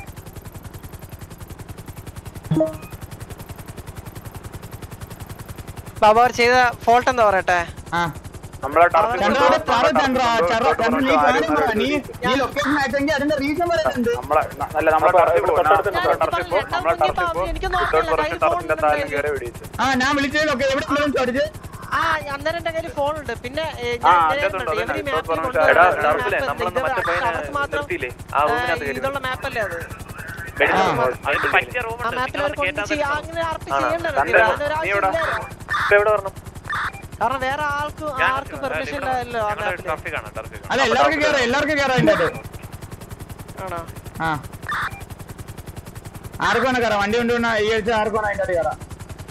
ബാബു അവർ ചെയ്ത ഫോൾട്ട് എന്താ പറയട്ടെ ആ നമ്മളെ ചന്ദ്ര അത് പറ ചന്ദ്ര ചന്ദ്ര ചന്ദ്ര നീ കാര്യം പറ നീ നീ ലൊക്കേഷൻ അയച്ചെങ്കിൽ അതിന്റെ റീസൺ പറയുന്നുണ്ട് നമ്മളെ അല്ല നമ്മളെ ടർഫിൽ പോകും ടർഫിൽ പോകും നമ്മളെ ടർഫിൽ പോകും വിത്തൗട്ട് പെർമിഷൻ ടർഫിന്റെ താഴെ കയറി വെടിവെച്ചു ആ ഞാൻ വിളിച്ചത് ലൊക്കെ എവിടെ ഉള്ളതെന്ന് ചോദിച്ച് ആ അന്നേരം എന്റെ കയ്യിൽ ഫോൺ ഉണ്ട് പിന്നെ ഏ, ആ ഞാൻ അതിനകത്തുണ്ടോ എവരി അതിനകത്ത് മാപ്പിൽ പെർമിഷൻ കൊണ്ടുവരുന്ന എടാ map ടർഫിലെ ഉണ്ട്. നമ്മളൊന്ന് ഇത് മറ്റേ പയ്യനെ അവർക്ക് മാത്രം നിർത്തിയില്ലേ ആ റൂമിനകത്ത് ഏ, കയറി ഇതുള്ള മാപ്പല്ലേ അത് അതിന് പറ്റിയ റൂം ആ ഉണ്ട് മാപ്പിൽ അവർ കൊണ്ട് ചെയ്യാ അങ്ങനെ അർപ്പി ആണോ? ചെയ്യേണ്ടത് ചന്ദ്രൻ, അതിനൊരു നീ ആവശ്യം എവിടെ? ഇല്ലായിരുന്നു. ഇപ്പൊ എവിടെ പറഞ്ഞു കാരണം വേറെ ആൾക്ക് ആർക്ക് പെർമിഷൻ ഇല്ലല്ലോ ആ മാപ്പിൽ ടർഫിൽ കാണാം ടർഫിൽ അല്ല എല്ലാവർക്കും കയറാം എല്ലാവർക്കും കയറാം അതിന്റെ അകത്ത് ആണോ ആ ആർക്ക് വേണം കയറാം വണ്ടി കൊണ്ട് വേണം ഈ ആഴ്ച ആർക്ക് വേണം അതിന്റെ അകത്ത് കയറാം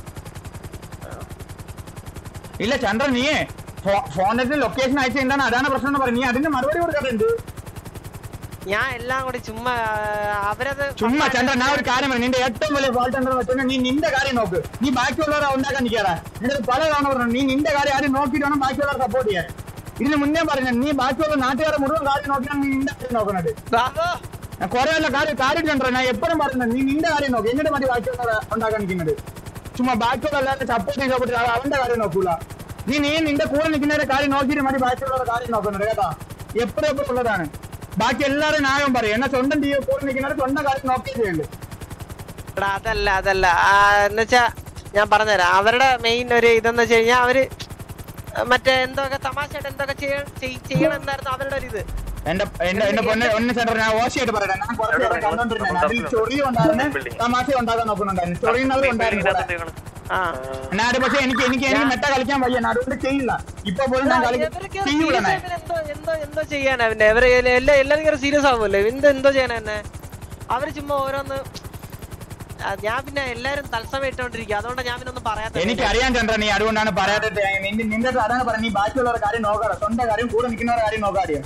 ഇല്ല ചന്ദ്രൻ നീയേ ഫോണിന്റെ ലൊക്കേഷൻ അയച്ച എന്താണ് അതാണ് പ്രശ്നം എന്ന് പറയും നീ അതിന്റെ മറുപടി കൊടുക്കാറുണ്ട് ഞാൻ എല്ലാം കൂടി ചുമ്മാ ആ, അവരത് ചുമ്മാ ചന്ദ്രൻ ഞാൻ ഒരു കാര്യം പറയും നിന്റെ ഏറ്റവും വലിയ ഫോൾട്ട് എന്താണെന്ന് വെച്ചാൽ നീ നിന്റെ കാര്യം നോക്ക് നീ ബാക്കിയുള്ളവരെ ഉണ്ടാക്കാൻ നിൽക്കാറാ നിന്റെ പല തവണ പറഞ്ഞു നീ നിന്റെ കാര്യം ആരും നോക്കിയിട്ട് വേണം ബാക്കിയുള്ളവരെ സപ്പോർട്ട് ചെയ്യാൻ ഇതിന് മുന്നേ പറഞ്ഞു നീ ബാക്കിയുള്ള നാട്ടുകാരെ മുഴുവൻ കാര്യം നോക്കിയാണ് നീ നിന്റെ കാര്യം നോക്കുന്നത് ബാബു ഞാൻ കുറെ അല്ല കാര്യം കാര്യം ചന്ദ്രൻ ഞാൻ എപ്പോഴും പറയുന്നത് നീ നിന്റെ കാര്യം നോക്ക് എന്നിട്ട് മതി ബാക്കിയുള്ളവരെ ഉണ്ടാക്കാൻ നിൽക്കുന്നത് ചുമ്മാ ബാക്കിയുള്ള എല്ലാവരും സപ്പോർട്ട് ചെയ്ത് സപ്പോർട്ട് ചെയ്ത് അവന്റെ കാര്യം നോക്കൂല നീ നീ നിന്റെ കൂടെ നിൽക്കുന്നവരെ കാര്യം നോക്കിയിട്ട് മതി ബാക്കിയുള്ളവരുടെ കാര്യം നോക്കുന്നത് കേട്ടാ എപ്പോഴും എപ്പോഴും ഉള്ളതാണ് ബാക്കി എല്ലാവരും ന്യായം പറയും എന്നാ സ്വന്തം ടീം കൂടെ നിൽക്കുന്നവരെ സ്വന്തം കാര്യം നോക്കുകയും ചെയ്യുള്ളൂ എടാ അതല്ല അതല്ല ആ, എന്നുവെച്ചാ ഞാൻ പറഞ്ഞുതരാം അവരുടെ മെയിൻ ഒരു ഇതെന്ന് വെച്ച് കഴിഞ്ഞാൽ അവര് മറ്റേ എന്തൊക്കെ തമാശയായിട്ട് എന്തൊക്കെ ചെയ്യ- ചെയ്- ചെയ്യണം എന്നായിരുന്നു അവരുടെ ഒരു ഇത് എന്റെ എന്റെ എന്റെ പൊന്നെ ഒന്ന് സെന്റർ ഞാൻ ഓശയായിട്ട് പറയട്ടെ ഞാൻ കുറച്ച് നേരം കണ്ടോണ്ടിരുന്നേ അതിൽ ചൊറി ഉണ്ടായിരുന്നു തമാശ ഉണ്ടാക്കാൻ നോക്കുന്നുണ്ടായിരുന്നു ചൊറിയുന്നത് ഉണ്ടായിരുന്നു കൂടെ. ഞാൻ അത് പക്ഷെ എനിക്ക് എനിക്ക് എനിക്ക് മെറ്റ കളിക്കാൻ വയ്യ ഞാൻ അതുകൊണ്ട് ചെയ്യില്ല ഇപ്പൊ പോലും ഞാൻ കളി ഇവർക്ക് ചെയ്യൂല serious ഞാൻ ആയിട്ട് എന്തോ എന്തോ എന്തോ ചെയ്യാനാ പിന്നെ ഇവര് എല്ലാ എല്ലാരും കയറി സീരിയസ് ആവുമല്ലോ എന്തോ എന്തോ ചെയ്യാനാ എന്നെ അവര് ചുമ്മാ ഓരോന്ന് ആ, ഞാൻ പിന്നെ എല്ലാരും തത്സമയം ഇട്ടോണ്ടിരിക്കുക അതുകൊണ്ടാണ് ഞാൻ പിന്നെ ഒന്നും പറയാത്ത എനിക്കറിയാൻ ചന്ദ്ര നീ അതുകൊണ്ടാണ് പറയാത്തത് നിന്റെ നിന്റെ അടുത്ത് അതാണ് പറഞ്ഞ നീ ബാക്കിയുള്ളവരുടെ കാര്യം നോക്കാറ് സ്വന്തം കാര്യം കൂടെ നിൽക്കുന്നവരുടെ കാര്യം നോക്കാറിയോ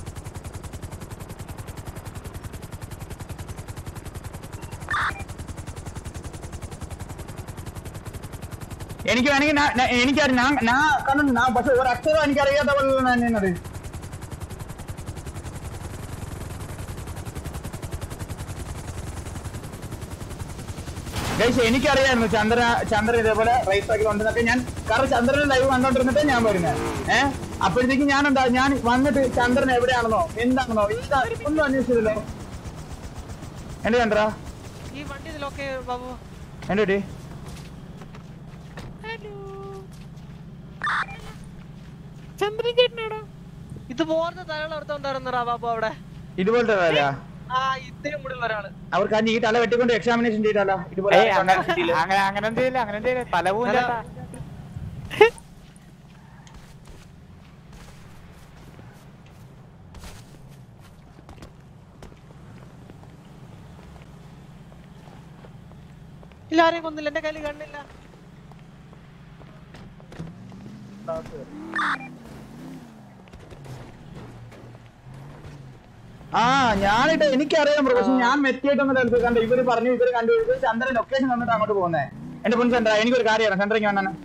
എനിക്ക് വേണമെങ്കിൽ ഞാൻ- ഞാൻ- എനിക്കറിയാം ഞാൻ ഞാൻ കണ്ടു ഞാൻ പക്ഷെ ഒരു അക്ഷരം എനിക്കറിയാത്ത പോലെ തന്നെയാണ് ഗൈസ് എനിക്കറിയായിരുന്നു ചന്ദ്ര ചന്ദ്രൻ ഇതേപോലെ റൈസ് ആക്കി കൊണ്ടുവന്നൊക്കെ ഞാൻ കാരണം ചന്ദ്രൻ ലൈവ് കണ്ടോണ്ടിരുന്നിട്ട് ഞാൻ വരുന്നത് ഏഹ് അപ്പോഴത്തേക്ക് ഞാൻ എന്താ ഞാൻ വന്നിട്ട് ചന്ദ്രൻ എവിടെയാണെന്നോ എന്താണെന്നോ എന്താ ഒന്നും അന്വേഷിച്ചില്ലല്ലോ എന്റെ ചന്ദ്ര ഈ വണ്ടി ഇതിലൊക്കെ ബാബു എന്റെ കുട്ടി ചന്ദ്രൻ ചേട്ടനാടോ ഇത് പോർന്ന തലകൾ എടുത്തോണ്ടായിരുന്നടാ ബാബു അവിടെ ഇതുപോലത്തെ തല ആ ഇത്രയും കൂടി ഒരാള് അവർക്ക് ആ നീ തല വെട്ടിക്കൊണ്ട് എക്സാമിനേഷൻ ചെയ്താലോ ഇതുപോലെ ഏയ് അങ്ങനെ അങ്ങനെ അങ്ങനെ ചെയ്യില്ല അങ്ങനെ ചെയ്യില്ല തല പോവില്ല ഇല്ല ആരെയും കൊന്നില്ല എന്റെ കയ്യിൽ കണ്ണില്ല ആ ഞാനിട്ട് എനിക്കറിയാം ബ്രോ പക്ഷെ ഞാൻ മെറ്റിയായിട്ടൊന്നും എടുത്ത് കണ്ടു ഇവര് പറഞ്ഞു ഇവര് കണ്ടു ഇവര് ചന്ദ്രൻ ലൊക്കേഷൻ തന്നിട്ട് അങ്ങോട്ട് പോകുന്നേ എന്റെ പൊന്നു ചന്ദ്ര എനിക്കൊരു കാര്യമാണ് ചന്ദ്രയ്ക്ക് വേണം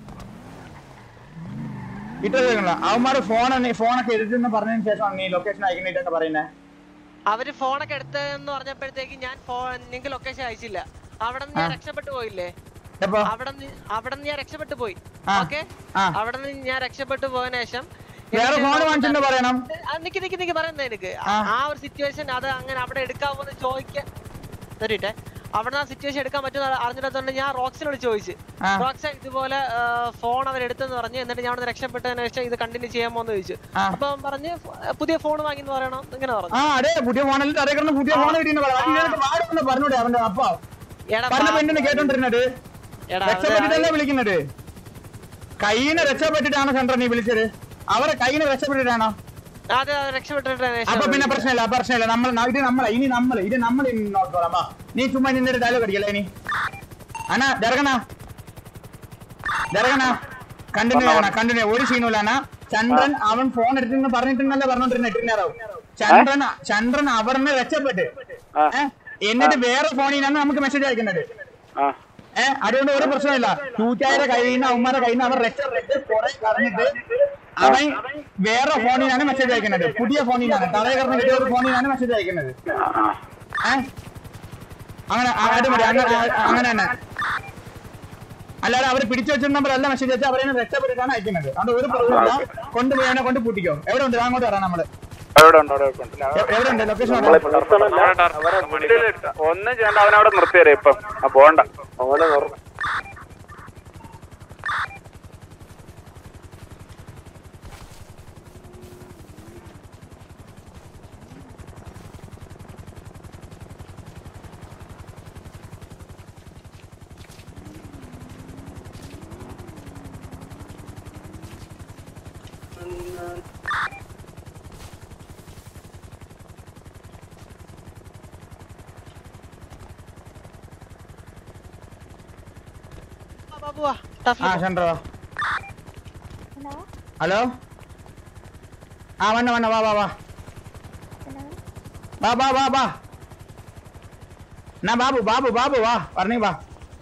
ഇട്ടേക്കണല്ലോ അവന്മാര് ഫോൺ ഫോണൊക്കെ എടുത്തെന്ന് പറഞ്ഞതിന് ശേഷമാണ് നീ ലൊക്കേഷൻ അയക്കണിട്ടൊക്കെ പറയുന്നത് അവര് ഫോണൊക്കെ എടുത്തെന്ന് പറഞ്ഞപ്പോഴത്തേക്ക് ഞാൻ ഫോൺ നിങ്ങൾക്ക് ലൊക്കേഷൻ അയച്ചില്ല അവിടെ നിന്ന് ഞാൻ രക്ഷപ്പെട്ടു പോയില്ലേ എപ്പോ? അവിടെ അവിടെ നിന്ന് ഞാൻ രക്ഷപ്പെട്ടു പോയി ആ. ഓക്കെ ആ. അവിടെ നിന്ന് ഞാൻ രക്ഷപ്പെട്ടു പോയതിനു ശേഷം വേറെ എനിക്ക് ഫോൺ വാങ്ങിച്ചിട്ട് പറയണം ആ, നിക്ക് നിക്ക് നിക്ക് പറയുന്നത് എനിക്ക് ആ. ആ ഒരു സിറ്റുവേഷൻ അത് അങ്ങനെ അവിടെ എടുക്കാമോ എന്ന് ചോദിക്കാൻ തരട്ടെ അവിടെ ആ സിറ്റുവേഷൻ എടുക്കാൻ പറ്റുന്ന അറിഞ്ഞിടത്തോണ്ട് ഞാൻ റോക്സിനോട് വിളിച്ച് ചോദിച്ചു ആ. റോക്സ് ഇതുപോലെ ഫോൺ അവർ എടുത്തെന്ന് പറഞ്ഞു എന്നിട്ട് ഞാൻ അവിടെ രക്ഷപ്പെട്ടതിന് ശേഷം ഇത് കണ്ടിന്യൂ ചെയ്യാമോ എന്ന് ചോദിച്ചു ആ. അപ്പൊ അവൻ പറഞ്ഞ് ഫ- പുതിയ ഫോൺ വാങ്ങി എന്ന് പറയണം ഇങ്ങനെ പറഞ്ഞു ആ അതെ പുതിയ ഫോണിൽ അറിയിക്കുന്ന പുതിയ ഫോൺ കിട്ടിയെന്ന് പറയാം അത് നിനക്ക് പാടൊന്ന് പറഞ്ഞൂടെ അവന്റെ അപ്പ എടാ, പറഞ്ഞ ബാ- പെണ്ണിനെ കേട്ടോണ്ടിരുന്നത് എടാ, രക്ഷപ്പെട്ടിട്ടല്ലേ അവര് വിളിക്കുന്നത് കൈയിന് രക്ഷപ്പെട്ടിട്ടാണോ ചന്ദ്രൻ നീ വിളിച്ചത് അവരെ കൈയിന് രക്ഷപ്പെട്ടിട്ടാണോ അത് രക്ഷപ്പെട്ടിട്ട് അപ്പൊ പിന്നെ പ്രശ്നമില്ല പ്രശ്നമില്ല നമ്മൾ ഇത് നമ്മളെ ഇനി നമ്മൾ ഇത് നമ്മൾ ഇനി നോക്കോളാം വാ. നീ ചുമ്മാ നിന്റെ ഡയലോഗ് അടിക്കല്ലേ ഇനി അണ്ണാ ജരകണ ജരകണ കണ്ടിന്യൂ ആണ് കണ്ടിന്യൂ ഒരു സീനുമില്ല അണ്ണാ ചന്ദ്രൻ അവൻ ഫോൺ എടുത്തെന്ന് പറഞ്ഞിട്ടുണ്ടല്ലേ പറഞ്ഞോണ്ടിരുന്ന ഇട്ടിരുന്നേരാവും ചന്ദ്രൻ ചന്ദ്രൻ അവിടുന്ന് രക്ഷപ്പെട്ട് ഏ? എന്നിട്ട് വേറെ ഫോണിൽ നിന്നാണ് നമുക്ക് മെസ്സേജ് അയക്കുന്നത് ഏഹ് അതുകൊണ്ട് ഒരു പ്രശ്നമില്ല കൂറ്റായുടെ കയ്യിൽ നിന്ന് അവന്മാരുടെ കയ്യിൽ നിന്ന് അവർ രക്ഷപ്പെട്ട് കുറെ കറങ്ങിട്ട് അവൻ വേറെ ഫോണിൽ നിന്നാണ് മെസ്സേജ് അയക്കുന്നത് പുതിയ ഫോണിൽ നിന്നാണ് തറയെ കറന്ന് കിട്ടിയ ഒരു ഫോണിൽ നിന്നാണ് മെസ്സേജ് അയക്കുന്നത് ഏഹ് അങ്ങനെ ആ, അടിപൊളി അങ്ങനെ ആ, അങ്ങനെ തന്നെ അല്ലാതെ അവർ പിടിച്ചു വെച്ച നമ്പർ അല്ല മെസ്സേജ് അയച്ചാൽ അവരെ രക്ഷപ്പെട്ടിട്ടാണ് അയക്കുന്നത് അത് ഒരു പ്രശ്നമില്ല കൊണ്ടുപോയി അവനെ കൊണ്ട് പൂട്ടിക്കോ എവിടെ ഉണ്ട് അങ്ങോട്ട് വരാം നമ്മള് അവിടെ ഉണ്ട് അവിടെ ഉണ്ട് എ- എവിടെ ഉണ്ട് ലൊക്കേഷൻ ഒന്നും ചെയ്യണ്ട അവനവിടെ നിർത്തിയരേ ഇപ്പം ആ പോണ്ട അവനെ ബാബുവാ ആ ചന്ദ്ര വാ ഹലോ ആ വണ്ണ വണ്ണ വാ വാ വാ വാ വാ വാ വാ എന്നാ ബാബു ബാബു ബാബു വാ പറഞ്ഞേ വാ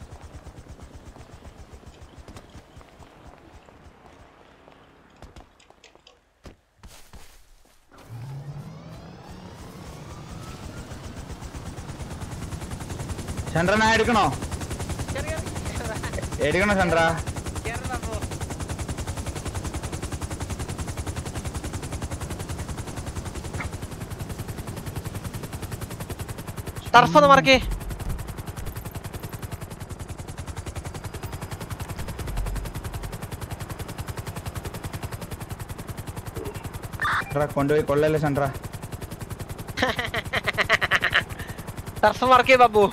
ചന്ദ്രനാ എടുക്കണോ എടുക്കണോ ചന്ദ്ര ടർഫ് ഒന്ന് മറക്കേ ചന്ദ്ര കൊണ്ടുപോയി കൊള്ളല്ലേ ചന്ദ്ര ടർഫ് മറക്കേ ബാബു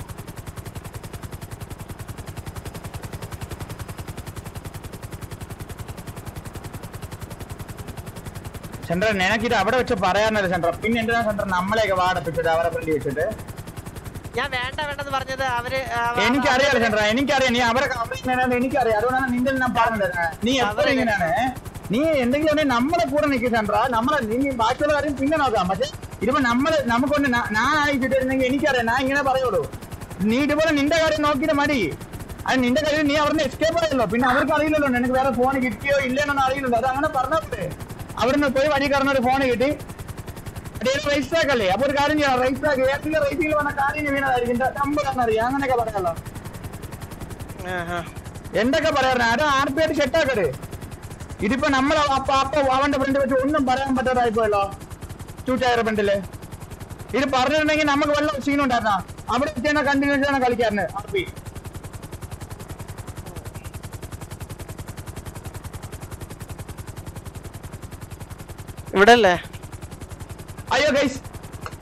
ചന്ദ്ര നിനക്കിത് അവിടെ വെച്ച് പറയാറുണ്ടല്ലോ ചന്ദ്ര പിന്നെ എന്തിനാ ചന്ദ്ര നമ്മളെയൊക്കെ വാടപ്പിച്ചിട്ട് അവരെ ഫ്രണ്ട് വെച്ചിട്ട് ഞാൻ വേണ്ട വേണ്ടെന്ന് പറഞ്ഞത് അവര് അവ- എനിക്കറിയാലോ ചന്ദ്ര എനിക്കറിയാം നീ അവരെ ഇങ്ങനെയാണെന്ന് എനിക്കറിയാം അതുകൊണ്ടാണ് നിന്റെ ഞാൻ പറഞ്ഞത് നീ എപ്പോഴും ഇങ്ങനെയാണ് ഏ? നീ എന്തെങ്കിലും ഉണ്ടെങ്കിൽ നമ്മളെ കൂടെ നിൽക്കും ചന്ദ്ര നമ്മളെ നീ ബാക്കിയുള്ള കാര്യം പിന്നെ നോക്കാം പക്ഷെ ഇതിപ്പോ നമ്മള് നമുക്കൊണ്ട് ഞാ- ഞാൻ അയച്ചിട്ടിരുന്നെങ്കിൽ എനിക്കറിയാം ഞാൻ ഇങ്ങനെ പറയുള്ളൂ നീ ഇതുപോലെ നിന്റെ കാര്യം നോക്കിയിട്ട് മതി അത് നിന്റെ കാര്യം നീ അവിടുന്ന് എസ്കേപ്പ് ആയല്ലോ പിന്നെ അവർക്ക് അറിയില്ലല്ലോ നിനക്ക് വേറെ ഫോൺ കിട്ടിയോ ഇല്ലെന്നൊന്നും അറിയില്ലല്ലോ അത് അങ്ങനെ പറഞ്ഞിട്ട് അവിടുന്ന് പോയി വഴി കറന്ന ഒരു ഫോൺ കിട്ടി റേസ് ട്രാക്ക് അല്ലേ അപ്പൊ ഒരു കാര്യം ചെയ്യാം റേസ് ട്രാക്ക് ഏതെങ്കിലും റേസിംഗിൽ വന്ന കാര്യം വീണതായിരിക്കും നമ്പർ എന്നറിയാം അങ്ങനെയൊക്കെ പറയാലോ എന്തൊക്കെ പറയാറുണ്ട് അത് ആർ പി ആയിട്ട് സെറ്റാക്കട് ഇതിപ്പോ നമ്മൾ അപ്പൊ അപ്പൊ അവന്റെ ഫ്രണ്ട് വെച്ച് ഒന്നും പറയാൻ പറ്റാതായിപ്പോയല്ലോ ചൂറ്റായ ഫ്രണ്ടില് ഇത് പറഞ്ഞിട്ടുണ്ടെങ്കിൽ നമുക്ക് വല്ല സീൻ ഉണ്ടായിരുന്ന അവിടെ വെച്ചാണ് കണ്ടിന്യൂസ് ആണ് കളിക്കാറുണ്ട് ആർ പി ഇവിടെ അല്ലേ അയ്യോ ഗൈസ്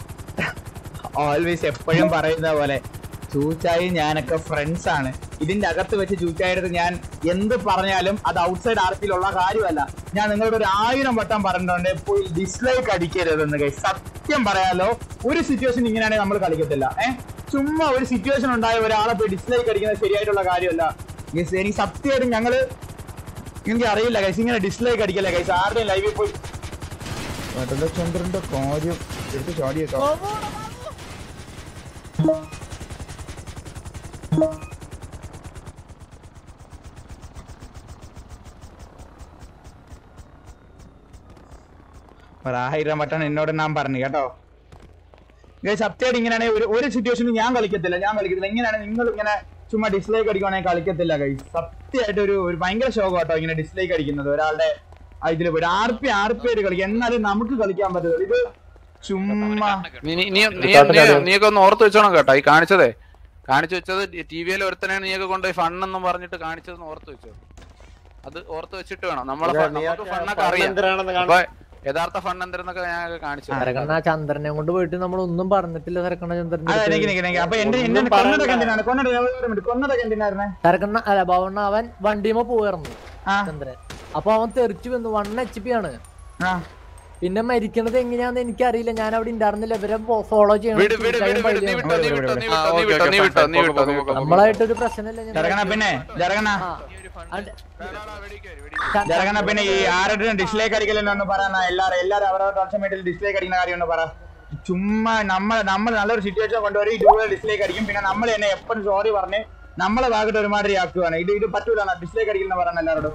ഓൾവേസ് എപ്പോഴും പറയുന്ന പോലെ ചൂച്ചായി ഞാനൊക്കെ ഫ്രണ്ട്സ് ആണ് ഇതിന്റെ അകത്ത് വെച്ച് ചൂച്ചായുടെ അടുത്ത് ഞാൻ എന്ത് പറഞ്ഞാലും അത് ഔട്ട്സൈഡ് ആർപ്പിലുള്ള കാര്യമല്ല ഞാൻ നിങ്ങളോട് ഒരു ആയിരം വട്ടം പറഞ്ഞിട്ടുണ്ട് പോയി ഡിസ്ലൈക്ക് അടിക്കരുതെന്ന് കൈ സത്യം പറയാലോ ഒരു സിറ്റുവേഷൻ ഇങ്ങനെയാണെങ്കിൽ നമ്മൾ കളിക്കത്തില്ല ഏഹ് ചുമ്മാ ഒരു സിറ്റുവേഷൻ ഉണ്ടായ ഒരാളെ പോയി ഡിസ്ലൈക്ക് അടിക്കുന്നത് ശരിയായിട്ടുള്ള കാര്യമല്ല Guys, എനിക്ക് സത്യമായിട്ടും ഞങ്ങള് എനിക്ക് അറിയില്ല കൈസ് ഇങ്ങനെ ഡിസ്ലൈക്ക് അടിക്കല്ലേ കൈസ് ആരുടെയും ലൈവിൽ പോയി ചന്ദ്രന്റെ കാര്യം എടുത്ത് ചാടിയേക്കാം ഒരായിരം വട്ടം എന്നോട് ഞാൻ പറഞ്ഞു കേട്ടോ ഗൈസ് സത്യമായിട്ട് ഇങ്ങനെയാണെങ്കിൽ ഒരു ഒരു സിറ്റുവേഷനിൽ ഞാൻ കളിക്കത്തില്ല ഞാൻ കളിക്കത്തില്ല എങ്ങനെയാണ് നിങ്ങൾ ഇങ്ങനെ ചുമ്മാ ഡിസ്ലൈക്ക് അടിക്കുവാണെങ്കിൽ കളിക്കത്തില്ല ഗൈസ് സത്യമായിട്ട് ഒരു ഒരു ഭയങ്കര ശോകം കേട്ടോ ഇങ്ങനെ ഡിസ്ലൈക്ക് അടിക്കുന്നത് ഒരാളുടെ ഇതിൽ പോയി ആർ പി ആർ പി ആയിട്ട് കളിക്കുക എന്നാലും നമുക്ക് കളിക്കാൻ പറ്റത്തില്ല ഇത് ചുമ്മാ നീ നീ- നീ നീ- നീ- നീയൊക്കെ ഒന്ന് ഓർത്ത് വെച്ചോണം കേട്ടോ ഈ കാണിച്ചതേ കാണിച്ചു വെച്ചത് ടി വിയിൽ ഒരുത്തനെയാണ് നീയൊക്കെ കൊണ്ടുപോയി ഫണ്ണെന്നും പറഞ്ഞിട്ട് കാണിച്ചതെന്ന് ഓർത്ത് വെച്ചോ അത് ഓർത്ത് വെച്ചിട്ട് വേണം നമ്മളെ ഇല്ല, ഫ- നീ നമുക്ക് ആ ഫണ്ണൊക്കെ fun അറിയാം എന്തിനാണെന്ന് കാണി- അപ്പൊ യഥാർത്ഥ ഫണ്ട് എന്തെന്നൊക്കെ ഞാനൊക്കെ കാണിച്ചു തരാം. സരക്കണ്ണ ചന്ദ്രനെ കൊണ്ട് പോയിട്ട് നമ്മൾ ഒന്നും പറഞ്ഞിട്ടില്ല സരക്കണ്ണ ചന്ദ്രനെ അതെ നിക്ക് നിക്ക് നിക്ക് അപ്പൊ എന്റെ എന്നെ കൊന്നതൊക്കെ എന്തിനാണ് കൊന്നതൊക്കെ ഒരു minute, കൊന്നതൊക്കെ എന്തിനായിരുന്നേ സരക്കണ്ണ അല്ല ഭവണ്ണ അവൻ വണ്ടിയുമ്പോ പോയിരുന്നു ചന്ദ്രൻ അപ്പൊ അവൻ തെറിച്ചു വന്നു വൺ എച്ച് പി ആണ് പിന്നെ മരിക്കണത് എങ്ങനെയാന്ന് എനിക്കറിയില്ല ഞാൻ അവിടെ ഉണ്ടായിരുന്നില്ല ഇവരെ ഫോളോ ചെയ്യണം വിട്, വിട്, വിട്, വിട്, നീ വിട്ടോ, നീ വിട്ടോ, നീ വിട്ടോ, നീ വിട്ടോ, നീ വിട്ടോ, നീ വിട്ടോ, നീ വിട്ടോ. നമ്മളായിട്ടൊരു പ്രശ്നമില്ല ഞാൻ- ജരകണ പിന്നെ ജരകണ ജരകണ പിന്നെ ഈ ആരുടെ ഡിസ്ലൈക്ക് അടിക്കലെന്ന് പറയുന്ന എല്ലാരും എല്ലാരും അവരവരുടെ കോൺസെൻട്രേറ്റിൽ ഡിസ്ലൈക്ക് അടിക്കുന്ന കാര്യം ഒന്ന് പറ ചുമ്മാ നമ്മൾ നമ്മൾ നല്ലൊരു സിറ്റുവേഷൻ കൊണ്ടുവരും ഇതുപോലെ ഡിസ്ലൈക്ക് അടിക്കും പിന്നെ നമ്മൾ തന്നെ എപ്പോഴും സോറി പറഞ്ഞ് നമ്മളെ ഭാഗത്ത് ഒരുമാതിരി ആക്കുവാണ് ഇത് ഇത് പറ്റൂല ഡിസ്ലൈക്ക് അടിക്കുന്ന പറയാൻ എല്ലാവരോടും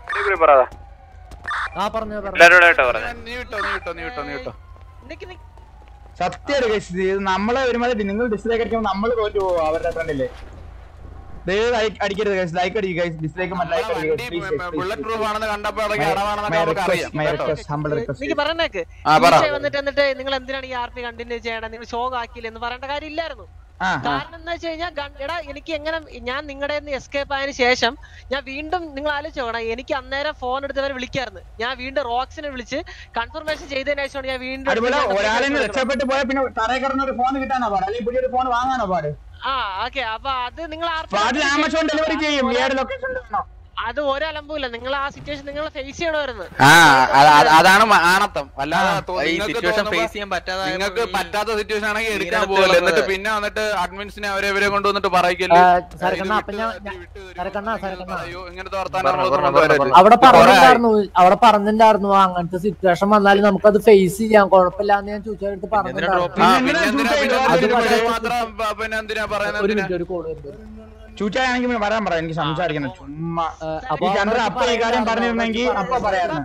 ആ പറഞ്ഞോ എല്ലാവരോടായിട്ടോ പറഞ്ഞത് നീ വിട്ടോ നീ വിട്ടോ നീ വിട്ടോ നീ വിട്ടോ സത്യം ഇത് നമ്മളെ ഒരുമാതിരി നിങ്ങൾ ഡിസ്ലൈക്ക് അടിക്കുമ്പോൾ നമ്മൾ തോറ്റു പോകും അവരുടെ ഫ്രണ്ടില് ദയവ് ലൈക്ക് അടിക്കരുത് ഗൈസ് ലൈക്ക് അടിക്കുക ഗൈസ് ഡിസ്ലൈക്ക് ലൈക്ക് അടിക്കുക ബുള്ളറ്റ് പ്രൂഫ് ആണെന്ന് കണ്ടപ്പോ ഇടയ്ക്ക് അടവാണെന്നൊക്കെ നമുക്ക് അറിയാം കേട്ടോ. ഹംബിൾ റിക്വസ്റ്റ് എനിക്ക് പറഞ്ഞേക്ക് ആ, പറ. ഈച്ചെ വന്നിട്ട് എന്നിട്ട് നിങ്ങൾ എന്തിനാണ് ഈ ആർ പി കണ്ടിന്യൂ ചെയ്യണം നിങ്ങൾ ഷോ ആക്കിയില്ല എന്ന് പറയേണ്ട കാര്യം ഇല്ലായിരുന്നു ആ, ആ. കാരണം എന്താ വെച്ച് കഴിഞ്ഞാൽ ഗൺ- എടാ എനിക്ക് എങ്ങനെ ഞാൻ നിങ്ങളുടെ എസ്കേപ്പ് ആയതിനു ശേഷം ഞാൻ വീണ്ടും നിങ്ങൾ ആലോചിച്ച് നോക്കണം എനിക്ക് അന്നേരം ഫോൺ എടുത്തവരെ വിളിക്കായിരുന്നു ഞാൻ വീണ്ടും റോക്സിനെ വിളിച്ച് കൺഫർമേഷൻ ചെയ്തതിനു ശേഷമാണ് ഞാൻ വീണ്ടും അതുപോലെ എടുത്ത് ഒരാളെ ഞാൻ രക്ഷപ്പെട്ട് പോയാൽ പിന്നെ തറയിൽ കിടന്ന ഒരു ഫോൺ കിട്ടാനോ പാട് അല്ലെങ്കിൽ പുതിയൊരു ഫോൺ വാങ്ങാനോ പാട് ആ ഓക്കെ അപ്പൊ അത് നിങ്ങൾ ആർ അപ്പൊ അത് ആമസോൺ ഡെലിവറി ചെയ്യും ഏത് ലൊക്കേഷനിൽ വേണോ അത് ഒരലമ്പൂല്ല നിങ്ങൾ ആ സിറ്റുവേഷൻ നിങ്ങൾ ഫേസ് ചെയ്യണമായിരുന്നു ആ അത് അത് അതാണ് മ- ആണത്തം അല്ലാതെ തോ- ഈ നിങ്ങൾക്ക് situation തോന്നുമ്പോ face ചെയ്യാൻ പറ്റാതെ നിങ്ങൾക്ക് പറ്റാത്ത സിറ്റുവേഷൻ ആണെങ്കിൽ എടുക്കാൻ ഇതിനകത്ത് പോകില്ല ഉള്ളത് എന്നിട്ട് പിന്നെ വന്നിട്ട് അഡ്മിൻസിനെ അവരെ ഇവരെ കൊണ്ടുവന്നിട്ട് പറയിക്കല് സരക്കണ്ണ അപ്പൊ ഞാൻ സരക്കണ്ണ സരക്കണ്ണ ഇങ്ങനത്തെ വർത്താനം പറഞ്ഞോ, നമ്മളൊന്നും പറഞ്ഞോ, കൊണ്ടുവരരുത്. പറഞ്ഞോ. അവിടെ ഇത് കുറേ ആയി. പറഞ്ഞിട്ടുണ്ടായിരുന്നു അവിടെ പറഞ്ഞിട്ടുണ്ടായിരുന്നു അങ്ങനത്തെ സിറ്റുവേഷൻ വന്നാലും നമുക്കത് ഫേസ് ചെയ്യാം കുഴപ്പമില്ലാന്ന് ഞാൻ ചോദിച്ചെടുത്ത് ആ, പറഞ്ഞിട്ടുണ്ടായിരുന്നു പിന്നെ എന്തിനാ പിന്നെ അത് ഇതിന് പക്ഷേ- മാത്രം പ- പിന്നെ എന്തിനാ പറയുന്നത് ഒരു എന്തിനാ? മിനിറ്റ് ഒരു കോൾ വരുന്നുണ്ട് ചൂച്ചാണെങ്കിൽ പിന്നെ വരാൻ പറ എനിക്ക് സംസാരിക്കണം ചുമ്മാ അപ്പൊ ഈ ചന്ദ്രൻ അവർക്ക് അപ്പൊ ഈ കാര്യം പറഞ്ഞിരുന്നെങ്കിൽ അപ്പൊ പറയായിരുന്നു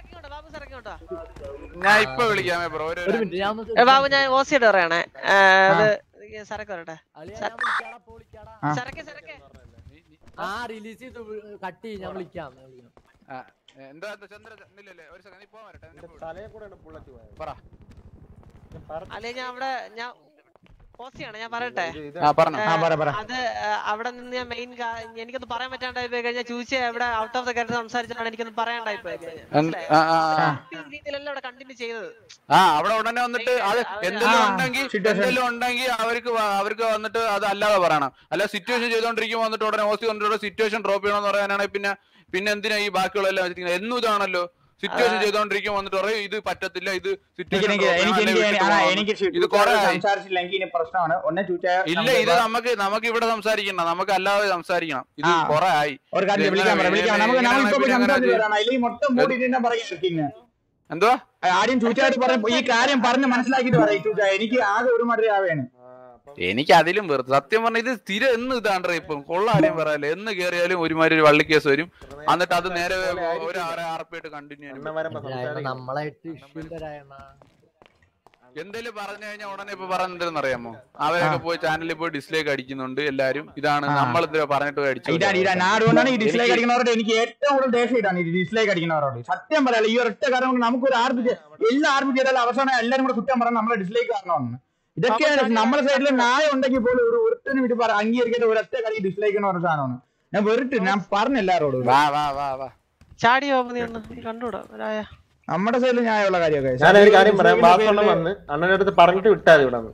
ഞാൻ ഇപ്പൊ വിളിക്കാമേ ബ്രോ ഒരു ഒരു മിനിറ്റ് ഞാൻ ഒന്ന് ഏ, ബാബു ഞാൻ ഓസിയുടെ പറയണേ ഏ, അത് സരക്ക് വരട്ടെ ആ. സരക്ക് സരക്ക് ആ റിലീസ് ചെയ്ത് കട്ട് ചെയ്യും ഞാൻ വിളിക്കാം ഞാൻ വിളിക്കാം. ആ, എന്താ എന്താ ചന്ദ്ര ഇല്ലല്ലേ ഒരു സെക്കൻഡ് നീ പോവാൻ വരട്ടെ നിന്നെ പോ- തലയെ കൂടെയാണ് ബുള്ളറ്റ് പോയത് പറ അല്ലെ ഞാൻ അവിടെ ഞാൻ ഓസിയാണ് ഞാൻ പറയട്ടെ ആ പറഞ്ഞോ ആ പറ പറ അത് ഏ, അവിടെ നിന്ന് ഞാൻ മെയിൻ എനിക്കൊന്നും പറയാൻ പറ്റാണ്ടായി പോയി കഴിഞ്ഞാൽ ചൂച്ച എവിടെ ഔട്ട് ഓഫ് ദ കാര്യം സംസാരിച്ചാണ് എനിക്കൊന്നും പറയാണ്ടായി പോയി കഴിഞ്ഞാൽ എന്ത്- ആ, ആ, ആ. രീതിയിലല്ല അവിടെ കണ്ടിന്യൂ ചെയ്തത് ആ അവിടെ ഉടനെ വന്നിട്ട് അത് എന്തെങ്കിലും ആ, ഉണ്ടെങ്കിൽ situation. എന്തെങ്കിലും ഉണ്ടെങ്കിൽ അവർക്ക് വ- അവർക്ക് വന്നിട്ട് അത് അല്ലാതെ പറയണം അല്ല സിറ്റുവേഷൻ ചെയ്തോണ്ടിരിക്കുമ്പോൾ വന്നിട്ട് ഉടനെ ഓസി വന്നിട്ട് സിറ്റുവേഷൻ ഡ്രോപ്പ് ചെയ്യണമെന്ന് പറയാനാണെങ്കിൽ പിന്നെ പിന്നെ എന്തിനാ ഈ ബാക്കിയുള്ള എല്ലാം വെച്ചിരിക്കുന്നത് എന്നും ഇതാണല്ലോ സിറ്റുവേഷൻ ചെയ്തോണ്ടിരിക്കുമ്പോൾ വന്നിട്ട് പറയും ഇത് പറ്റത്തില്ല ഇത് എനിക്ക് സിറ്റുവേഷൻ എനിക്ക് എനിക്ക് എനിക്ക് ആ, എനിക്ക് ഇത് കുറെ ആയി. സംസാരിച്ചില്ലെങ്കിൽ ഇനി പ്രശ്നമാണ് ഒന്നെ ചൂച്ചായ ഇല്ല ഇത് നമുക്ക് നമുക്ക് ഇവിടെ സംസാരിക്കണം നമുക്ക് അല്ലാതെ സംസാരിക്കണം ഇത് ആ. കുറെ ആയി ഒരു കാര്യം ഇത് വിളിക്കാൻ പറ എങ്ങനെ- വിളിക്കാൻ നമുക്ക് എങ്ങനെയാണ് നമ്മളിപ്പോ പിന്നെ അങ്ങനെ സംസാരിച്ച് ചെയ്യ- വരാണ് അല്ലെങ്കിൽ മൊത്തം മൂടിയിട്ട് പറയാ എന്തുവാ ആദ്യം ചൂച്ചായിട്ട് പറഞ്ഞ ഈ കാര്യം പറഞ്ഞ് മനസ്സിലാക്കിയിട്ട് പറയാം ചൂച്ച എനിക്ക് ആകെ ഒരു മടി ആവേണ് എനിക്ക് അതിലും വെറുതെ സത്യം പറഞ്ഞ ഇത് സ്ഥിരം എന്ന് ഇതാണ്ട്ര ഇപ്പം കൊള്ളാരും പറയാല്ലേ എന്ന് കേറിയാലും ഒരുമാതിരി ഒരു വള്ളിക്കേസ് വരും എന്നിട്ട് അത് നേരെ ഒരു ആറ് ആർപ്പായിട്ട് കണ്ടിന്യൂ രായണ്ണ, നമ്മളായിട്ട് ഇഷ്യൂ തരായണ എന്തെങ്കിലും പറഞ്ഞു കഴിഞ്ഞാൽ ഉടനെ ഇപ്പൊ പറഞ്ഞെന്തെന്ന് അറിയാമോ അവരൊക്കെ പോയി ചാനലിൽ പോയി ഡിസ്ലൈക്ക് അടിക്കുന്നുണ്ട് എല്ലാരും ഇതാണ് ആ. നമ്മൾ എന്തിനാ പറഞ്ഞിട്ട് പോയി അടിച്ചു ഇതാണ് ഇതാണ് ഞാൻ അതുകൊണ്ടാണ് ഈ ഡിസ്ലൈക്ക് എനിക്ക് അടിക്കുന്നവരോട് എനിക്ക് ഏറ്റവും കൂടുതൽ ദേഷ്യം ഇതാണ് ഈ ഡിസ്ലൈക്ക് അടിക്കുന്നവരോട് സത്യം പറയാലോ ഈ ഒരൊറ്റ കാരണം കൊണ്ട് നമുക്ക് ഒരു ആർപി എല്ലാ ആർപി ചെയ്താലും അവസാനം എല്ലാരും കൂടെ കുറ്റം പറയാൻ നമ്മളെ ഡിസ്ലൈക്ക് കാരണമാണ് ഇതൊക്കെയാണ് നമ്മുടെ സൈഡിൽ ന്യായം ഉണ്ടെങ്കിൽ പോലും ഒരു ഒരുത്തിനും ഇത് പറ അംഗീകരിക്കേണ്ട ഒരൊറ്റ കളി ഡിസ്ലൈക്ക് എന്ന് പറഞ്ഞ സാധനമാണ് ഞാൻ വെറുതെ ഞാൻ പറഞ്ഞ എല്ലാവരോടും വാ വാ വാ വാ ചാടി പോകുമ്പോ നീ ഒന്ന് നീ കണ്ടൂടാ രായ നമ്മുടെ സൈഡിൽ ന്യായമുള്ള കാര്യമൊക്കെ ഞാൻ ഒരു കാര്യം പറയാം വാസവണ്ണം വന്ന് അണ്ണന്റെ അടുത്ത് പറഞ്ഞിട്ട് വിട്ടാതി ഇവിടെ നിന്ന്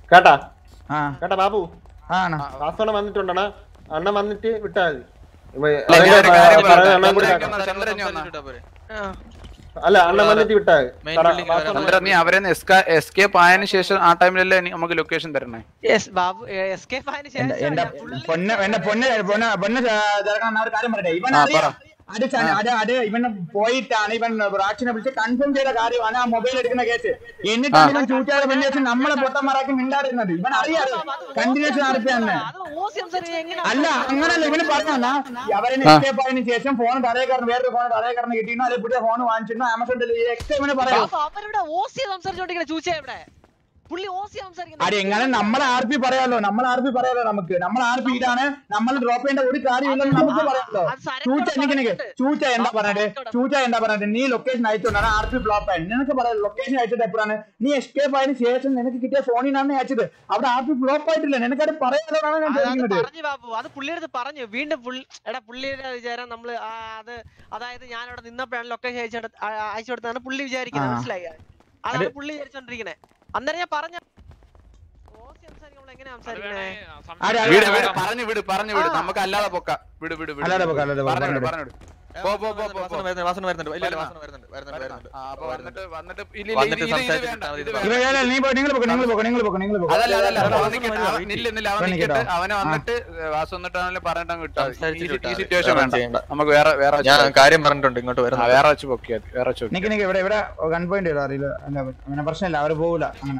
കേട്ടാ ആ കേട്ടാ ബാബു ആണ് വാസവണ്ണ വന്നിട്ടുണ്ടണ അണ്ണൻ വന്നിട്ട് വിട്ടാ മതി ഇവ- അല്ല, അവന്റെ ഞാനൊരു കാര്യം പറയുന്ന പറയാം. അണ്ണൻ കൂടി ചന്ദ്രൻ കേട്ടോ. ചന്ദ്രൻ ഇനി വന്നാ. അല്ല അണ്ണൻ വന്നിട്ട് വിട്ടാ മതി. Main കട- building വാസവണ്ണ ചന്ദ്രൻ നീ അവരെ എസ്കേപ്പ് ആയതിനു ശേഷം ആ ടൈമിലല്ലേ നീ നമുക്ക് ലൊക്കേഷൻ തരണേ യെസ് ബാബു എസ്കേപ്പ് ആയതിനു എന്റെ ശേഷം എന്റെ പൊന്ന് എന്റെ പൊന്ന് പൊന്ന് പൊന്ന് ചേർക്കാൻ ഒരു കാര്യം പറയട്ടെ ഇവൻ ആ, അറിയാം പറ. അത് ച- അത് അത് ഇവൻ പോയിട്ടാണ് ഇവൻ റാക്ഷിനെ വിളിച്ച് കൺഫേം ചെയ്ത കാര്യമാണ് ആ മൊബൈൽ എടുക്കുന്ന കേസ് എന്നിട്ടാണ് ഇവൻ ചൂറ്റാതെ പിന്നെ ശേഷം നമ്മളെ പൊട്ടന്മാരാക്കി മിണ്ടാതിരുന്നത് ഇവൻ അറിയാതെ കണ്ടിന്യൂസ് നടത്തിയാണ് അല്ല അങ്ങനല്ല ഇവന് പറഞ്ഞാ അവരെ ആ. എസ്കേപ്പ് ആയതിനു ശേഷം ഫോൺ തലേ കയറുന്നു വേറൊരു ഫോൺ തലേ കയറുന്നു കിട്ടിയിരുന്നു അല്ലെങ്കിൽ പുതിയ ഫോൺ വാങ്ങിച്ചിരുന്നു ആമസോൺ ഡെലിവറി എക്സ്ട്രാ ഇവന് പറയാം ബാബു, അവരിവിടെ ഓസി സംസാരിച്ചോണ്ടിരിക്കണ ചൂച്ച എവിടെ പുള്ളി ഓസി സംസാരിക്കുന്നത് അടി എങ്ങനെ നമ്മളെ ആർ പി പറയാലോ നമ്മളെ ആർ പി പറയാലോ നമുക്ക് നമ്മളെ ആർ പി ഇതാണ് നമ്മൾ ഡ്രോപ്പ് ചെയ്യേണ്ട ഒരു കാര്യമില്ലെന്ന് നമുക്ക് പറയാലോ ചൂച്ച എനിക്ക് നിനക്ക് ചൂച്ച എന്താ പറഞ്ഞത് ചൂച്ച എന്താ പറഞ്ഞത് നീ ലൊക്കേഷൻ അയച്ചോണ്ടാണ് ആർ പി ബ്ലോക്ക് ആയി നിനക്ക് പറയാം ലൊക്കേഷൻ അയച്ചത് എപ്പോഴാണ് നീ എസ്കേപ്പ് ആയതിനു ശേഷം നിനക്ക് കിട്ടിയ ഫോണിനാണ് അയച്ചത് അവിടെ ആർ പി ബ്ലോക്ക് ആയിട്ടില്ല നിനക്കത് പറയാനാണ് ഞാൻ അത് അത് ചോദിക്കുന്നത് പറഞ്ഞു ബാബു അത് പുള്ളിയുടെ പറഞ്ഞു വീണ്ടും പുള്ളി എടാ പുള്ളിയുടെ വിചാരം നമ്മള് ആ, അത് അതായത് ഞാൻ അവിടെ നിന്നപ്പോഴാണ് ലൊക്കേഷൻ അയച്ചു അയച്ചു കൊടുത്താണ് പുള്ളി വിചാരിക്കുന്നത് ആ. മനസ്സിലായി അതാണ് അത് പുള്ളി വിചാരിച്ചോണ്ടിരിക്കണേ അന്നേരം ഞാൻ പറഞ്ഞ ഓസി സംസാരിക്കുമ്പോൾ എങ്ങനെയാ സംസാരിക്കണേ വിട് വിട് പറഞ്ഞു വിട് പറഞ്ഞു വിട് നമുക്ക് അല്ലാതെ പൊക്ക വിട് വിട് വിട് അല്ലാതെ പൊക്ക, അല്ലാതെ പൊക്ക, പറഞ്ഞു വിട് പറഞ്ഞു പറഞ്ഞു വിട് പോ പോ പോ പോ പോ. വാസന വരുന്നുണ്ട് ഇല്ല ഇല്ല, വരുന്നോ? വാസന വരുന്നുണ്ട് വരുന്നുണ്ട് വരുന്നുണ്ട് ആ, അപ്പൊ വന്നിട്ട് വന്നിട്ട് ഇല്ല, ഇല്ല, വന്നിട്ട് ഇത് ഇത് ഇത് സംസാരിച്ചിട്ട് വേണ്ട, മതി, ഇത് ഇത് വേണ്ട. ഇവ- ഇല്ല, നീ പോ നിങ്ങൾ പോക്കോ നിങ്ങൾ പോക്കോ നിങ്ങൾ പോക്കോ നിങ്ങൾ പോക്കോ അതല്ല അതല്ല അല്ല, അവൻ അല്ല, നിക്കട്ടെ, അവൻ നില്ല നില്ല അവൻ അവൻ നിക്കട്ടെ നിക്കട്ടെ. അവനെ ആ. വന്നിട്ട് വാസു വന്നിട്ടാണല്ലോ പറഞ്ഞിട്ട് അങ്ങ് വിട്ടാ മതി. ഈ സംസാരിച്ചിട്ട് ഈ വിട്ടാ മതി. സിറ്റുവേഷൻ വേറെ വേണ്ട ചെയ്യണ്ട. നമുക്ക് വേറെ വേറെ വെച്ച് ഞാൻ നോക്കാം. കാര്യം പറഞ്ഞിട്ടുണ്ട് ഇങ്ങോട്ട് ആ, വരുന്നത് വേറെ വെച്ച് പൊക്കിയാ മതി വേറെ വെച്ച് നിക്ക് നിക്ക് ഇവിടെ ഇവിടെ ഗൺ പോയിന്റ് ചെയ്തോ അറിയില്ല അല്ല അങ്ങനെ പ്രശ്നമില്ല അവര് പോകൂല അങ്ങനെ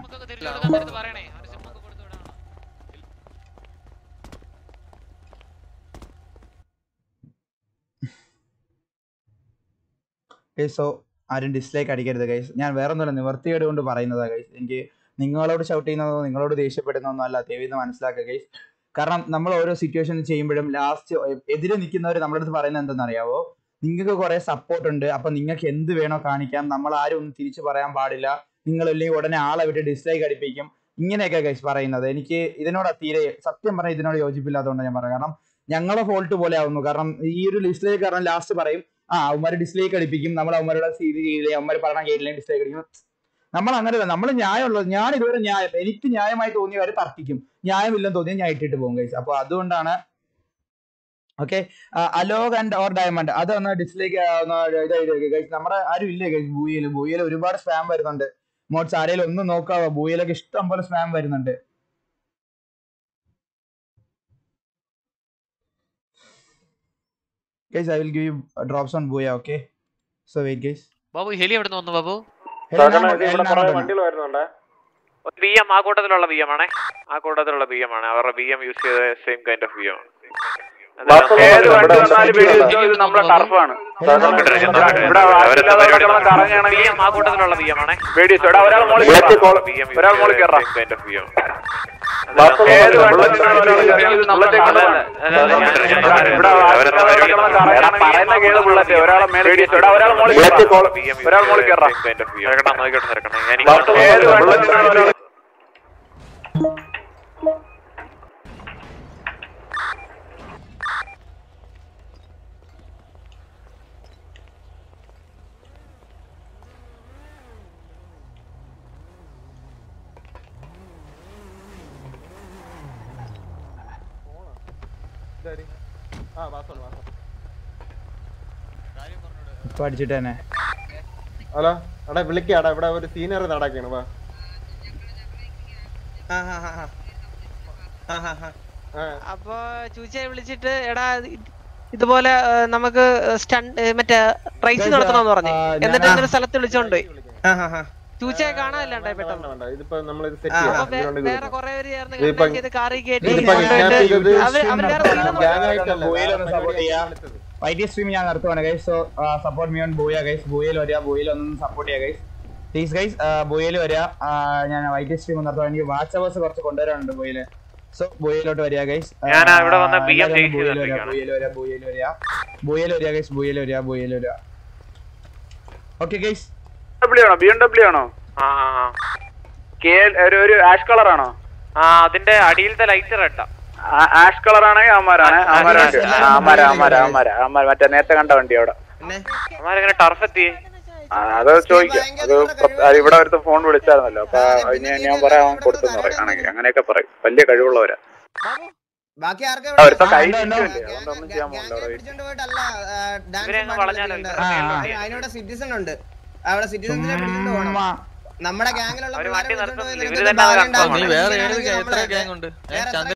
സോ ആരും ഡിസ്ലൈക്ക് അടിക്കരുത് ഗൈസ് ഞാൻ വേറെ ഒന്നുമില്ല നിവർത്തിയോട് കൊണ്ട് പറയുന്നതാ ഗൈസ് എനിക്ക് നിങ്ങളോട് ഷൗട്ട് ചെയ്യുന്നതോ നിങ്ങളോട് ദേഷ്യപ്പെടുന്നതൊന്നും അല്ല ദയവീന്ന് മനസ്സിലാക്കുക ഗൈസ് കാരണം നമ്മൾ ഓരോ സിറ്റുവേഷൻ ചെയ്യുമ്പോഴും ലാസ്റ്റ് എതിരെ നിൽക്കുന്നവർ നമ്മുടെ അടുത്ത് പറയുന്നത് എന്തെന്നറിയാവോ നിങ്ങൾക്ക് കുറെ സപ്പോർട്ട് ഉണ്ട് അപ്പൊ നിങ്ങൾക്ക് എന്ത് വേണോ കാണിക്കാം നമ്മൾ ആരും ഒന്നും തിരിച്ചു പറയാൻ പാടില്ല നിങ്ങൾ അല്ലെങ്കിൽ ഉടനെ ആളെ വിട്ട് ഡിസ്ലൈക്ക് അടിപ്പിക്കും ഇങ്ങനെയൊക്കെ ഗൈസ് പറയുന്നത് എനിക്ക് ഇതിനോട് തീരെ സത്യം പറഞ്ഞാൽ ഇതിനോട് യോജിപ്പില്ലാത്തതുകൊണ്ട് ഞാൻ പറയാം കാരണം ഞങ്ങളെ ഫോൾട്ട് പോലെ ആവുന്നു കാരണം ഈ ഒരു ഡിസ്ലൈക്ക് കാരണം ലാസ്റ്റ് പറയും ആ അവന്മാര് ഡിസ്ലൈക്ക് അടിപ്പിക്കും നമ്മൾ അവന്മാരുടെ സീതി ചെയ്യില്ലേ അവന്മാർ പറഞ്ഞ കേട്ടില്ലേ ഡിസ്ലൈക്ക് അടിക്കും നമ്മൾ അങ്ങനെയല്ല നമ്മൾ ന്യായമുള്ളത് ഞാൻ ഇതുവരെ ന്യായം എനിക്ക് ന്യായമായി തോന്നിയവരെ തർക്കിക്കും ന്യായമില്ലെന്ന് തോന്നിയാൽ ഞാൻ ഇട്ടിട്ട് പോകും ഗൈസ് അപ്പൊ അതുകൊണ്ടാണ് okay Alok and or diamond അതൊന്ന് ഡിസ്ലൈക്ക് ഗൈസ് നമ്മുടെ ആരും ഇല്ലേ ഗൈസ് ബൂയിൽ ബൂയിൽ ഒരുപാട് സ്പാം വരുന്നുണ്ട് മോഡ്സ് ആരെങ്കിലും ഒന്ന് നോക്കാവോ ബൂയിലൊക്കെ ഇഷ്ടം പോലെ സ്പാം വരുന്നുണ്ട് guys I will give you drops on Booyah okay so wait guys Babu heli എവിടെ നിന്ന് വന്നു ബാബു വണ്ടികൾ വരുന്നുണ്ടേ ബി എം ആ കൂട്ടത്തിലുള്ള ബി എം ആണേ ആ കൂട്ടത്തിലുള്ള ബി എം ആണ് അവരുടെ ബി എം യൂസ് ചെയ്ത same kind of B M ഏത് വണ്ടി വന്നാലും വെടി വെച്ചോ, ഇത് നമ്മുടെ ടർഫാണ് ഇവിടെ ബി എം ആ കൂട്ടത്തിലുള്ള ബി എം ആണേ വെടി വെച്ചോ. എടാ, ഒരാൾ മോളിൽ കയറാം. ഒരാൾ മോളിൽ കയറാം. കൈൻഡ് ഓഫ് ബി എം ഏത് വണ്ടി വന്നാലും ഒരാൾ കയറാം. ഇത് നമ്മുടെ ടർഫാണ്. ഇവിടെ പറയുന്ന കേട് ബുള്ളറ്റ് ഒരാളെ മേളിൽ വെടി വെച്ചോ. എടാ, ഒരാൾ മോളിൽ കയറാം. ഒരാൾ മോളിൽ കയറാം. ഇറക്കണം നോക്കിക്കോട്ടെ ഇറക്കണം ഞാൻ ഏത് വണ്ടി വന്നാലും ഒരാൾ ആ വാസവണ്ണ വാസവണ്ണ ഇപ്പൊ അടിച്ചിട്ട് തന്നെ ഹലോ എടാ വിളിക്കാടാ ഇവിടെ ഒരു സീനിയർ നടക്കാണ് വാ അപ്പൊ ചൂച്ചയെ വിളിച്ചിട്ട് എടാ ഇത് ഇതുപോലെ ഏ, നമുക്ക് സ്റ്റണ്ട് മറ്റേ റൈസ് Guys, നടത്തണമെന്ന് പറഞ്ഞു ആ, ഞാൻ- എന്നിട്ട് ഇന്നൊരു സ്ഥലത്ത് വിളിച്ചോണ്ട് പോയി ചൂച്ചയെ കാണാനില്ലാണ്ടായി പെട്ടെന്ന് വേണ്ട ഇതിപ്പോ നമ്മളിത് ആ, സെറ്റ് അപ്പൊ വേ- ചെയ്യാം വേറെ കുറെ പേര് ചേർന്ന് ഇതിപ്പോ- കണ്ടാക്ട് ചെയ്ത് കാറി കയറ്റി ഇതിപ്പോ കൊണ്ടുപോയിട്ട് kidnap ചെയ്തത് അവര് അവര് വേറെ സീനൊന്നും gang ആയിട്ടല്ല. ബോയിലൊന്ന് സപ്പോർട്ട് ചെയ്യാ വൈറ്റ് സ്ട്രീം ഞാൻ നടത്തുവാണ് guys so support me on Booyah guys ബോയിൽ വരിക ബോയിൽ ഒന്ന് സപ്പോർട്ട് ചെയ്യാം ഗൈസ് പ്ലീസ് ഗൈസ് ബോയിൽ വരിക ആ, ഞാൻ വൈറ്റ് സ്ട്രീം നടത്തുവാണ് എനിക്ക് വാച്ച് അവേഴ്സ് കുറച്ച് കൊണ്ടുവരാനുണ്ട് ബോയില് സോ ബോയിലോട്ട് വരിക ഗൈസ് ഞാൻ ഇവിടെ വന്ന BM ജയിച്ച് ചെയ്തിരിക്കുകയാണ്. ബോയിൽ വരിക ബോയിൽ വരിക ബോയിൽ വരിക ഗൈസ് ബോയിൽ വരിക ബോയിൽ വരിക ഓക്കെ ഗൈസ് ഡബ്ല്യൂ ആണോ ബി എം ഡബ്ല്യൂ ആണോ ആ ആ, ആ. കെ ഒരു ഒരു ആഷ് കളർ ആണോ ആ അതിന്റെ അടിയിലത്തെ ലൈറ്റ് റെഡാ ആഷ് കളർ ആണെങ്കിൽ അമ്മാരാണ് അമ്മാരാണ് അമ്മാര അമ്മാര അമ്മാര അമ്മാര മറ്റേ നേരത്തെ കണ്ട വണ്ടി അവിടെ അമ്മാരെങ്ങനെ ടർഫ് എത്തി ആ, അത് ചോദിക്കാം അത് പ്രത്- അത് ഇവിടെ ഒരുത്ത ഫോൺ വിളിച്ചായിരുന്നല്ലോ അപ്പൊ അതിന് ഞാൻ പറയാൻ കൊടുത്തെന്ന് പറയും ആണെങ്കിൽ അങ്ങനെയൊക്കെ പറയും വലിയ കഴിവുള്ളവരാ ബാക്കി ആർക്കാ ആ, ഒരുത്ത കൈ ഇവിടെ? ഇരിക്കുമല്ലേ അതുകൊണ്ട് ഒന്നും ചെയ്യാൻ പോകണ്ട അവിടെ പിടിച്ചോണ്ട് പോയിട്ടല്ല ആ, ഡാൻസ് ഇവരെങ്ങ് വളഞ്ഞാലോ പാട്ടിലൊക്കെ ആ, ഉണ്ട്. ആ. അതിന് അതിനവിടെ സിറ്റിസൺ ഉണ്ട് അവിടെ സിറ്റിസൺസിനെ പിടിച്ചോണ്ട് പോകണം നമ്മുടെ ഗ്യാങ്ങിലുള്ള അവര് പിള്ളേരെ വണ്ടി പിടിച്ചോണ്ട് നിർത്തുന്നില്ല പോയി ഇവര് നിനക്ക് തന്നെ അത് ഭാഗ്യം കണ്ടോ? ഉണ്ടാവും. നീ വേറെ ഏത് ഇങ്ങനെയാണെങ്കിൽ gang- എത്ര നമ്മളെ- ഗ്യാങ് ഉണ്ട് വേറെ എത്ര